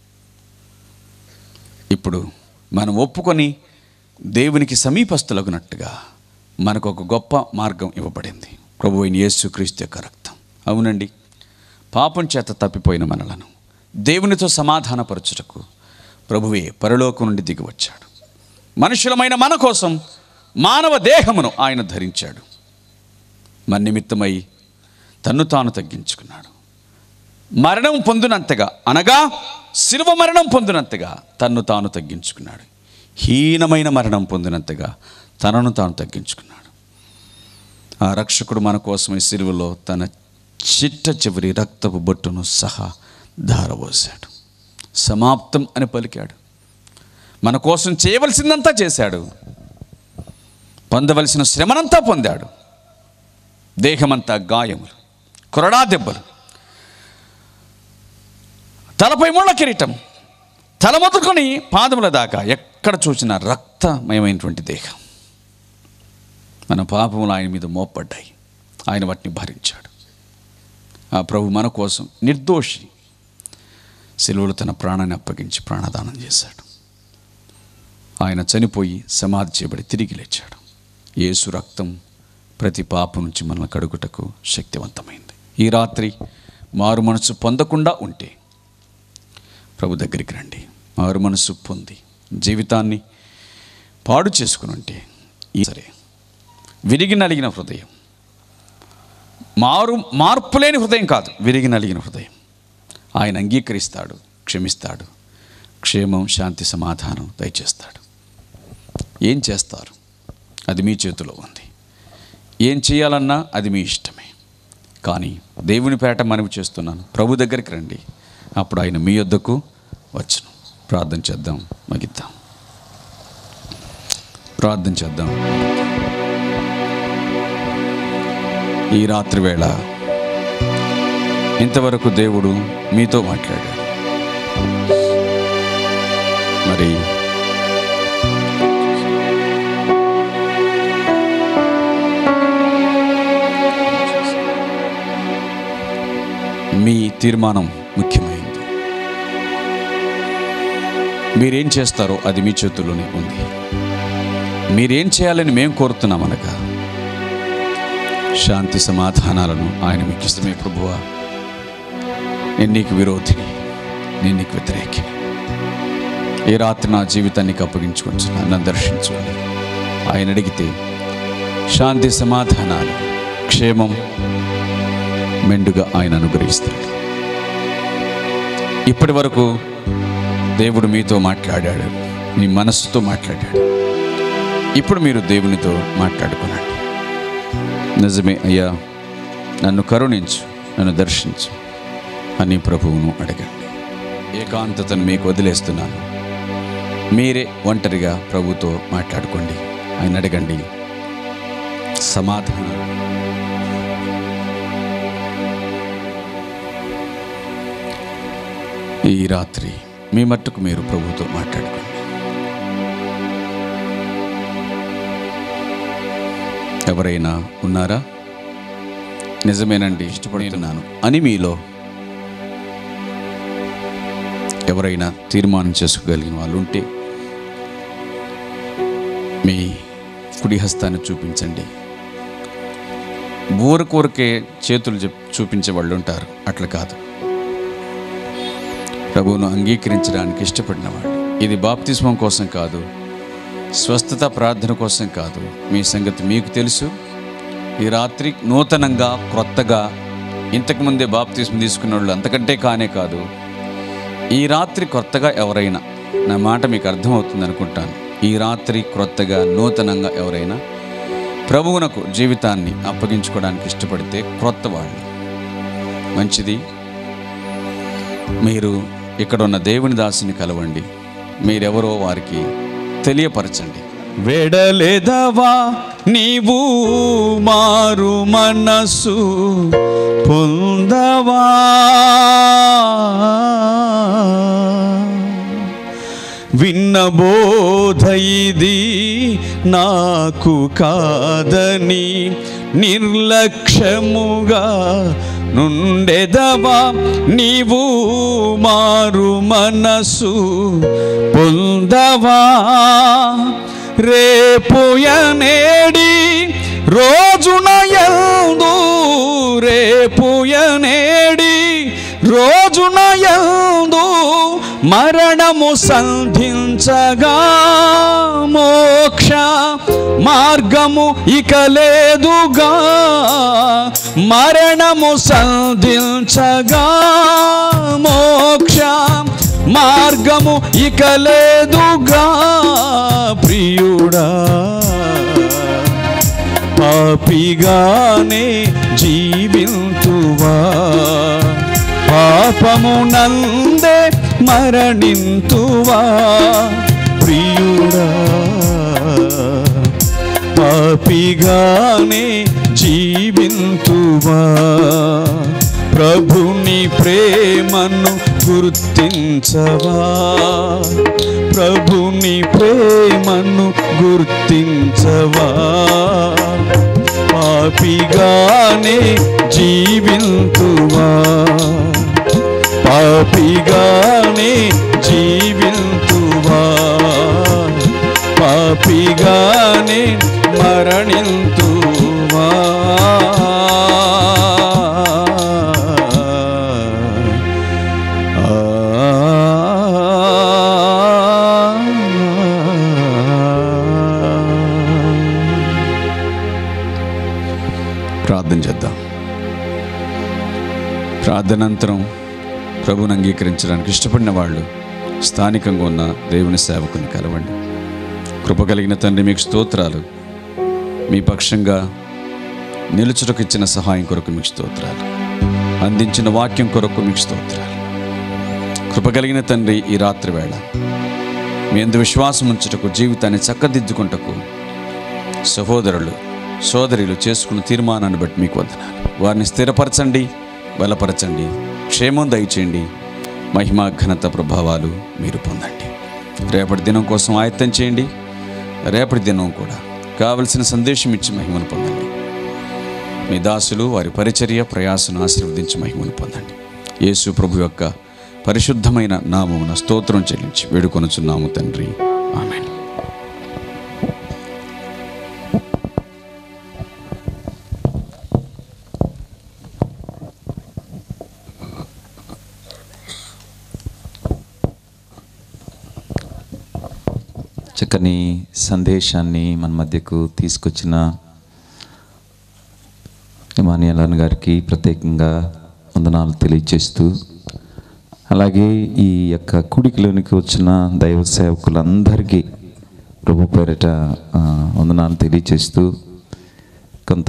ఇప్పుడు మనం ఒప్పుకొని దేవునికి సమీపస్తులగునట్టుగా మనకు ఒక గొప్ప మార్గం ఇవ్వబడింది ప్రభు అయిన యేసుక్రీస్తు యొక్క రక్తం అవునండి పాపం చేత తప్పిపోయిన మనలను దేవునితో సమాధానపరచుటకు ప్రభువే పరలోకం నుండి దిగి వచ్చాడు మనుషులమైన మన కోసం మానవ దేహమును ఆయన ధరించాడు మన నిమిత్తమై తన్ను తాను తగ్గించుకున్నాడు మరణం పొందినంతగా అనగా శిలువ మరణం పొందినంతగా తన్ను తాను తగ్గించుకున్నాడు హీనమైన మరణం పొందినంతగా తనను తాను తగ్గించుకున్నాడు ఆ రక్షకుడు మన కోసమే సిలువలో తన చిట్ట చివరి రక్తపు బొట్టును సహా ధారపోసాడు సమాప్తం అని పలికాడు మన కోసం చేయవలసిందంతా చేశాడు పొందవలసిన శ్రమనంతా పొందాడు దేహమంతా గాయములు కొరడా దెబ్బలు తలపై ముళ్ళ కిరీటం తల మొదలుకొని పాదముల దాకా ఎక్కడ చూసినా రక్తమయమైనటువంటి దేహం మన పాపములు ఆయన మీద మోపడ్డాయి ఆయన వాటిని భరించాడు ఆ ప్రభు మన కోసం నిర్దోషి సెలవులు తన ప్రాణాన్ని అప్పగించి ప్రాణదానం చేశాడు ఆయన చనిపోయి సమాధి చేయబడి తిరిగి లేచాడు యేసు రక్తం ప్రతి పాపం నుంచి మనల్ని కడుగుటకు శక్తివంతమైంది ఈ రాత్రి మారు మనసు పొందకుండా ఉంటే ప్రభు దగ్గరికి రండి మారు మనసు పొంది జీవితాన్ని పాడు చేసుకుని ఉంటే ఈ సరే విరిగి నలిగిన హృదయం మారు మార్పు లేని హృదయం కాదు విరిగి నలిగిన హృదయం ఆయన అంగీకరిస్తాడు క్షమిస్తాడు క్షేమం శాంతి సమాధానం దయచేస్తాడు ఏం చేస్తారు అది మీ చేతిలో ఉంది ఏం చేయాలన్నా అది మీ ఇష్టమే కానీ దేవుని పేట మనవి చేస్తున్నాను ప్రభు దగ్గరికి రండి అప్పుడు ఆయన మీ యొద్దకు వచ్చును ప్రార్థన చేద్దాం మగిద్దాం ప్రార్థన చేద్దాం ఈ రాత్రి వేళ ఇంతవరకు దేవుడు మీతో మాట్లాడాడు మరి మీ తీర్మానం ముఖ్యమైంది మీరేం చేస్తారో అది మీ చేతుల్లోనే ఉంది మీరేం చేయాలని మేము కోరుతున్నాం అనగా శాంతి సమాధానాలను ఆయన మీకు ఇష్టమే ప్రభువా నేను నీకు విరోధిని నేను నీకు వ్యతిరేకిని ఏ రాత్రి నా జీవితాన్ని నీకు అప్పగించుకొని నన్ను దర్శించుకొని ఆయన అడిగితే శాంతి సమాధానాలు క్షేమం మెండుగా ఆయన అనుగ్రహిస్తాడు ఇప్పటి వరకు దేవుడు మీతో మాట్లాడాడు మీ మనస్సుతో మాట్లాడాడు ఇప్పుడు మీరు దేవునితో మాట్లాడుకునండి నిజమే అయ్యా నన్ను కరుణించు నన్ను దర్శించు అని ప్రభువును అడగండి ఏకాంతతను మీకు వదిలేస్తున్నాను మీరే ఒంటరిగా ప్రభుతో మాట్లాడుకోండి ఆయన అడగండి సమాధానం ఈ రాత్రి మీ మట్టుకు మీరు ప్రభుతో మాట్లాడుకోండి ఎవరైనా ఉన్నారా నిజమేనండి ఇష్టపడుతున్నాను అని మీలో ఎవరైనా తీర్మానం చేసుకోగలిగిన వాళ్ళు ఉంటే మీ కుడి హస్తాన్ని చూపించండి ఊరకూరకే చేతులు చెప్ చూపించే వాళ్ళు ఉంటారు అట్లా కాదు ప్రభువును అంగీకరించడానికి ఇష్టపడిన వాళ్ళు ఇది బాప్తిస్మం కోసం కాదు స్వస్థత ప్రార్థన కోసం కాదు మీ సంగతి మీకు తెలుసు ఈ రాత్రి నూతనంగా క్రొత్తగా ఇంతకుముందే బాప్తిస్మం తీసుకున్న వాళ్ళు అంతకంటే కానే కాదు ఈ రాత్రి కొత్తగా ఎవరైనా నా మాట మీకు అర్థమవుతుంది అనుకుంటాను ఈ రాత్రి క్రొత్తగా నూతనంగా ఎవరైనా ప్రభువునకు జీవితాన్ని అప్పగించుకోవడానికి ఇష్టపడితే క్రొత్త వాళ్ళు మంచిది మీరు ఇక్కడ ఉన్న దేవుని దాసిని కలవండి మీరెవరో వారికి తెలియపరచండి వెడలేదవా నీవు మారు మనసు పొందవా విన్న బోధ ఇది నాకు కాదని నిర్లక్ష్యముగా నుండెదవా నీవు మారు మనసు పొందవా రేపుయనేడి రోజున యందు రేపుయనేడి రోజున యందు మరణము సంధించగా మోక్ష మార్గము ఇక లేదుగా మరణము సంధించగా మోక్ష మార్గము ఇక లేదుగా ప్రియుడా పాపిగానే జీవింతువా పాపము నందే మరణింతువా ప్రియుడా పాపిగానే జీవింతువా ప్రభుని ప్రేమను గుర్తించవా ప్రభుని ప్రేమను గుర్తించవా పాపిగానే జీవింతువా పాపిగానే జీవింతువా పాపిగానే మరణింతువా ప్రార్థన చేద్దాం ప్రార్థనంతరం ప్రభుని అంగీకరించడానికి ఇష్టపడిన వాళ్ళు స్థానికంగా ఉన్న దేవుని సేవకుని కలవండి కృప కలిగిన తండ్రి మీకు స్తోత్రాలు మీ పక్షంగా నిలుచుటకు ఇచ్చిన సహాయం కొరకు మీకు స్తోత్రాలు అందించిన వాక్యం కొరకు మీకు స్తోత్రాలు కృప కలిగిన తండ్రి ఈ రాత్రి వేళ మీ ఎందు విశ్వాసం ఉంచుటకు జీవితాన్ని చక్కదిద్దుకుంటకు సహోదరులు సోదరులు చేసుకున్న తీర్మానాన్ని బట్టి మీకు వందనాలు వారిని స్థిరపరచండి బలపరచండి క్షేమం దయచేయండి మహిమ ఘనత ప్రభావాలు మీరు పొందండి రేపటి దినం కోసం ఆయత్తం చేయండి రేపటి దినం కూడా కావలసిన సందేశం ఇచ్చి మహిమను పొందండి మీ దాసులు వారి పరిచర్య ప్రయాసను ఆశీర్వదించి మహిమను పొందండి యేసు ప్రభు యొక్క పరిశుద్ధమైన నామమున స్తోత్రం చెల్లించి వేడుకొనుచున్నాము తండ్రి ఆమెన్ చక్కని సందేశాన్ని మన మధ్యకు తీసుకొచ్చిన ఇమానియలన్ గారికి ప్రత్యేకంగా వందనాలు తెలియచేస్తూ అలాగే ఈ యొక్క కుడికిలోనికి వచ్చిన దైవ సేవకులందరికీ ప్రభు పేరిట ఆ, వందనాలు తెలియచేస్తూ కొంత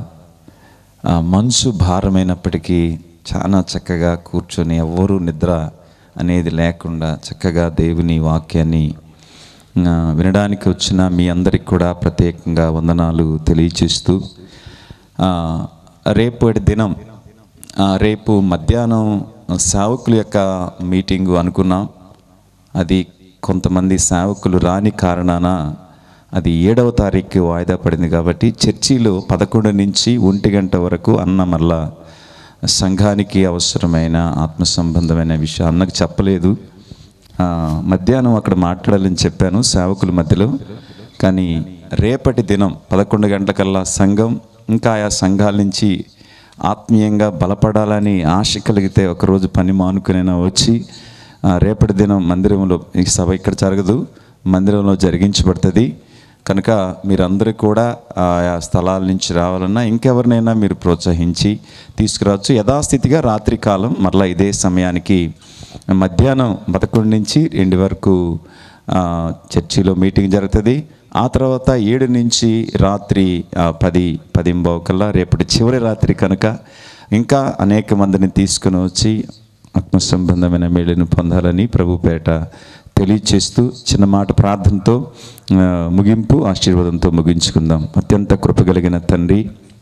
ఆ, మనసు భారమైనప్పటికీ చాలా చక్కగా కూర్చొని ఎవ్వరూ నిద్ర అనేది లేకుండా చక్కగా దేవుని వాక్యాన్ని ఆ, వినడానికి వచ్చిన మీ అందరికి కూడా ప్రత్యేకంగా వందనాలు తెలియచేస్తూ ఆ, రేపటి దినం ఆ, రేపు మధ్యాహ్నం సేవకుల యొక్క మీటింగు అనుకున్నాం అది కొంతమంది సేవకులు రాని కారణాన అది ఏడవ తారీఖు వాయిదా పడింది కాబట్టి చర్చిలో పదకొండు నుంచి ఒంటి గంట వరకు అన్న మళ్ళా సంఘానికి అవసరమైన ఆత్మ సంబంధమైన విషయం అన్నకు చెప్పలేదు ఆ, మధ్యాహ్నం అక్కడ మాట్లాడాలని చెప్పాను సేవకుల మధ్యలో కానీ రేపటి దినం పదకొండు గంటలకల్లా సంఘం ఇంకా ఆయా సంఘాల నుంచి ఆత్మీయంగా బలపడాలని ఆశ కలిగితే ఒకరోజు పని మానుకునైనా వచ్చి ఆ, రేపటి దినం మందిరంలో ఈ సభ ఇక్కడ జరగదు మందిరంలో జరిగించబడుతుంది కనుక మీరందరూ కూడా ఆయా స్థలాల నుంచి రావాలన్నా ఇంకెవరినైనా మీరు ప్రోత్సహించి తీసుకురావచ్చు యథాస్థితిగా రాత్రి కాలం మరలా ఇదే సమయానికి మధ్యాహ్నం పదకొండు నుంచి రెండు వరకు ఆ, చర్చిలో మీటింగ్ జరుగుతుంది ఆ తర్వాత ఏడు నుంచి రాత్రి ఆ, పది పదింబావు కల్లా రేపటి చివరి రాత్రి కనుక ఇంకా అనేక మందిని తీసుకుని వచ్చి ఆత్మ సంబంధమైన మేలును పొందాలని ప్రభుపేట తెలియచేస్తూ చిన్న మాట ప్రార్థనతో ఆ, ముగింపు ఆశీర్వాదంతో ముగించుకుందాం అత్యంత కృపగలిగిన తండ్రి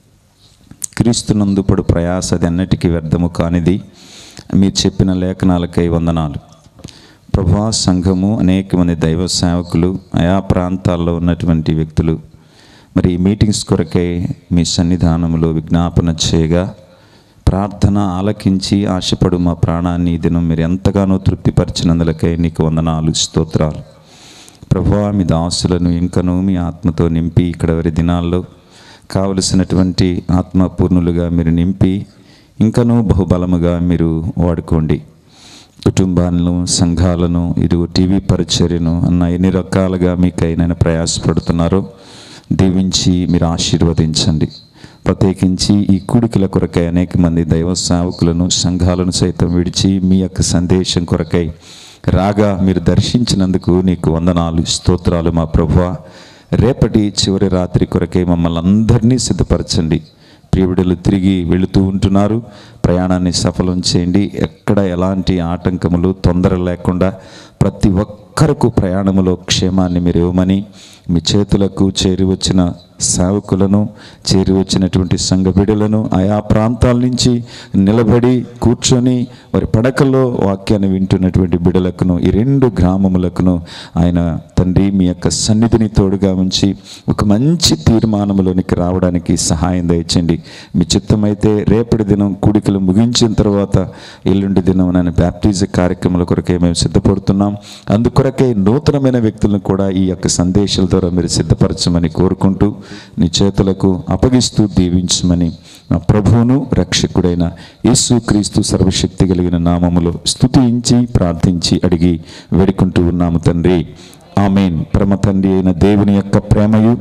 క్రీస్తునందు పడు ప్రయాస అది అన్నిటికీ వ్యర్థము కానిది మీరు చెప్పిన లేఖనాలకై వందనాలు ప్రభా సంఘము అనేక మంది దైవ సేవకులు ఆయా ప్రాంతాల్లో ఉన్నటువంటి వ్యక్తులు మరి ఈ మీటింగ్స్ కొరకై మీ సన్నిధానంలో విజ్ఞాపన చేయగా ప్రార్థన ఆలకించి ఆశపడు మా ప్రాణాన్ని ఈ దినం మీరు ఎంతగానో తృప్తిపరిచినందులకై నీకు వందనాలు స్తోత్రాలు ప్రభువా మీ దాసులను ఇంకనూ మీ ఆత్మతో నింపి ఇక్కడ వరి దినాల్లో కావలసినటువంటి ఆత్మపూర్ణులుగా మీరు నింపి ఇంకనూ బహుబలముగా మీరు వాడుకోండి కుటుంబాలను సంఘాలను ఇరుగు టీవీ పరిచర్యను అన్న ఎన్ని రకాలుగా మీకైనా ప్రయాసపడుతున్నారో దీవించి మీరు ఆశీర్వదించండి ప్రత్యేకించి ఈ కూడికల కొరకై అనేక మంది దైవ సేవకులను సంఘాలను సైతం విడిచి మీ యొక్క సందేశం కొరకై రాగా మీరు దర్శించినందుకు నీకు వందనాలు స్తోత్రాలు మా ప్రభువ రేపటి చివరి రాత్రి కొరకై మమ్మల్ని అందరినీ సిద్ధపరచండి ప్రియుడులు తిరిగి వెళుతూ ఉంటున్నారు ప్రయాణాన్ని సఫలం చేయండి ఎక్కడ ఎలాంటి ఆటంకములు తొందర లేకుండా ప్రతి ఒక్కరకు ప్రయాణములో క్షేమాన్ని మీరు ఇవ్వమని మీ చేతులకు చేరి వచ్చిన సేవకులను చేరి వచ్చినటువంటి సంఘ బిడ్డలను ఆయా ప్రాంతాల నుంచి నిలబడి కూర్చొని వారి పడకల్లో వాక్యాన్ని వింటున్నటువంటి బిడ్డలకును ఈ రెండు గ్రామములకును ఆయన తండ్రి మీ యొక్క సన్నిధిని తోడుగా ఉంచి ఒక మంచి తీర్మానంలోనికి రావడానికి సహాయం దయచండి మీ చిత్తమైతే రేపటి దినం కూడికలు ముగించిన తర్వాత ఎల్లుండి దినం నేను బ్యాప్టిజ కార్యక్రమాల కొరకే మేము సిద్ధపడుతున్నాం అందుకొరకే నూతనమైన వ్యక్తులను కూడా ఈ యొక్క సందేశాల ద్వారా మీరు సిద్ధపరచమని కోరుకుంటూ నీ చేతులకు అప్పగిస్తూ దీవించమని నా ప్రభువును రక్షకుడైన యేసు క్రీస్తు సర్వశక్తి కలిగిన నామములో స్తుతించి ప్రార్థించి అడిగి వేడుకుంటూ ఉన్నాము తండ్రి ఆమెన్ పరమ తండ్రి అయిన దేవుని యొక్క ప్రేమయు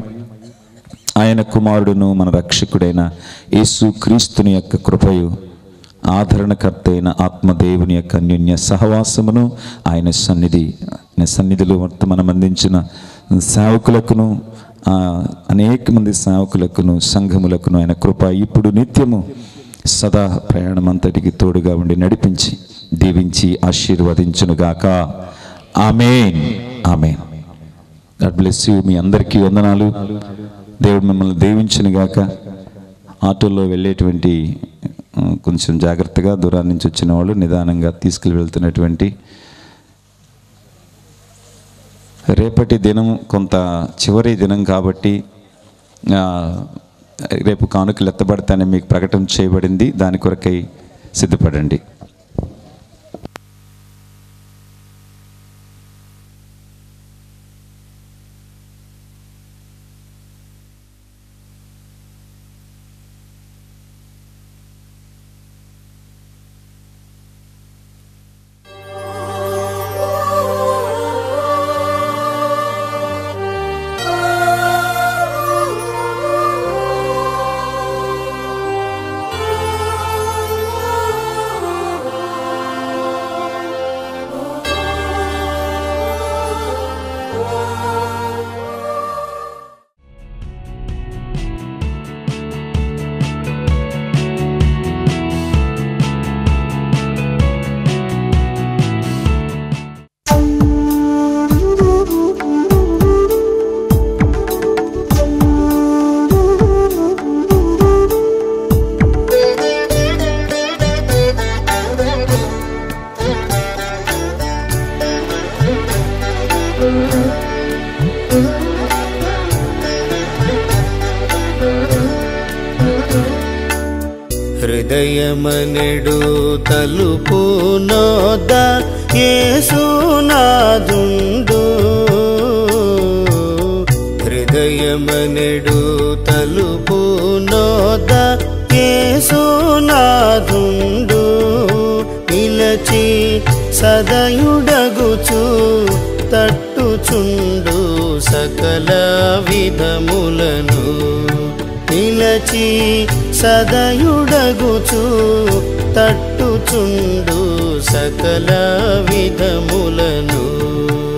ఆయన కుమారుడును మన రక్షకుడైన యేసు క్రీస్తుని యొక్క కృపయు ఆదరణకర్త అయిన ఆత్మదేవుని యొక్క అన్యోన్య సహవాసమును ఆయన సన్నిధి ఆయన సన్నిధిలో మనం అందించిన సేవకులకును ఆ, అనేక మంది సేవకులకును సంఘములకును ఆయన కృప ఇప్పుడు నిత్యము సదా ప్రయాణం అంతటికి తోడుగా ఉండి నడిపించి దీవించి ఆశీర్వదించునుగాక amen amen God bless you మీ అందరికీ వందనాలు దేవుడు మిమ్మల్ని దీవించును గాక ఆటోలో వెళ్ళేటువంటి ఆ, కొంచెం జాగ్రత్తగా దూరం నుంచి వచ్చిన వాళ్ళు నిదానంగా తీసుకెళ్ళి వెళ్తున్నటువంటి రేపటి దినం కొంత చివరి దినం కాబట్టి ఆ, రేపు కానుకలు ఎత్తబడతానని మీకు ప్రకటన చేయబడింది దాని కొరకై సిద్ధపడండి ఆ హృదయమనెడు తలుపు నోద యేసునాదుండు హృదయమనెడు తలుపు నోద యేసునాదుండు నిలచి సదయుడగుచు తట్టుచుండు సకల విధములను నిలచి సదయుడగుచు తట్టుచుండు సకల విధములను